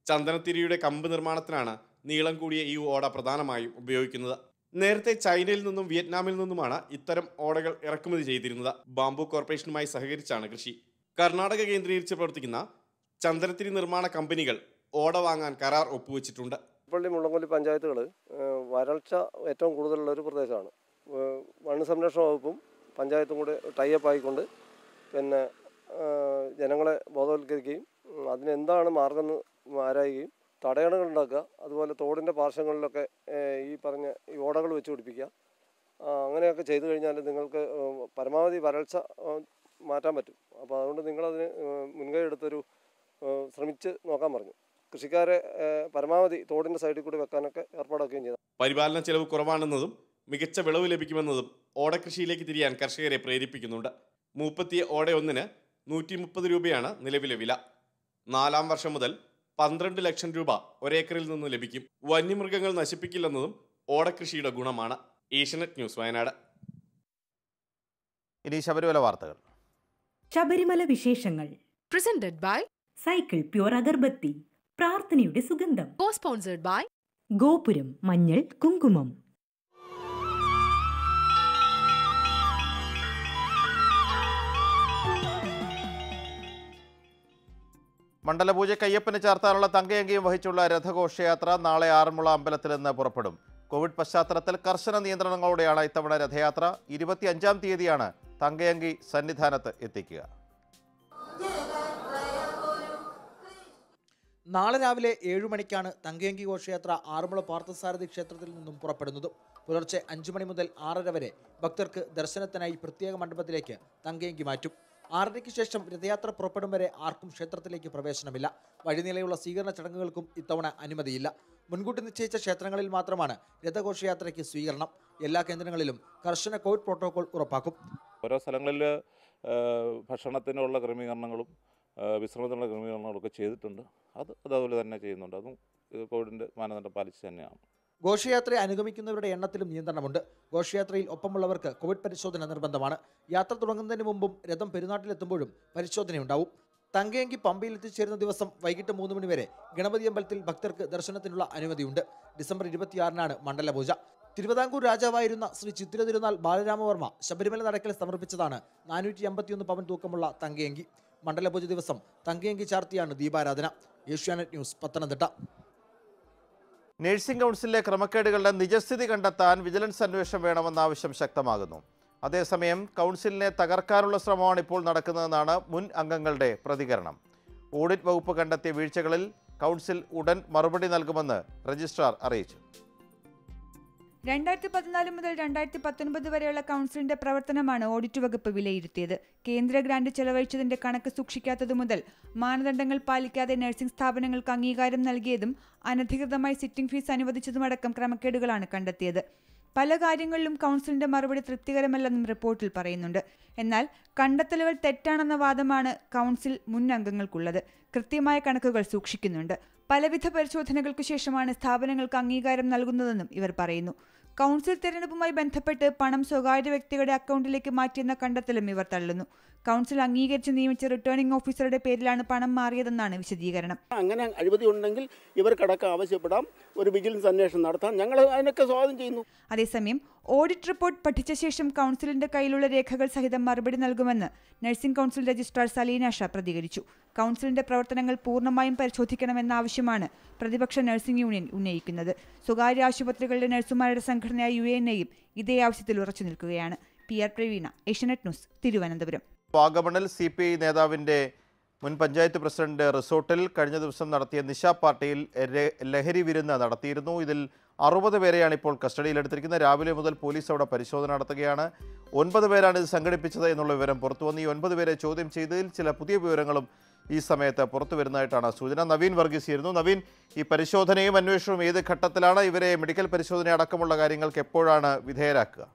ചന്ദനത്തിരിയുടെ കമ്പ് നിർമ്മാണത്തിനാണ് നീളം കൂടിയ ഈ ഓട പ്രധാനമായും ഉപയോഗിക്കുന്നത് നേരത്തെ ചൈനയിൽ നിന്നും വിയറ്റ്നാമിൽ നിന്നുമാണ് ഇത്തരം ഓടകൾ ഇറക്കുമതി ചെയ്തിരുന്നത് ബാംബു കോർപ്പറേഷനുമായി സഹകരിച്ചാണ് കൃഷി കർണാടക കേന്ദ്രീകരിച്ച് പ്രവർത്തിക്കുന്ന ചന്ദനത്തിരി നിർമ്മാണ കമ്പനികൾ ഓട വാങ്ങാൻ കരാർ ഒപ്പുവെച്ചിട്ടുണ്ട് പള്ളി മുള്ളംകൊല്ലി പഞ്ചായത്തുകൾ വരൾച്ച ഏറ്റവും കൂടുതലുള്ള ഒരു പ്രദേശമാണ് ഏഹ് മണ്ണ് സംരക്ഷണ വകുപ്പും പഞ്ചായത്തും കൂടെ ടൈപ്പ് ആയിക്കൊണ്ട് പിന്നെ ഏഹ് ജനങ്ങളെ ബോധവൽക്കരിക്കുകയും ഉം, അതിനെന്താണ് മാർഗം എന്ന് ആരായുകയും തടയണകൾ ഉണ്ടാക്കുക അതുപോലെ തോടിൻ്റെ പാർശ്വങ്ങളിലൊക്കെ ഏഹ് ഈ പറഞ്ഞ ഈ ഓടകൾ വെച്ച് പിടിപ്പിക്കുക ആ, അങ്ങനെയൊക്കെ ചെയ്തു കഴിഞ്ഞാൽ നിങ്ങൾക്ക് ഏഹ് പരമാവധി വരൾച്ച ഏഹ് മാറ്റാൻ പറ്റും അപ്പോൾ അതുകൊണ്ട് നിങ്ങളതിന് ഏഹ് മുൻകൈ എടുത്തൊരു ഏഹ് ശ്രമിച്ച് നോക്കാൻ പറഞ്ഞു കൃഷിക്കാരെ ഏഹ് പരമാവധി തോടിൻ്റെ സൈഡിൽ കൂടി വെക്കാനൊക്കെ ഏർപ്പാടാക്കുകയും ചെയ്തു പരിപാലന ചെലവ് കുറവാണെന്നതും മികച്ച വിളവ് ലഭിക്കുമെന്നതും ഓടകൃഷിയിലേക്ക് തിരിയാൻ കർഷകരെ പ്രേരിപ്പിക്കുന്നുണ്ട് മൂപ്പത്തിയ ഓട ഒന്നിന് നൂറ്റി മുപ്പത് രൂപയാണ് നിലവിലെ വില നാലാം വർഷം മുതൽ പന്ത്രണ്ട് ലക്ഷം രൂപ ഒരേക്കറിൽ നിന്ന് ലഭിക്കും വന്യമൃഗങ്ങൾ നശിപ്പിക്കില്ലെന്നതും ഓടകൃഷിയുടെ ഗുണമാണ് ഏഷ്യനെറ്റ് ന്യൂസ് വയനാട് ഇനി ശബരിമല വാർത്തകൾ ശബരിമല വിശേഷങ്ങൾ presented by cycle pure agarbatti പ്രാർത്ഥനയുടെ സുഗന്ധം co-sponsored by ഗോപുരം മഞ്ഞൾ കുങ്കുമം മണ്ഡലപൂജയ്ക്ക് അയ്യപ്പന് ചാർത്താനുള്ള തങ്കയങ്കിയും വഹിച്ചുള്ള രഥഘോഷയാത്ര നാളെ ആറന്മുള അമ്പലത്തിൽ നിന്ന് പുറപ്പെടും കോവിഡ് പശ്ചാത്തലത്തിൽ കർശന നിയന്ത്രണങ്ങളോടെയാണ് ഇത്തവണ രഥയാത്ര ഇരുപത്തിയഞ്ചാം തീയതിയാണ് തങ്കയങ്കി സന്നിധാനത്ത് എത്തിക്കുക നാളെ രാവിലെ ഏഴു മണിക്കാണ് തങ്കയങ്കി ഘോഷയാത്ര ആറന്മുള പാർത്ഥസാരഥി ക്ഷേത്രത്തിൽ നിന്നും പുറപ്പെടുന്നത് പുലർച്ചെ അഞ്ചു മണി മുതൽ ആറര വരെ ഭക്തർക്ക് ദർശനത്തിനായി പ്രത്യേക മണ്ഡപത്തിലേക്ക് തങ്കയങ്കി മാറ്റും ആറരയ്ക്ക് ശേഷം രഥയാത്ര പുറപ്പെടും വരെ ആർക്കും ക്ഷേത്രത്തിലേക്ക് പ്രവേശനമില്ല വഴിനിലയുള്ള സ്വീകരണ ചടങ്ങുകൾക്കും ഇത്തവണ അനുമതിയില്ല മുൻകൂട്ടി നിശ്ചയിച്ച ക്ഷേത്രങ്ങളിൽ മാത്രമാണ് രഥഘോഷയാത്രയ്ക്ക് സ്വീകരണം എല്ലാ കേന്ദ്രങ്ങളിലും കർശന കോവിഡ് പ്രോട്ടോകോൾ ഉറപ്പാക്കും ഓരോ സ്ഥലങ്ങളിൽ ഭക്ഷണത്തിനുള്ള ക്രമീകരണങ്ങളും ആ, വിശ്രമത്തിനുള്ള ക്രമീകരണങ്ങളൊക്കെ ചെയ്തിട്ടുണ്ട് അത് അതുപോലെ തന്നെ ചെയ്യുന്നുണ്ട് അതും ഇത് കോവിഡിൻ്റെ മാനദണ്ഡം പാലിച്ച് തന്നെയാണ് ഘോഷയാത്രയെ അനുഗമിക്കുന്നവരുടെ എണ്ണത്തിലും നിയന്ത്രണമുണ്ട് ഘോഷയാത്രയിൽ ഒപ്പമുള്ളവർക്ക് കോവിഡ് പരിശോധന നിർബന്ധമാണ് യാത്ര തുടങ്ങുന്നതിന് മുമ്പും രഥം പെരുന്നാട്ടിലെത്തുമ്പോഴും പരിശോധനയുണ്ടാവും തങ്കയങ്കി പമ്പയിൽ എത്തിച്ചേരുന്ന ദിവസം വൈകിട്ട് മൂന്ന് മണി വരെ ഗണപതി അമ്പലത്തിൽ ഭക്തർക്ക് ദർശനത്തിനുള്ള അനുമതിയുണ്ട് ഡിസംബർ ഇരുപത്തിയാറിനാണ് മണ്ഡലപൂജ തിരുവിതാംകൂർ രാജാവായിരുന്ന ശ്രീ ചിത്തിര തിരുനാൾ ബാലരാമവർമ്മ ശബരിമല നടക്കൽ സമർപ്പിച്ചതാണ് നാനൂറ്റി അമ്പത്തിയൊന്ന് പവൻ തൂക്കമുള്ള തങ്കയങ്കി മണ്ഡലപൂജ ദിവസം തങ്കയങ്കി ചാർത്തിയാണ് ദീപാരാധന ഏഷ്യാനെറ്റ് ന്യൂസ് പത്തനംതിട്ട നഴ്സിംഗ് കൗൺസിലിലെ ക്രമക്കേടുകളുടെ നിജസ്ഥിതി കണ്ടെത്താൻ വിജിലൻസ് അന്വേഷണം വേണമെന്ന ആവശ്യം ശക്തമാകുന്നു അതേസമയം കൗൺസിലിനെ തകർക്കാനുള്ള ശ്രമമാണ് ഇപ്പോൾ നടക്കുന്നതെന്നാണ് മുൻ അംഗങ്ങളുടെ പ്രതികരണം ഓഡിറ്റ് വകുപ്പ് കണ്ടെത്തിയ വീഴ്ചകളിൽ കൗൺസിൽ ഉടൻ മറുപടി നൽകുമെന്ന് രജിസ്ട്രാർ അറിയിച്ചു രണ്ടായിരത്തി പതിനാല് മുതൽ രണ്ടായിരത്തി പത്തൊൻപത് വരെയുള്ള കൗൺസിലിന്റെ പ്രവർത്തനമാണ് ഓഡിറ്റ് വകുപ്പ് വിലയിരുത്തിയത് കേന്ദ്ര ഗ്രാന്റ് ചെലവഴിച്ചതിന്റെ കണക്ക് സൂക്ഷിക്കാത്തതു മുതൽ മാനദണ്ഡങ്ങൾ പാലിക്കാതെ നഴ്സിംഗ് സ്ഥാപനങ്ങൾക്ക് അംഗീകാരം നൽകിയതും അനധികൃതമായി സിറ്റിംഗ് ഫീസ് അനുവദിച്ചതുമടക്കം ക്രമക്കേടുകളാണ് കണ്ടെത്തിയത് പല കാര്യങ്ങളിലും കൗൺസിലിന്റെ മറുപടി തൃപ്തികരമല്ലെന്നും റിപ്പോർട്ടിൽ പറയുന്നുണ്ട് എന്നാൽ കണ്ടെത്തലുകൾ തെറ്റാണെന്ന വാദമാണ് കൗൺസിൽ മുൻ അംഗങ്ങൾക്കുള്ളത് കൃത്യമായ കണക്കുകൾ സൂക്ഷിക്കുന്നുണ്ട് പലവിധ പരിശോധനകൾക്ക് ശേഷമാണ് സ്ഥാപനങ്ങൾക്ക് അംഗീകാരം നൽകുന്നതെന്നും ഇവർ പറയുന്നു കൗൺസിൽ തെരഞ്ഞെടുപ്പുമായി ബന്ധപ്പെട്ട് പണം സ്വകാര്യ വ്യക്തികളുടെ അക്കൗണ്ടിലേക്ക് മാറ്റിയെന്ന കണ്ടെത്തലും ഇവർ തള്ളുന്നു കൗൺസിൽ അംഗീകരിച്ച് നിയമിച്ച റിട്ടേണിംഗ് ഓഫീസറുടെ പേരിലാണ് പണം മാറിയതെന്നാണ് വിശദീകരണം അങ്ങനെ അഴിമതി ഉണ്ടെങ്കിൽ ഇവർക്കടക്കം ആവശ്യപ്പെടാം ഒരു വിജിലൻസ് അന്വേഷണം നടത്താം ഞങ്ങൾ അതിനൊക്കെ സ്വാഗതം ചെയ്യുന്നു അതേസമയം ഓഡിറ്റ് റിപ്പോർട്ട് പഠിച്ച ശേഷം കൗൺസിലിന്റെ കയ്യിലുള്ള രേഖകൾ സഹിതം മറുപടി നൽകുമെന്ന് nursing council registrar Salina Shah പ്രതികരിച്ചു കൗൺസിലിന്റെ പ്രവർത്തനങ്ങൾ പൂർണ്ണമായും പരിശോധിക്കണമെന്ന ആവശ്യമാണ് പ്രതിപക്ഷ നഴ്സിംഗ് യൂണിയൻ ഉന്നയിക്കുന്നത് സ്വകാര്യ ആശുപത്രികളിലെ നഴ്സുമാരുടെ സംഘടനയായ യു എൻ എയും ഇതേ ആവശ്യത്തിൽ ഉറച്ചു നിൽക്കുകയാണ് P R Praveena Asianet news Thiruvananthapuram വാഗമണിൽ സി പി ഐ നേതാവിൻ്റെ മുൻ പഞ്ചായത്ത് പ്രസിഡന്റ് റിസോർട്ടിൽ കഴിഞ്ഞ ദിവസം നടത്തിയ നിശാ പാർട്ടിയിൽ രെ- ലഹരി വിരുന്ന് നടത്തിയിരുന്നു ഇതിൽ അറുപത് പേരെയാണ് ഇപ്പോൾ കസ്റ്റഡിയിലെടുത്തിരിക്കുന്നത് രാവിലെ മുതൽ പോലീസ് അവിടെ പരിശോധന നടത്തുകയാണ് ഒൻപത് പേരാണ് ഇത് സംഘടിപ്പിച്ചത് എന്നുള്ള വിവരം പുറത്തു വന്നു ഈ ഒൻപത് പേരെ ചോദ്യം ചെയ്തതിൽ ചില പുതിയ വിവരങ്ങളും ഈ സമയത്ത് പുറത്തു വരുന്നതായിട്ടാണ് സൂചന നവീൻ വർഗീസ് ആയിരുന്നു നവീൻ ഈ പരിശോധനയും അന്വേഷണവും ഏത് ഘട്ടത്തിലാണ് ഇവരെ മെഡിക്കൽ പരിശോധന അടക്കമുള്ള കാര്യങ്ങൾക്ക് എപ്പോഴാണ് വിധേയരാക്കുക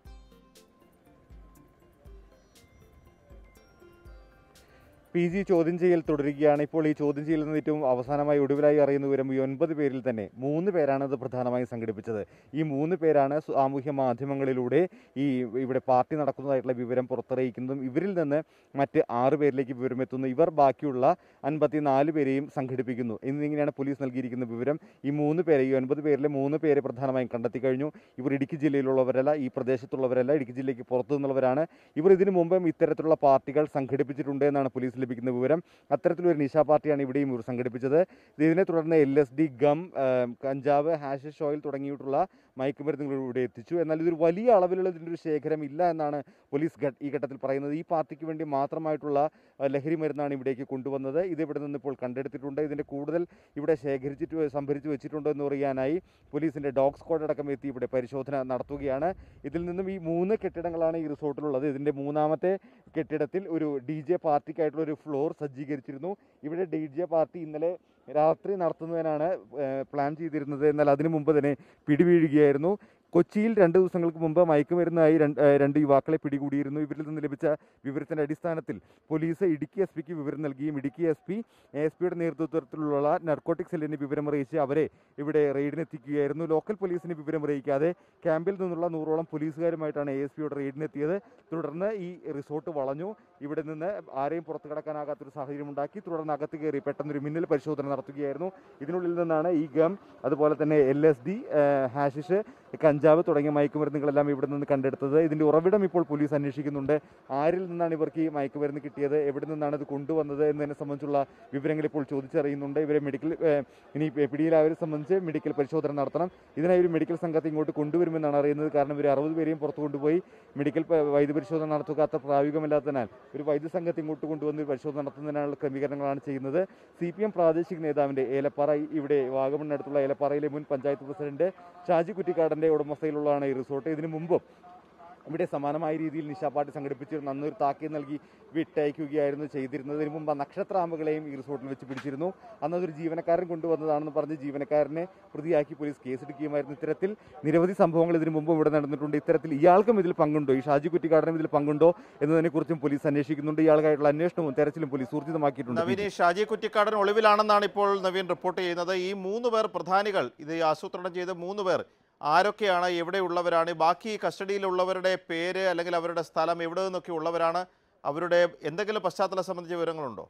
പി ജി ചോദ്യം ചെയ്യൽ തുടരുകയാണ് ഇപ്പോൾ ഈ ചോദ്യം ചെയ്യലിൽ നിന്ന് ഏറ്റവും അവസാനമായി ഒടുവിലായി അറിയുന്ന വിവരം ഈ ഒൻപത് പേരിൽ തന്നെ മൂന്ന് പേരാണ് ഇത് പ്രധാനമായും സംഘടിപ്പിച്ചത് ഈ മൂന്ന് പേരാണ് സാമൂഹ്യ മാധ്യമങ്ങളിലൂടെ ഈ ഇവിടെ പാർട്ടി നടക്കുന്നതായിട്ടുള്ള വിവരം പുറത്തറിയിക്കുന്നതും ഇവരിൽ നിന്ന് മറ്റ് ആറ് പേരിലേക്ക് വിവരം എത്തുന്നു ഇവർ ബാക്കിയുള്ള അൻപത്തി നാല് പേരെയും സംഘടിപ്പിക്കുന്നു എന്നിങ്ങനെയാണ് പോലീസ് നൽകിയിരിക്കുന്ന വിവരം ഈ മൂന്ന് പേരെ ഈ ഒൻപത് പേരിലെ മൂന്ന് പേരെ പ്രധാനമായും കണ്ടെത്തി കഴിഞ്ഞു ഇവർ ഇടുക്കി ജില്ലയിലുള്ളവരല്ല ഈ പ്രദേശത്തുള്ളവരല്ല ഇടുക്കി ജില്ലയ്ക്ക് പുറത്തു നിന്നുള്ളവരാണ് ഇവർ ഇതിനു മുമ്പും ഇത്തരത്തിലുള്ള പാർട്ടികൾ സംഘടിപ്പിച്ചിട്ടുണ്ട് എന്നാണ് പോലീസ് ലഭിക്കുന്ന വിവരം അത്തരത്തിലൊരു നിശാ പാർട്ടിയാണ് ഇവിടെയും ഇവർ സംഘടിപ്പിച്ചത് ഇതിനെ തുടർന്ന് എൽ എസ് ഡി ഗം ഏം, കഞ്ചാവ് ഹാഷിഷ് ഓയിൽ തുടങ്ങിയിട്ടുള്ള മയക്കുമരുന്നുകൾ ഇവിടെ എത്തിച്ചു എന്നാൽ ഇതൊരു വലിയ അളവിലുള്ള ഇതിൻ്റെ ഒരു ശേഖരം ഇല്ല എന്നാണ് പോലീസ് ഘട്ട- ഈ ഘട്ടത്തിൽ പറയുന്നത് ഈ പാർട്ടിക്ക് വേണ്ടി മാത്രമായിട്ടുള്ള ആ, ലഹരി മരുന്നാണ് ഇവിടേക്ക് കൊണ്ടുവന്നത് ഇത് ഇവിടെ നിന്ന് ഇപ്പോൾ കണ്ടെടുത്തിട്ടുണ്ട് ഇതിൻ്റെ കൂടുതൽ ഇവിടെ ശേഖരിച്ചിട്ട് സംഭരിച്ചു വെച്ചിട്ടുണ്ടോ എന്ന് അറിയാനായി പോലീസിൻ്റെ ഡോഗ് സ്ക്വാഡ് അടക്കം എത്തി ഇവിടെ പരിശോധന നടത്തുകയാണ് ഇതിൽ നിന്നും ഈ മൂന്ന് കെട്ടിടങ്ങളാണ് ഈ റിസോർട്ടിലുള്ളത് ഇതിൻ്റെ മൂന്നാമത്തെ കെട്ടിടത്തിൽ ഒരു ഡി ജെ പാർട്ടിക്കായിട്ടുള്ള ഒരു ഫ്ലോർ സജ്ജീകരിച്ചിരുന്നു ഇവിടെ ഡി ജെ പാർട്ടി ഇന്നലെ രാത്രി നടത്തുന്നതിനാണ് ഏഹ്, പ്ലാൻ ചെയ്തിരുന്നത് എന്നാൽ അതിനു മുമ്പ് തന്നെ പിടിവീഴുകയായിരുന്നു കൊച്ചിയിൽ രണ്ട് ദിവസങ്ങൾക്ക് മുമ്പ് മയക്കുമരുന്നായി രണ്ട് ഏഹ്, രണ്ട് യുവാക്കളെ പിടികൂടിയിരുന്നു ഇവരിൽ നിന്ന് ലഭിച്ച വിവരത്തിന്റെ അടിസ്ഥാനത്തിൽ പോലീസ് ഇടുക്കി എസ് പിക്ക് വിവരം നൽകിയും ഇടുക്കി എസ് പി എസ് പിയുടെ നേതൃത്വത്തിലുള്ള നർക്കോട്ടിക് സെല്ലിന് വിവരം അറിയിച്ച് അവരെ ഇവിടെ റെയ്ഡിനെത്തിക്കുകയായിരുന്നു ലോക്കൽ പോലീസിന് വിവരം അറിയിക്കാതെ ക്യാമ്പിൽ നിന്നുള്ള നൂറോളം പോലീസുകാരുമായിട്ടാണ് എ എസ് പിയുടെ റെയ്ഡിനെത്തിയത് തുടർന്ന് ഈ റിസോർട്ട് വളഞ്ഞു ഇവിടെ നിന്ന് ആരെയും പുറത്തു കടക്കാനാകാത്തൊരു സാഹചര്യം ഉണ്ടാക്കി തുടർന്ന് അകത്ത് കയറി പെട്ടെന്നൊരു മിന്നൽ പരിശോധന നടത്തുകയായിരുന്നു ഇതിനുള്ളിൽ നിന്നാണ് ഈ ഗം അതുപോലെ തന്നെ എൽ എസ് ഡി ഹാഷിഷ് കഞ്ചാവ് തുടങ്ങിയ മയക്കുമരുന്നുകളെല്ലാം ഇവിടെ നിന്ന് കണ്ടെടുത്തത് ഇതിന്റെ ഉറവിടം ഇപ്പോൾ പോലീസ് അന്വേഷിക്കുന്നുണ്ട് ആരിൽ നിന്നാണ് ഇവർക്ക് ഈ മയക്കുമരുന്ന് കിട്ടിയത് എവിടെ നിന്നാണ് ഇത് കൊണ്ടുവന്നത് എന്നതിനെ സംബന്ധിച്ചുള്ള വിവരങ്ങൾ ഇപ്പോൾ ചോദിച്ചറിയുന്നുണ്ട് ഇവരെ മെഡിക്കൽ ഏഹ്, ഇനി പിടിയിലായവരെ സംബന്ധിച്ച് മെഡിക്കൽ പരിശോധന നടത്തണം ഇതിനായി ഒരു മെഡിക്കൽ സംഘത്തെ ഇങ്ങോട്ട് കൊണ്ടുവരുമെന്നാണ് അറിയുന്നത് കാരണം ഇവർ അറുപത് പേരെയും പുറത്തു കൊണ്ടുപോയി മെഡിക്കൽ പ- വൈദ്യപരിശോധന നടത്തുക അത്ര പ്രായോഗികമല്ലാത്തതിനാൽ ഒരു വൈദ്യസംഘത്തെ ഇങ്ങോട്ട് കൊണ്ടുവന്ന് ഒരു പരിശോധന നടത്തുന്നതിനുള്ള ക്രമീകരണങ്ങളാണ് ചെയ്യുന്നത് സി പി എം പ്രാദേശിക നേതാവിൻ്റെ ഏലപ്പാറ ഇവിടെ വാഗമണിനടുത്തുള്ള ഏലപ്പാറയിലെ മുൻ പഞ്ചായത്ത് പ്രസിഡന്റ് ഷാജി കുറ്റിക്കാടൻ്റെ ഉടമസ്ഥയിലുള്ളതാണ് ഈ റിസോർട്ട് ഇതിനു മുമ്പും ഇവിടെ സമാനമായ രീതിയിൽ നിശാപാർട്ടി സംഘടിപ്പിച്ചിരുന്ന അന്നൊരു താക്കീത് നൽകി വിട്ടയക്കുകയായിരുന്നു ചെയ്തിരുന്നത് ഇതിനു മുമ്പ് നക്ഷത്രാമ്പുകളെയും ഈ റിസോർട്ടിൽ വെച്ച് പിടിച്ചിരുന്നു അന്ന് അതൊരു ജീവനക്കാരൻ കൊണ്ടുവന്നതാണെന്ന് പറഞ്ഞ് ജീവനക്കാരനെ പ്രതിയാക്കി പോലീസ് കേസെടുക്കുകയുമായിരുന്നു ഇത്തരത്തിൽ നിരവധി സംഭവങ്ങൾ ഇതിനു മുമ്പ് ഇവിടെ നടന്നിട്ടുണ്ട് ഇത്തരത്തിൽ ഇയാൾക്കും ഇതിൽ പങ്കുണ്ടോ ഈ ഷാജി കുറ്റിക്കാടനും ഇതിൽ പങ്കുണ്ടോ എന്നതിനെക്കുറിച്ചും പോലീസ് അന്വേഷിക്കുന്നുണ്ട് ഇയാൾക്കായിട്ടുള്ള അന്വേഷണവും തെരച്ചിലും പോലീസ് ഊർജിതമാക്കിയിട്ടുണ്ട് നവീൻ ഈ ഷാജി കുറ്റിക്കാടൻ ഒളിവിലാണെന്നാണ് ഇപ്പോൾ നവീൻ റിപ്പോർട്ട് ചെയ്യുന്നത് ഈ മൂന്ന് പേർ പ്രധാനികൾ ഇത് ആസൂത്രണം ചെയ്ത മൂന്ന് പേർ ആരൊക്കെയാണ് എവിടെയുള്ളവരാണ് ബാക്കി കസ്റ്റഡിയിലുള്ളവരുടെ പേര് അല്ലെങ്കിൽ അവരുടെ സ്ഥലം എവിടെ നിന്നൊക്കെ ഉള്ളവരാണ് അവരുടെ എന്തെങ്കിലും പശ്ചാത്തലം സംബന്ധിച്ച വിവരങ്ങളുണ്ടോ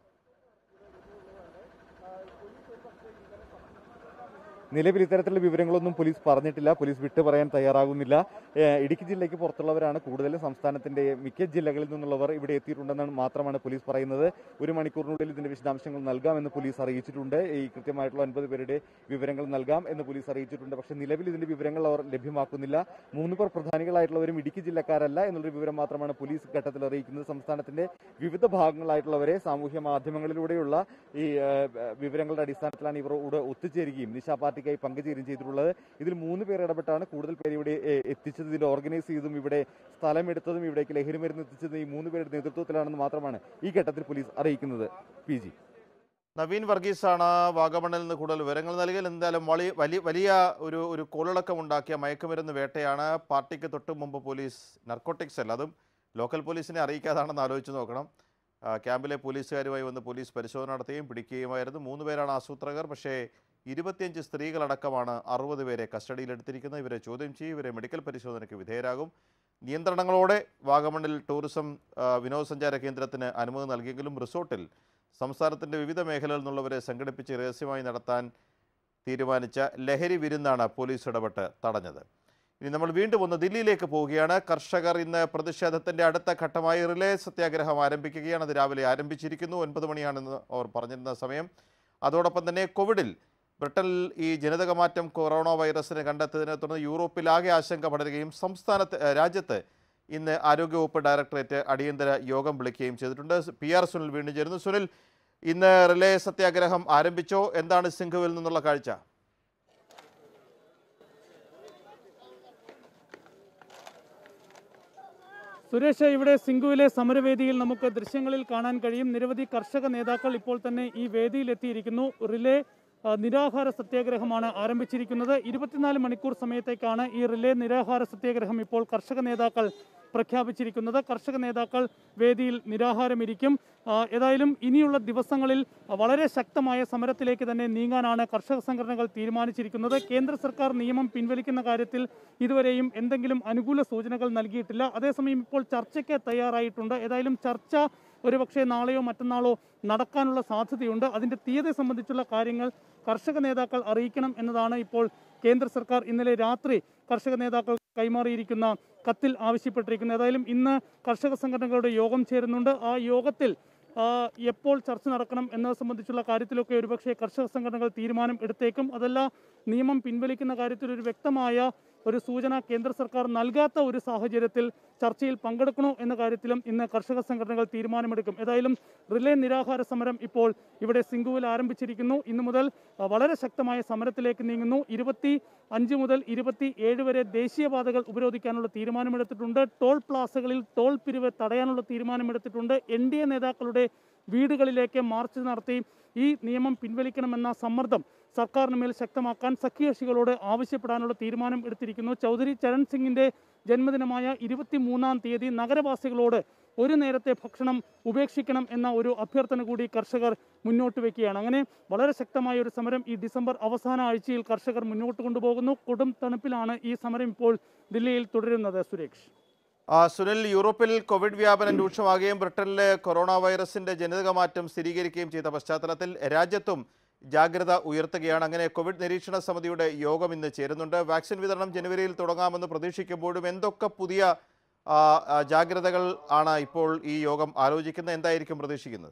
നിലവിൽ ഇത്തരത്തിലുള്ള വിവരങ്ങളൊന്നും പോലീസ് പറഞ്ഞിട്ടില്ല പോലീസ് വിട്ടു പറയാൻ തയ്യാറാകുന്നില്ല ഏഹ് ഇടുക്കി ജില്ലയ്ക്ക് പുറത്തുള്ളവരാണ് കൂടുതലും സംസ്ഥാനത്തിന്റെ മിക്ക ജില്ലകളിൽ നിന്നുള്ളവർ ഇവിടെ എത്തിയിട്ടുണ്ടെന്നാണ് മാത്രമാണ് പോലീസ് പറയുന്നത് ഒരു മണിക്കൂറിനുള്ളിൽ ഇതിന്റെ വിശദാംശങ്ങൾ നൽകാമെന്ന് പോലീസ് അറിയിച്ചിട്ടുണ്ട് ഈ കൃത്യമായിട്ടുള്ള ഒൻപത് പേരുടെ വിവരങ്ങൾ നൽകാം എന്ന് പോലീസ് അറിയിച്ചിട്ടുണ്ട് പക്ഷേ നിലവിൽ ഇതിന്റെ വിവരങ്ങൾ അവർ ലഭ്യമാക്കുന്നില്ല മൂന്ന് പേർ പ്രധാനികളായിട്ടുള്ളവരും ഇടുക്കി ജില്ലക്കാരല്ല എന്നുള്ളൊരു വിവരം മാത്രമാണ് പോലീസ് ഘട്ടത്തിൽ അറിയിക്കുന്നത് സംസ്ഥാനത്തിന്റെ വിവിധ ഭാഗങ്ങളായിട്ടുള്ളവരെ സാമൂഹ്യ മാധ്യമങ്ങളിലൂടെയുള്ള ഈ ഏഹ്, വിവരങ്ങളുടെ അടിസ്ഥാനത്തിലാണ് ഇവർ ഇവിടെ ഒത്തുചേരുകയും നിശാ പാർട്ടിക്കായി പങ്കുചേരുകയും ചെയ്തിട്ടുള്ളത് ഇതിൽ മൂന്ന് പേർ ഇടപെട്ടാണ് കൂടുതൽ പേര് ഇവിടെ ഏഹ്, എത്തിച്ചത് ഇതിൽ ഓർഗനൈസ് ചെയ്തതും ഇവിടെ സ്ഥലമെടുത്തതും ഇവിടേക്ക് ലഹരി മരുന്ന് എത്തിച്ചതും ഈ മൂന്ന് പേരുടെ നേതൃത്വത്തിലാണെന്ന് മാത്രമാണ് ഈ ഘട്ടത്തിൽ പോലീസ് അറിയിക്കുന്നത് പി ജി നവീൻ വർഗീസാണ് വാഗമണ്ണിൽ നിന്ന് കൂടുതൽ വിവരങ്ങൾ നൽകിയാൽ എന്തായാലും വലിയ വലിയ വലിയ ഒരു ഒരു കോളിളക്കം ഉണ്ടാക്കിയ മയക്കുമരുന്ന് വേട്ടയാണ് പാർട്ടിക്ക് തൊട്ട് മുമ്പ് പോലീസ് നർക്കോട്ടിക്സ് അല്ല അതും ലോക്കൽ പോലീസിനെ അറിയിക്കാതാണെന്ന് ആലോചിച്ച് നോക്കണം ആ, ക്യാമ്പിലെ പോലീസുകാരുമായി വന്ന് പോലീസ് പരിശോധന നടത്തുകയും പിടിക്കുകയുമായിരുന്നു മൂന്ന് പേരാണ് ആസൂത്രകർ പക്ഷേ ഇരുപത്തിയഞ്ച് സ്ത്രീകളടക്കമാണ് അറുപത് പേരെ കസ്റ്റഡിയിലെടുത്തിരിക്കുന്നത് ഇവരെ ചോദ്യം ചെയ്യും ഇവരെ മെഡിക്കൽ പരിശോധനയ്ക്ക് വിധേയരാകും നിയന്ത്രണങ്ങളോടെ വാഗമണ്ണിൽ ടൂറിസം ആ, വിനോദസഞ്ചാര കേന്ദ്രത്തിന് അനുമതി നൽകിയെങ്കിലും റിസോർട്ടിൽ സംസ്ഥാനത്തിൻ്റെ വിവിധ മേഖലകളിൽ നിന്നുള്ളവരെ സംഘടിപ്പിച്ച് രഹസ്യമായി നടത്താൻ തീരുമാനിച്ച ലഹരി വിരുന്നാണ് പോലീസ് ഇടപെട്ട് തടഞ്ഞത് ഇനി നമ്മൾ വീണ്ടും ഒന്ന് ദില്ലിയിലേക്ക് പോവുകയാണ് കർഷകർ ഇന്ന് പ്രതിഷേധത്തിൻ്റെ അടുത്ത ഘട്ടമായി റിലേ സത്യാഗ്രഹം ആരംഭിക്കുകയാണ് അത് രാവിലെ ആരംഭിച്ചിരിക്കുന്നു ഒൻപത് മണിയാണെന്ന് അവർ പറഞ്ഞിരുന്ന സമയം അതോടൊപ്പം തന്നെ കോവിഡിൽ ബ്രിട്ടനിൽ ഈ ജനിതകമാറ്റം കൊറോണ വൈറസിനെ കണ്ടെത്തിയതിനെ തുടർന്ന് യൂറോപ്പിലാകെ ആശങ്ക പടരുകയും സംസ്ഥാനത്ത് ഏഹ്, രാജ്യത്ത് ഇന്ന് ആരോഗ്യവകുപ്പ് ഡയറക്ടറേറ്റ് അടിയന്തര യോഗം വിളിക്കുകയും ചെയ്തിട്ടുണ്ട് പി ആർ സുനിൽ വീണ്ടും ചേരുന്നു സുനിൽ ഇന്ന് റിലേ സത്യാഗ്രഹം ആരംഭിച്ചോ എന്താണ് സിംഘുവിൽ നിന്നുള്ള കാഴ്ച സുരേഷ് ഇവിടെ സിംഗുവിലെ സമരവേദിയിൽ നമുക്ക് ദൃശ്യങ്ങളിൽ കാണാൻ കഴിയും നിരവധി കർഷക നേതാക്കൾ ഇപ്പോൾ തന്നെ ഈ വേദിയിൽ എത്തിയിരിക്കുന്നു റിലേ ആ, നിരാഹാര സത്യാഗ്രഹമാണ് ആരംഭിച്ചിരിക്കുന്നത് ഇരുപത്തിനാല് മണിക്കൂർ സമയത്തേക്കാണ് ഈ റിലേ നിരാഹാര സത്യാഗ്രഹം ഇപ്പോൾ കർഷക നേതാക്കൾ പ്രഖ്യാപിച്ചിരിക്കുന്നത് കർഷക നേതാക്കൾ വേദിയിൽ നിരാഹാരമിരിക്കും ആ, ഏതായാലും ഇനിയുള്ള ദിവസങ്ങളിൽ വളരെ ശക്തമായ സമരത്തിലേക്ക് തന്നെ നീങ്ങാനാണ് കർഷക സംഘടനകൾ തീരുമാനിച്ചിരിക്കുന്നത് കേന്ദ്ര സർക്കാർ നിയമം പിൻവലിക്കുന്ന കാര്യത്തിൽ ഇതുവരെയും എന്തെങ്കിലും അനുകൂല സൂചനകൾ നൽകിയിട്ടില്ല അതേസമയം ഇപ്പോൾ ചർച്ചയ്ക്ക് തയ്യാറായിട്ടുണ്ട് ഏതായാലും ചർച്ച ഒരുപക്ഷെ നാളെയോ മറ്റന്നാളോ നടക്കാനുള്ള സാധ്യതയുണ്ട് അതിൻ്റെ തീയതി സംബന്ധിച്ചുള്ള കാര്യങ്ങൾ കർഷക നേതാക്കൾ അറിയിക്കണം എന്നതാണ് ഇപ്പോൾ കേന്ദ്ര സർക്കാർ ഇന്നലെ രാത്രി കർഷക നേതാക്കൾ കൈമാറിയിരിക്കുന്ന കത്തിൽ ആവശ്യപ്പെട്ടിരിക്കുന്നത് ഏതായാലും ഇന്ന് കർഷക സംഘടനകളുടെ യോഗം ചേരുന്നുണ്ട് ആ യോഗത്തിൽ ആ, എപ്പോൾ ചർച്ച നടക്കണം എന്നത് സംബന്ധിച്ചുള്ള കാര്യത്തിലൊക്കെ ഒരുപക്ഷെ കർഷക സംഘടനകൾ തീരുമാനം എടുത്തേക്കും അതല്ല നിയമം പിൻവലിക്കുന്ന കാര്യത്തിൽ ഒരു വ്യക്തമായ ഒരു സൂചന കേന്ദ്ര സർക്കാർ നൽകാത്ത ഒരു സാഹചര്യത്തിൽ ചർച്ചയിൽ പങ്കെടുക്കണോ എന്ന കാര്യത്തിലും ഇന്ന് കർഷക സംഘടനകൾ തീരുമാനമെടുക്കും ഏതായാലും റിലേ നിരാഹാര സമരം ഇപ്പോൾ ഇവിടെ സിംഗുവിൽ ആരംഭിച്ചിരിക്കുന്നു ഇന്നു മുതൽ ആ, വളരെ ശക്തമായ സമരത്തിലേക്ക് നീങ്ങുന്നു ഇരുപത്തി അഞ്ച് മുതൽ ഇരുപത്തി ഏഴ് വരെ ദേശീയപാതകൾ ഉപരോധിക്കാനുള്ള തീരുമാനമെടുത്തിട്ടുണ്ട് ടോൾ പ്ലാസകളിൽ ടോൾ പിരിവ് തടയാനുള്ള തീരുമാനമെടുത്തിട്ടുണ്ട് എൻ ഡി എ നേതാക്കളുടെ വീടുകളിലേക്ക് മാർച്ച് നടത്തി ഈ നിയമം പിൻവലിക്കണമെന്ന സമ്മർദ്ദം സർക്കാരിന് മേൽ ശക്തമാക്കാൻ സഖ്യകക്ഷികളോട് ആവശ്യപ്പെടാനുള്ള തീരുമാനം എടുത്തിരിക്കുന്നു ചൗധരി ചരൺ സിംഗിന്റെ ജന്മദിനമായ ഇരുപത്തി മൂന്നാം തീയതി നഗരവാസികളോട് ഒരു നേരത്തെ ഭക്ഷണം ഉപേക്ഷിക്കണം എന്ന ഒരു അഭ്യർത്ഥന കൂടി കർഷകർ മുന്നോട്ട് വെക്കുകയാണ് അങ്ങനെ വളരെ ശക്തമായ ഒരു സമരം ഈ ഡിസംബർ അവസാന ആഴ്ചയിൽ കർഷകർ മുന്നോട്ട് കൊണ്ടുപോകുന്നു കൊടും തണുപ്പിലാണ് ഈ സമരം ഇപ്പോൾ ദില്ലിയിൽ തുടരുന്നത് സുരേഷ് ആ, സുനിൽ യൂറോപ്പിൽ കോവിഡ് വ്യാപനം രൂക്ഷമാകുകയും ബ്രിട്ടനിലെ കൊറോണ വൈറസിന്റെ ജനിതക മാറ്റം സ്ഥിരീകരിക്കുകയും ചെയ്ത പശ്ചാത്തലത്തിൽ രാജ്യത്തും ജാഗ്രത ഉയർത്തുകയാണ് അങ്ങനെ കോവിഡ് നിരീക്ഷണ സമിതിയുടെ യോഗം ഇന്ന് ചേരുന്നുണ്ട് വാക്സിൻ വിതരണം ജനുവരിയിൽ തുടങ്ങാമെന്ന് പ്രതീക്ഷിക്കുമ്പോഴും എന്തൊക്കെ പുതിയ ആ, ആ, ജാഗ്രതകൾ ആണ് ഇപ്പോൾ ഈ യോഗം ആലോചിക്കുന്നത് എന്തായിരിക്കും പ്രതീക്ഷിക്കുന്നത്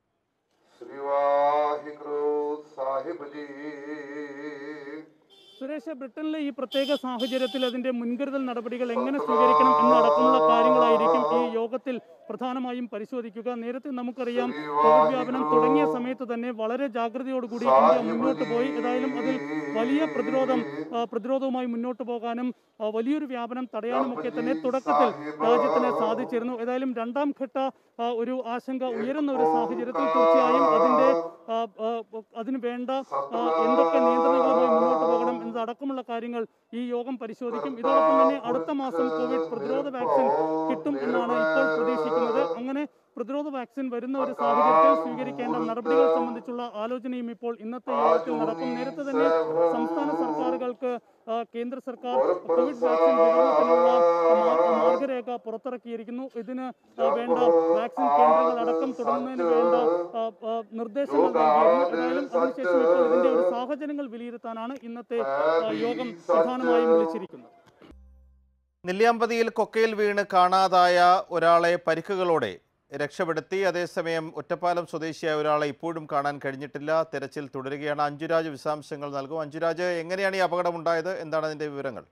സുരേഷ് ബ്രിട്ടനിലെ ഈ പ്രത്യേക സാഹചര്യത്തിൽ അതിന്റെ മുൻകരുതൽ നടപടികൾ എങ്ങനെ സ്വീകരിക്കണം എന്നടക്കമുള്ള കാര്യങ്ങളായിരിക്കും ഈ യോഗത്തിൽ പ്രധാനമായും പരിശോധിക്കുക നേരത്തെ നമുക്കറിയാം കോവിഡ് വ്യാപനം തുടങ്ങിയ സമയത്ത് തന്നെ വളരെ ജാഗ്രതയോടുകൂടി ഇന്ത്യ മുന്നോട്ട് പോയി ഏതായാലും അതിൽ വലിയ പ്രതിരോധം ആ, പ്രതിരോധവുമായി മുന്നോട്ട് പോകാനും ആ, വലിയൊരു വ്യാപനം തടയാനും ഒക്കെ തന്നെ തുടക്കത്തിൽ രാജ്യത്തിന് സാധിച്ചിരുന്നു ഏതായാലും രണ്ടാം ഘട്ട ആ, ഒരു ആശങ്ക ഉയരുന്ന ഒരു സാഹചര്യത്തിൽ തീർച്ചയായും അതിന്റെ ആ, ആ, അതിന് വേണ്ട ആ, എന്തൊക്കെ നിയന്ത്രണങ്ങളുമായി മുന്നോട്ട് പോകണം എന്നതടക്കമുള്ള കാര്യങ്ങൾ ഈ യോഗം പരിശോധിക്കും ഇതോടൊപ്പം തന്നെ അടുത്ത മാസം കോവിഡ് പ്രതിരോധ വാക്സിൻ കിട്ടും എന്നാണ് ഇപ്പോൾ പ്രതീക്ഷിക്കുന്നത് അങ്ങനെ പ്രതിരോധ വാക്സിൻ വരുന്ന ഒരു സാഹചര്യത്തിൽ സ്വീകരിക്കേണ്ട നടപടികൾ സംബന്ധിച്ചുള്ള ആലോചനയും ഇപ്പോൾ ഇന്നത്തെ യോഗത്തിൽ നടക്കും നേരത്തെ തന്നെ സംസ്ഥാന സർക്കാരുകൾക്ക് ആ, കേന്ദ്ര സർക്കാർ കോവിഡ് വാക്സിൻ വിതരണത്തിനുള്ള മാ- മാർഗരേഖ പുറത്തിറക്കിയിരിക്കുന്നു ഇതിന് ആ, വേണ്ട വാക്സിൻ കേന്ദ്രങ്ങൾ അടക്കം തുടങ്ങുന്നതിന് വേണ്ട ആ, ആ, നിർദ്ദേശങ്ങൾ നൽകിയിരുന്നു ഏതായാലും അതിനുശേഷം ഇപ്പോൾ ഇതിന്റെ ഒരു സാഹചര്യങ്ങൾ വിലയിരുത്താനാണ് ഇന്നത്തെ ആ, യോഗം പ്രധാനമായും വിളിച്ചിരിക്കുന്നത് നെല്ലിയാമ്പതിയിൽ കൊക്കയിൽ വീണ് കാണാതായ ഒരാളെ പരിക്കുകളോടെ രക്ഷപ്പെടുത്തി അതേസമയം ഒറ്റപ്പാലം സ്വദേശിയായ ഒരാളെ ഇപ്പോഴും കാണാൻ കഴിഞ്ഞിട്ടില്ല തെരച്ചിൽ തുടരുകയാണ് അഞ്ജുരാജ് വിശദാംശങ്ങൾ നൽകും അഞ്ജുരാജ് എങ്ങനെയാണ് ഈ അപകടം ഉണ്ടായത് എന്താണ് അതിന്റെ വിവരങ്ങൾ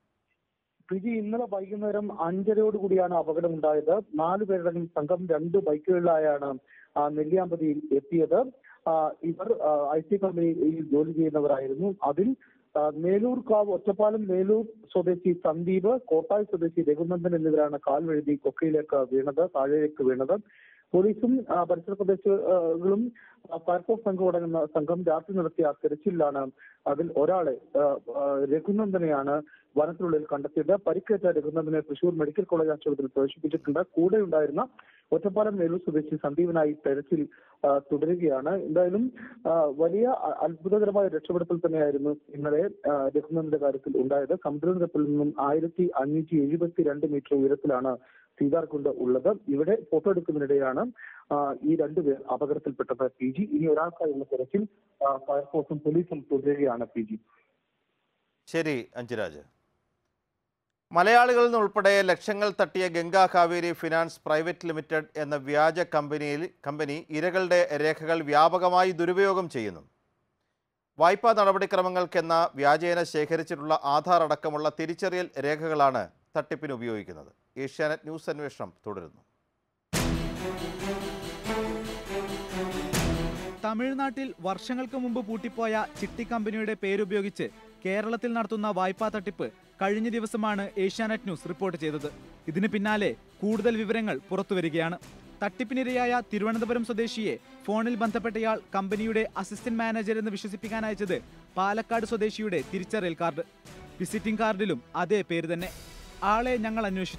വിജി ഇന്നലെ വൈകുന്നേരം അഞ്ചരയോട് കൂടിയാണ് അപകടമുണ്ടായത് നാല് പേരടങ്ങും സംഘം രണ്ട് ബൈക്കുകളിലായാണ് ആ, നെല്ലിയാമ്പതിയിൽ എത്തിയത് ആ, ഇവർ ഐ ടി കമ്പനിയിൽ ജോലി ചെയ്യുന്നവരായിരുന്നു അതിൽ ആ, മേലൂർക്കാവ് ഒറ്റപ്പാലം മേലൂർ സ്വദേശി സന്ദീപ് കോട്ടായി സ്വദേശി രഘുനന്ദൻ എന്നിവരാണ് കാൽ വഴുതി കൊക്കയിലേക്ക് വീണത് താഴേക്ക് വീണത് പോലീസും ആ, പരിസര പ്രദേശങ്ങളും ആ, ഫയർഫോഴ്സ് സംഘം അടങ്ങുന്ന സംഘം രാത്രി നടത്തിയ തെരച്ചിലാണ് അതിൽ ഒരാളെ ആ, ആ, രഘുനന്ദനെയാണ് വനത്തിനുള്ളിൽ കണ്ടെത്തിയത് പരിക്കേറ്റ രഘുനന്ദനെ തൃശൂർ മെഡിക്കൽ കോളേജ് ആശുപത്രിയിൽ പ്രവേശിപ്പിച്ചിട്ടുണ്ട് കൂടെ ഉണ്ടായിരുന്ന ഒറ്റപ്പാലം മേലൂർ സ്വദേശി സന്ദീപിനായി തെരച്ചിൽ ആ, തുടരുകയാണ് എന്തായാലും ആ, വലിയ അ- അത്ഭുതകരമായ രക്ഷപ്പെടുത്തൽ തന്നെയായിരുന്നു ഇന്നലെ ആ, രഘുനന്ദന്റെ കാര്യത്തിൽ ഉണ്ടായത് സമുദ്രനിരപ്പിൽ നിന്നും ആയിരത്തി അഞ്ഞൂറ്റി എഴുപത്തി രണ്ട് മീറ്റർ ഉയരത്തിലാണ് സീതാർകുണ്ട് ഉള്ളത് ഇവിടെ ഫോട്ടോ എടുക്കുന്നതിനിടെയാണ് ആ, ഈ രണ്ടുപേർ അപകടത്തിൽപ്പെട്ടത് പി ജി ഇനി ഒരാൾക്കായുള്ള തെരച്ചിൽ ആ, ഫയർഫോഴ്സും പോലീസും തുടരുകയാണ് പി ജി ശരി അഞ്ജുരാജ് മലയാളികളിൽ നിന്നുൾപ്പെടെ ലക്ഷങ്ങൾ തട്ടിയ Ganga Kaveri finance private limited എന്ന വ്യാജ കമ്പനിയിൽ കമ്പനി ഇരകളുടെ രേഖകൾ വ്യാപകമായി ദുരുപയോഗം ചെയ്യുന്നു വായ്പാ നടപടിക്രമങ്ങൾക്കെന്ന വ്യാജേന ശേഖരിച്ചിട്ടുള്ള ആധാർ അടക്കമുള്ള തിരിച്ചറിയൽ രേഖകളാണ് തട്ടിപ്പിന് ഉപയോഗിക്കുന്നത് ഏഷ്യാനെറ്റ് ന്യൂസ് അന്വേഷണം തുടരുന്നു തമിഴ്നാട്ടിൽ വർഷങ്ങൾക്ക് മുമ്പ് പൂട്ടിപ്പോയ ചിട്ടി കമ്പനിയുടെ പേരുപയോഗിച്ച് കേരളത്തിൽ നടത്തുന്ന വായ്പാ തട്ടിപ്പ് കഴിഞ്ഞ ദിവസമാണ് ഏഷ്യാനെറ്റ് ന്യൂസ് റിപ്പോർട്ട് ചെയ്തത് ഇതിന് പിന്നാലെ കൂടുതൽ വിവരങ്ങൾ പുറത്തുവരികയാണ് തട്ടിപ്പിനിരയായ തിരുവനന്തപുരം സ്വദേശിയെ ഫോണിൽ ബന്ധപ്പെട്ടയാൾ കമ്പനിയുടെ അസിസ്റ്റന്റ് മാനേജർ എന്ന് വിശ്വസിപ്പിക്കാൻ അയച്ചത് പാലക്കാട് സ്വദേശിയുടെ തിരിച്ചറിയൽ കാർഡ് വിസിറ്റിംഗ് കാർഡിലും അതേ പേര് തന്നെ ആളെ ഞങ്ങൾ അന്വേഷിച്ചു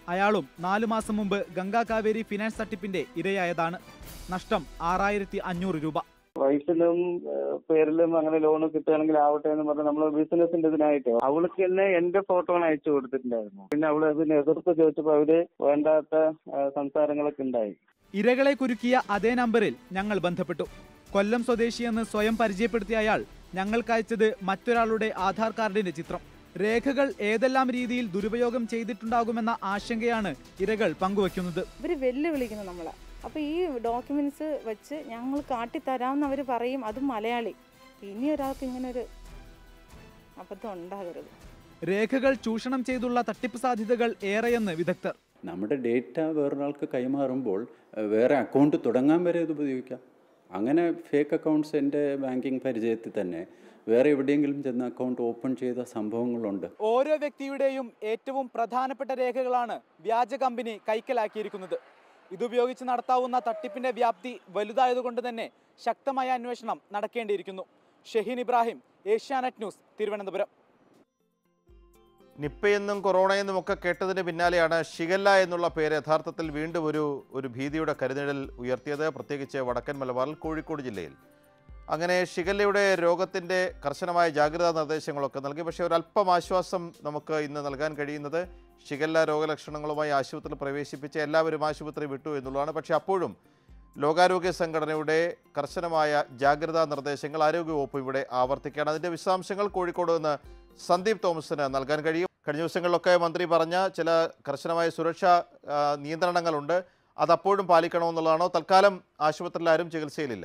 അയാളും നാലു മാസം മുമ്പ് ഗംഗാ കാവേരി ഫിനാൻസ് തട്ടിപ്പിന്റെ ഇരയായതാണ് നഷ്ടം ആറായിരത്തി അഞ്ഞൂറ് രൂപ വൈഫിലും ഏഹ്, പേരിലും അങ്ങനെ ലോൺ കിട്ടുകയാണെങ്കിൽ ആവട്ടെ എന്ന് പറഞ്ഞ് നമ്മൾ ബിസിനസിന്റെ ഇതിനായിട്ട് അവൾക്ക് തന്നെ എന്റെ ഫോട്ടോ അയച്ചു കൊടുത്തിട്ടുണ്ടായിരുന്നു പിന്നെ അവള് അതിന് എതിർപ്പ് ചോദിച്ചപ്പോൾ അവര് വേണ്ടാത്ത ഏഹ്, സംസാരങ്ങളൊക്കെ ഉണ്ടായി ഇരകളെ കുരുക്കിയ അതേ നമ്പറിൽ ഞങ്ങൾ ബന്ധപ്പെട്ടു കൊല്ലം സ്വദേശിയെന്ന് സ്വയം പരിചയപ്പെടുത്തിയ അയാൾ ഞങ്ങൾക്കയച്ചത് മറ്റൊരാളുടെ ആധാർ കാർഡിന്റെ ചിത്രം രേഖകൾ ഏതെല്ലാം രീതിയിൽ ദുരുപയോഗം ചെയ്തിട്ടുണ്ടാകുമെന്ന ആശങ്കയാണ് ഇരകൾ പങ്കുവയ്ക്കുന്നത് ഇവർ വെല്ലുവിളിക്കുന്നു നമ്മളെ അപ്പോൾ ഈ ഡോക്യുമെന്റ്സ് വെച്ച് ഞങ്ങൾ കാട്ടിത്തരാമെന്ന് അവർ പറയും അതും മലയാളി ഇനി ഒരാൾക്ക് ഇങ്ങനെ ഒരു അബദ്ധം ഉണ്ടാകരുത് രേഖകൾ ചൂഷണം ചെയ്തുള്ള തട്ടിപ്പ് സാധ്യതകൾ ഏറെയെന്ന് വിദഗ്ധർ നമ്മുടെ ഡേറ്റ വേറൊരാൾക്ക് കൈമാറുമ്പോൾ ഏഹ്, വേറെ അക്കൗണ്ട് തുടങ്ങാൻ വരെ ഇത് ഉപയോഗിക്കാം അങ്ങനെ ഫേക്ക് അക്കൗണ്ട്സ് എൻ്റെ ബാങ്കിങ് പരിചയത്തിൽ തന്നെ വേറെ എവിടെയെങ്കിലും ചെന്ന് അക്കൗണ്ട് ഓപ്പൺ ചെയ്ത സംഭവങ്ങളുണ്ട് ഓരോ വ്യക്തിയുടെയും ഏറ്റവും പ്രധാനപ്പെട്ട രേഖകളാണ് വ്യാജ കമ്പനി കൈക്കലാക്കിയിരിക്കുന്നത് ഇതുപയോഗിച്ച് നടത്താവുന്ന തട്ടിപ്പിന്റെ വ്യാപ്തി വലുതായതുകൊണ്ട് തന്നെ ശക്തമായ അന്വേഷണം നടക്കേണ്ടിയിരിക്കുന്നു ഷഹീൻ ഇബ്രാഹിം ഏഷ്യാനെറ്റ് ന്യൂസ് തിരുവനന്തപുരം നിപ്പയെന്നും കൊറോണയെന്നും ഒക്കെ കേട്ടതിന് പിന്നാലെയാണ് ഷിഗല്ല എന്നുള്ള പേര് യഥാർത്ഥത്തിൽ വീണ്ടും ഒരു ഒരു ഭീതിയുടെ കരുനിഴൽ ഉയർത്തിയത് പ്രത്യേകിച്ച് വടക്കൻ മലബാറിൽ കോഴിക്കോട് ജില്ലയിൽ അങ്ങനെ ഷിഗല്ലയുടെ രോഗത്തിൻ്റെ കർശനമായ ജാഗ്രതാ നിർദ്ദേശങ്ങളൊക്കെ നൽകി പക്ഷേ ഒരല്പം ആശ്വാസം നമുക്ക് ഇന്ന് നൽകാൻ കഴിയുന്നത് ഷിഗല്ല രോഗലക്ഷണങ്ങളുമായി ആശുപത്രിയിൽ പ്രവേശിപ്പിച്ച് എല്ലാവരും ആശുപത്രി വിട്ടു എന്നുള്ളതാണ് പക്ഷേ അപ്പോഴും ലോകാരോഗ്യ സംഘടനയുടെ കർശനമായ ജാഗ്രതാ നിർദ്ദേശങ്ങൾ ആരോഗ്യവകുപ്പ് ഇവിടെ ആവർത്തിക്കുകയാണ് അതിൻ്റെ വിശദാംശങ്ങൾ കോഴിക്കോട് നിന്ന് സന്ദീപ് തോമസിന് നൽകാൻ കഴിയും കഴിഞ്ഞ ദിവസങ്ങളിലൊക്കെ മന്ത്രി പറഞ്ഞ ചില കർശനമായ സുരക്ഷാ ആ, നിയന്ത്രണങ്ങളുണ്ട് അതപ്പോഴും പാലിക്കണമെന്നുള്ളതാണോ തൽക്കാലം ആശുപത്രിയിൽ ആരും ചികിത്സയിലില്ല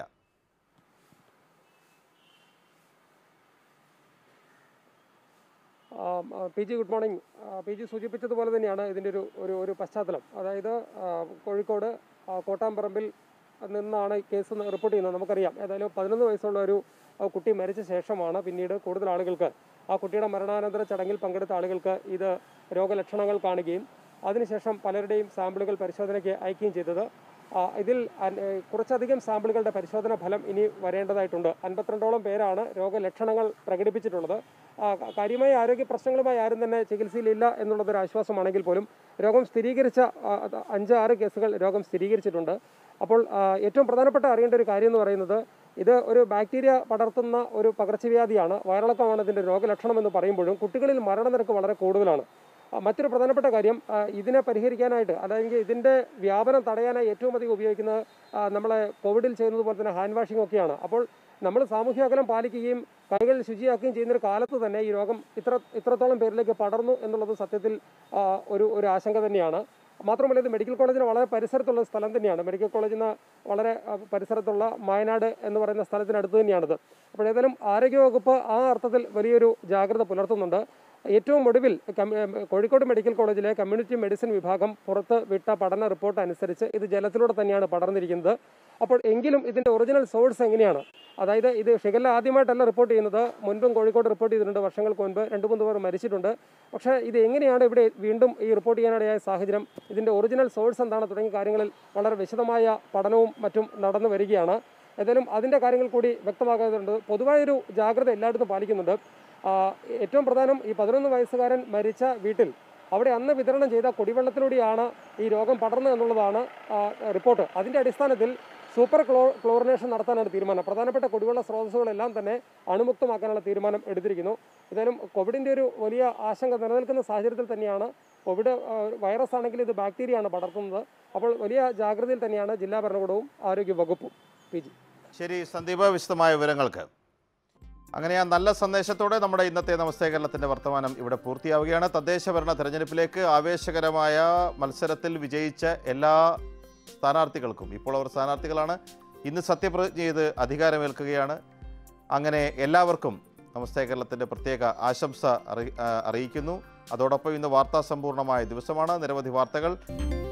ആ, ആ, പി ജി ഗുഡ് മോർണിംഗ് ആ, പി ജി സൂചിപ്പിച്ചതുപോലെ തന്നെയാണ് ഇതിൻ്റെ ഒരു ഒരു ഒരു പശ്ചാത്തലം അതായത് ആ, കോഴിക്കോട് ആ, കോട്ടാമ്പറമ്പിൽ നിന്നാണ് ഈ കേസ് ന- റിപ്പോർട്ട് ചെയ്യുന്നത് നമുക്കറിയാം ഏതായാലും പതിനൊന്ന് വയസ്സുള്ള ഒരു ആ, കുട്ടി മരിച്ച ശേഷമാണ് പിന്നീട് കൂടുതൽ ആളുകൾക്ക് ആ കുട്ടിയുടെ മരണാനന്തര ചടങ്ങിൽ പങ്കെടുത്ത ആളുകൾക്ക് ഇത് രോഗലക്ഷണങ്ങൾ കാണുകയും അതിനുശേഷം പലരുടെയും സാമ്പിളുകൾ പരിശോധനയ്ക്ക് അയക്കുകയും ചെയ്തത് ആ, ഇതിൽ അൻ- ഏ, കുറച്ചധികം സാമ്പിളുകളുടെ പരിശോധന ഫലം ഇനി വരേണ്ടതായിട്ടുണ്ട് അൻപത്തിരണ്ടോളം പേരാണ് രോഗലക്ഷണങ്ങൾ പ്രകടിപ്പിച്ചിട്ടുള്ളത് ആ, ക- കാര്യമായ ആരോഗ്യ പ്രശ്നങ്ങളുമായി ആരും തന്നെ ചികിത്സയിലില്ല എന്നുള്ളതൊരു ആശ്വാസമാണെങ്കിൽ പോലും രോഗം സ്ഥിരീകരിച്ച ആ, അത് അഞ്ച് ആറ് കേസുകൾ രോഗം സ്ഥിരീകരിച്ചിട്ടുണ്ട് അപ്പോൾ ആ, ഏറ്റവും പ്രധാനപ്പെട്ട അറിയേണ്ട ഒരു കാര്യം എന്ന് പറയുന്നത് ഇത് ഒരു ബാക്ടീരിയ പടർത്തുന്ന ഒരു പകർച്ചവ്യാധിയാണ് വയറിളക്കമാണ് ഇതിൻ്റെ രോഗലക്ഷണം എന്ന് പറയുമ്പോഴും കുട്ടികളിൽ മരണനിരക്ക് വളരെ കൂടുതലാണ് ആ, മറ്റൊരു പ്രധാനപ്പെട്ട കാര്യം ആ, ഇതിനെ പരിഹരിക്കാനായിട്ട് അല്ലെങ്കിൽ ഇതിൻ്റെ വ്യാപനം തടയാനായി ഏറ്റവും അധികം ഉപയോഗിക്കുന്നത് ആ, നമ്മളെ കോവിഡിൽ ചെയ്യുന്നത് പോലെ തന്നെ ഹാൻഡ് വാഷിംഗ് ഒക്കെയാണ് അപ്പോൾ നമ്മൾ സാമൂഹ്യ അകലം പാലിക്കുകയും കൈകൾ ശുചിയാക്കുകയും ചെയ്യുന്ന ഒരു കാലത്ത് തന്നെ ഈ രോഗം ഇത്ര ഇത്രത്തോളം പേരിലേക്ക് പടർന്നു എന്നുള്ളത് സത്യത്തിൽ ആ, ഒരു ഒരു ആശങ്ക തന്നെയാണ് മാത്രമല്ല ഇത് മെഡിക്കൽ കോളേജിന് വളരെ പരിസരത്തുള്ള സ്ഥലം തന്നെയാണ് മെഡിക്കൽ കോളേജിന് വളരെ ആ, പരിസരത്തുള്ള വയനാട് എന്ന് പറയുന്ന സ്ഥലത്തിനടുത്ത് തന്നെയാണിത് അപ്പോൾ ഏതായാലും ആരോഗ്യവകുപ്പ് ആ അർത്ഥത്തിൽ വലിയൊരു ജാഗ്രത പുലർത്തുന്നുണ്ട് ഏറ്റവും ഒടുവിൽ കമ്മ്യൂ- ഏം, Kozhikode medical college community medicine വിഭാഗം പുറത്ത് വിട്ട പഠന റിപ്പോർട്ട് അനുസരിച്ച് ഇത് ജലത്തിലൂടെ തന്നെയാണ് പടർന്നിരിക്കുന്നത് അപ്പോൾ എങ്കിലും ഇതിൻ്റെ ഒറിജിനൽ സോഴ്സ് എങ്ങനെയാണ് അതായത് ഇത് ഷിഗല്ല ആദ്യമായിട്ടല്ല റിപ്പോർട്ട് ചെയ്യുന്നത് മുൻപും കോഴിക്കോട് റിപ്പോർട്ട് ചെയ്തിട്ടുണ്ട് വർഷങ്ങൾക്ക് മുൻപ് രണ്ട് മൂന്ന് പേർ മരിച്ചിട്ടുണ്ട് പക്ഷേ ഇത് എങ്ങനെയാണ് ഇവിടെ വീണ്ടും ഈ റിപ്പോർട്ട് ചെയ്യാനിടയായ സാഹചര്യം ഇതിൻ്റെ ഒറിജിനൽ സോഴ്സ് എന്താണ് തുടങ്ങിയ കാര്യങ്ങളിൽ വളരെ വിശദമായ പഠനവും മറ്റും നടന്നു വരികയാണ് ഏതായാലും അതിൻ്റെ കാര്യങ്ങൾ കൂടി വ്യക്തമാക്കേണ്ടതുണ്ട് പൊതുവായൊരു ജാഗ്രത എല്ലായിടത്തും പാലിക്കുന്നുണ്ട് ആ, ഏറ്റവും പ്രധാനം ഈ പതിനൊന്ന് വയസ്സുകാരൻ മരിച്ച വീട്ടിൽ അവിടെ അന്ന് വിതരണം ചെയ്ത കുടിവെള്ളത്തിലൂടെയാണ് ഈ രോഗം പടർന്നത് എന്നുള്ളതാണ് ആ, റിപ്പോർട്ട് അതിൻ്റെ അടിസ്ഥാനത്തിൽ സൂപ്പർ ക്ലോ ക്ലോറിനേഷൻ നടത്താനാണ് തീരുമാനം പ്രധാനപ്പെട്ട കുടിവെള്ള സ്രോതസ്സുകളെല്ലാം തന്നെ അണുമുക്തമാക്കാനുള്ള തീരുമാനം എടുത്തിരിക്കുന്നു ഏതായാലും കോവിഡിൻ്റെ ഒരു വലിയ ആശങ്ക നിലനിൽക്കുന്ന സാഹചര്യത്തിൽ തന്നെയാണ് കോവിഡ് ആ, വൈറസ് ആണെങ്കിൽ ഇത് ബാക്ടീരിയയാണ് പടർത്തുന്നത് അപ്പോൾ വലിയ ജാഗ്രതയിൽ തന്നെയാണ് ജില്ലാ ഭരണകൂടവും ആരോഗ്യ വകുപ്പും പി ജി ശരി സന്ദീപ് വിശദമായ വിവരങ്ങൾക്ക് അങ്ങനെ ആ നല്ല സന്ദേശത്തോടെ നമ്മുടെ ഇന്നത്തെ നമസ്തേ കേരളത്തിൻ്റെ വർത്തമാനം ഇവിടെ പൂർത്തിയാവുകയാണ് തദ്ദേശ ഭരണ തെരഞ്ഞെടുപ്പിലേക്ക് ആവേശകരമായ മത്സരത്തിൽ വിജയിച്ച എല്ലാ സ്ഥാനാർത്ഥികൾക്കും ഇപ്പോൾ അവർ സ്ഥാനാർത്ഥികളാണ് ഇന്ന് സത്യപ്രതിജ്ഞ ചെയ്ത് അധികാരമേൽക്കുകയാണ് അങ്ങനെ എല്ലാവർക്കും നമസ്തേ കേരളത്തിൻ്റെ പ്രത്യേക ആശംസ അറി ആ, അറിയിക്കുന്നു അതോടൊപ്പം ഇന്ന് വാർത്താ സമ്പൂർണ്ണമായ ദിവസമാണ് നിരവധി വാർത്തകൾ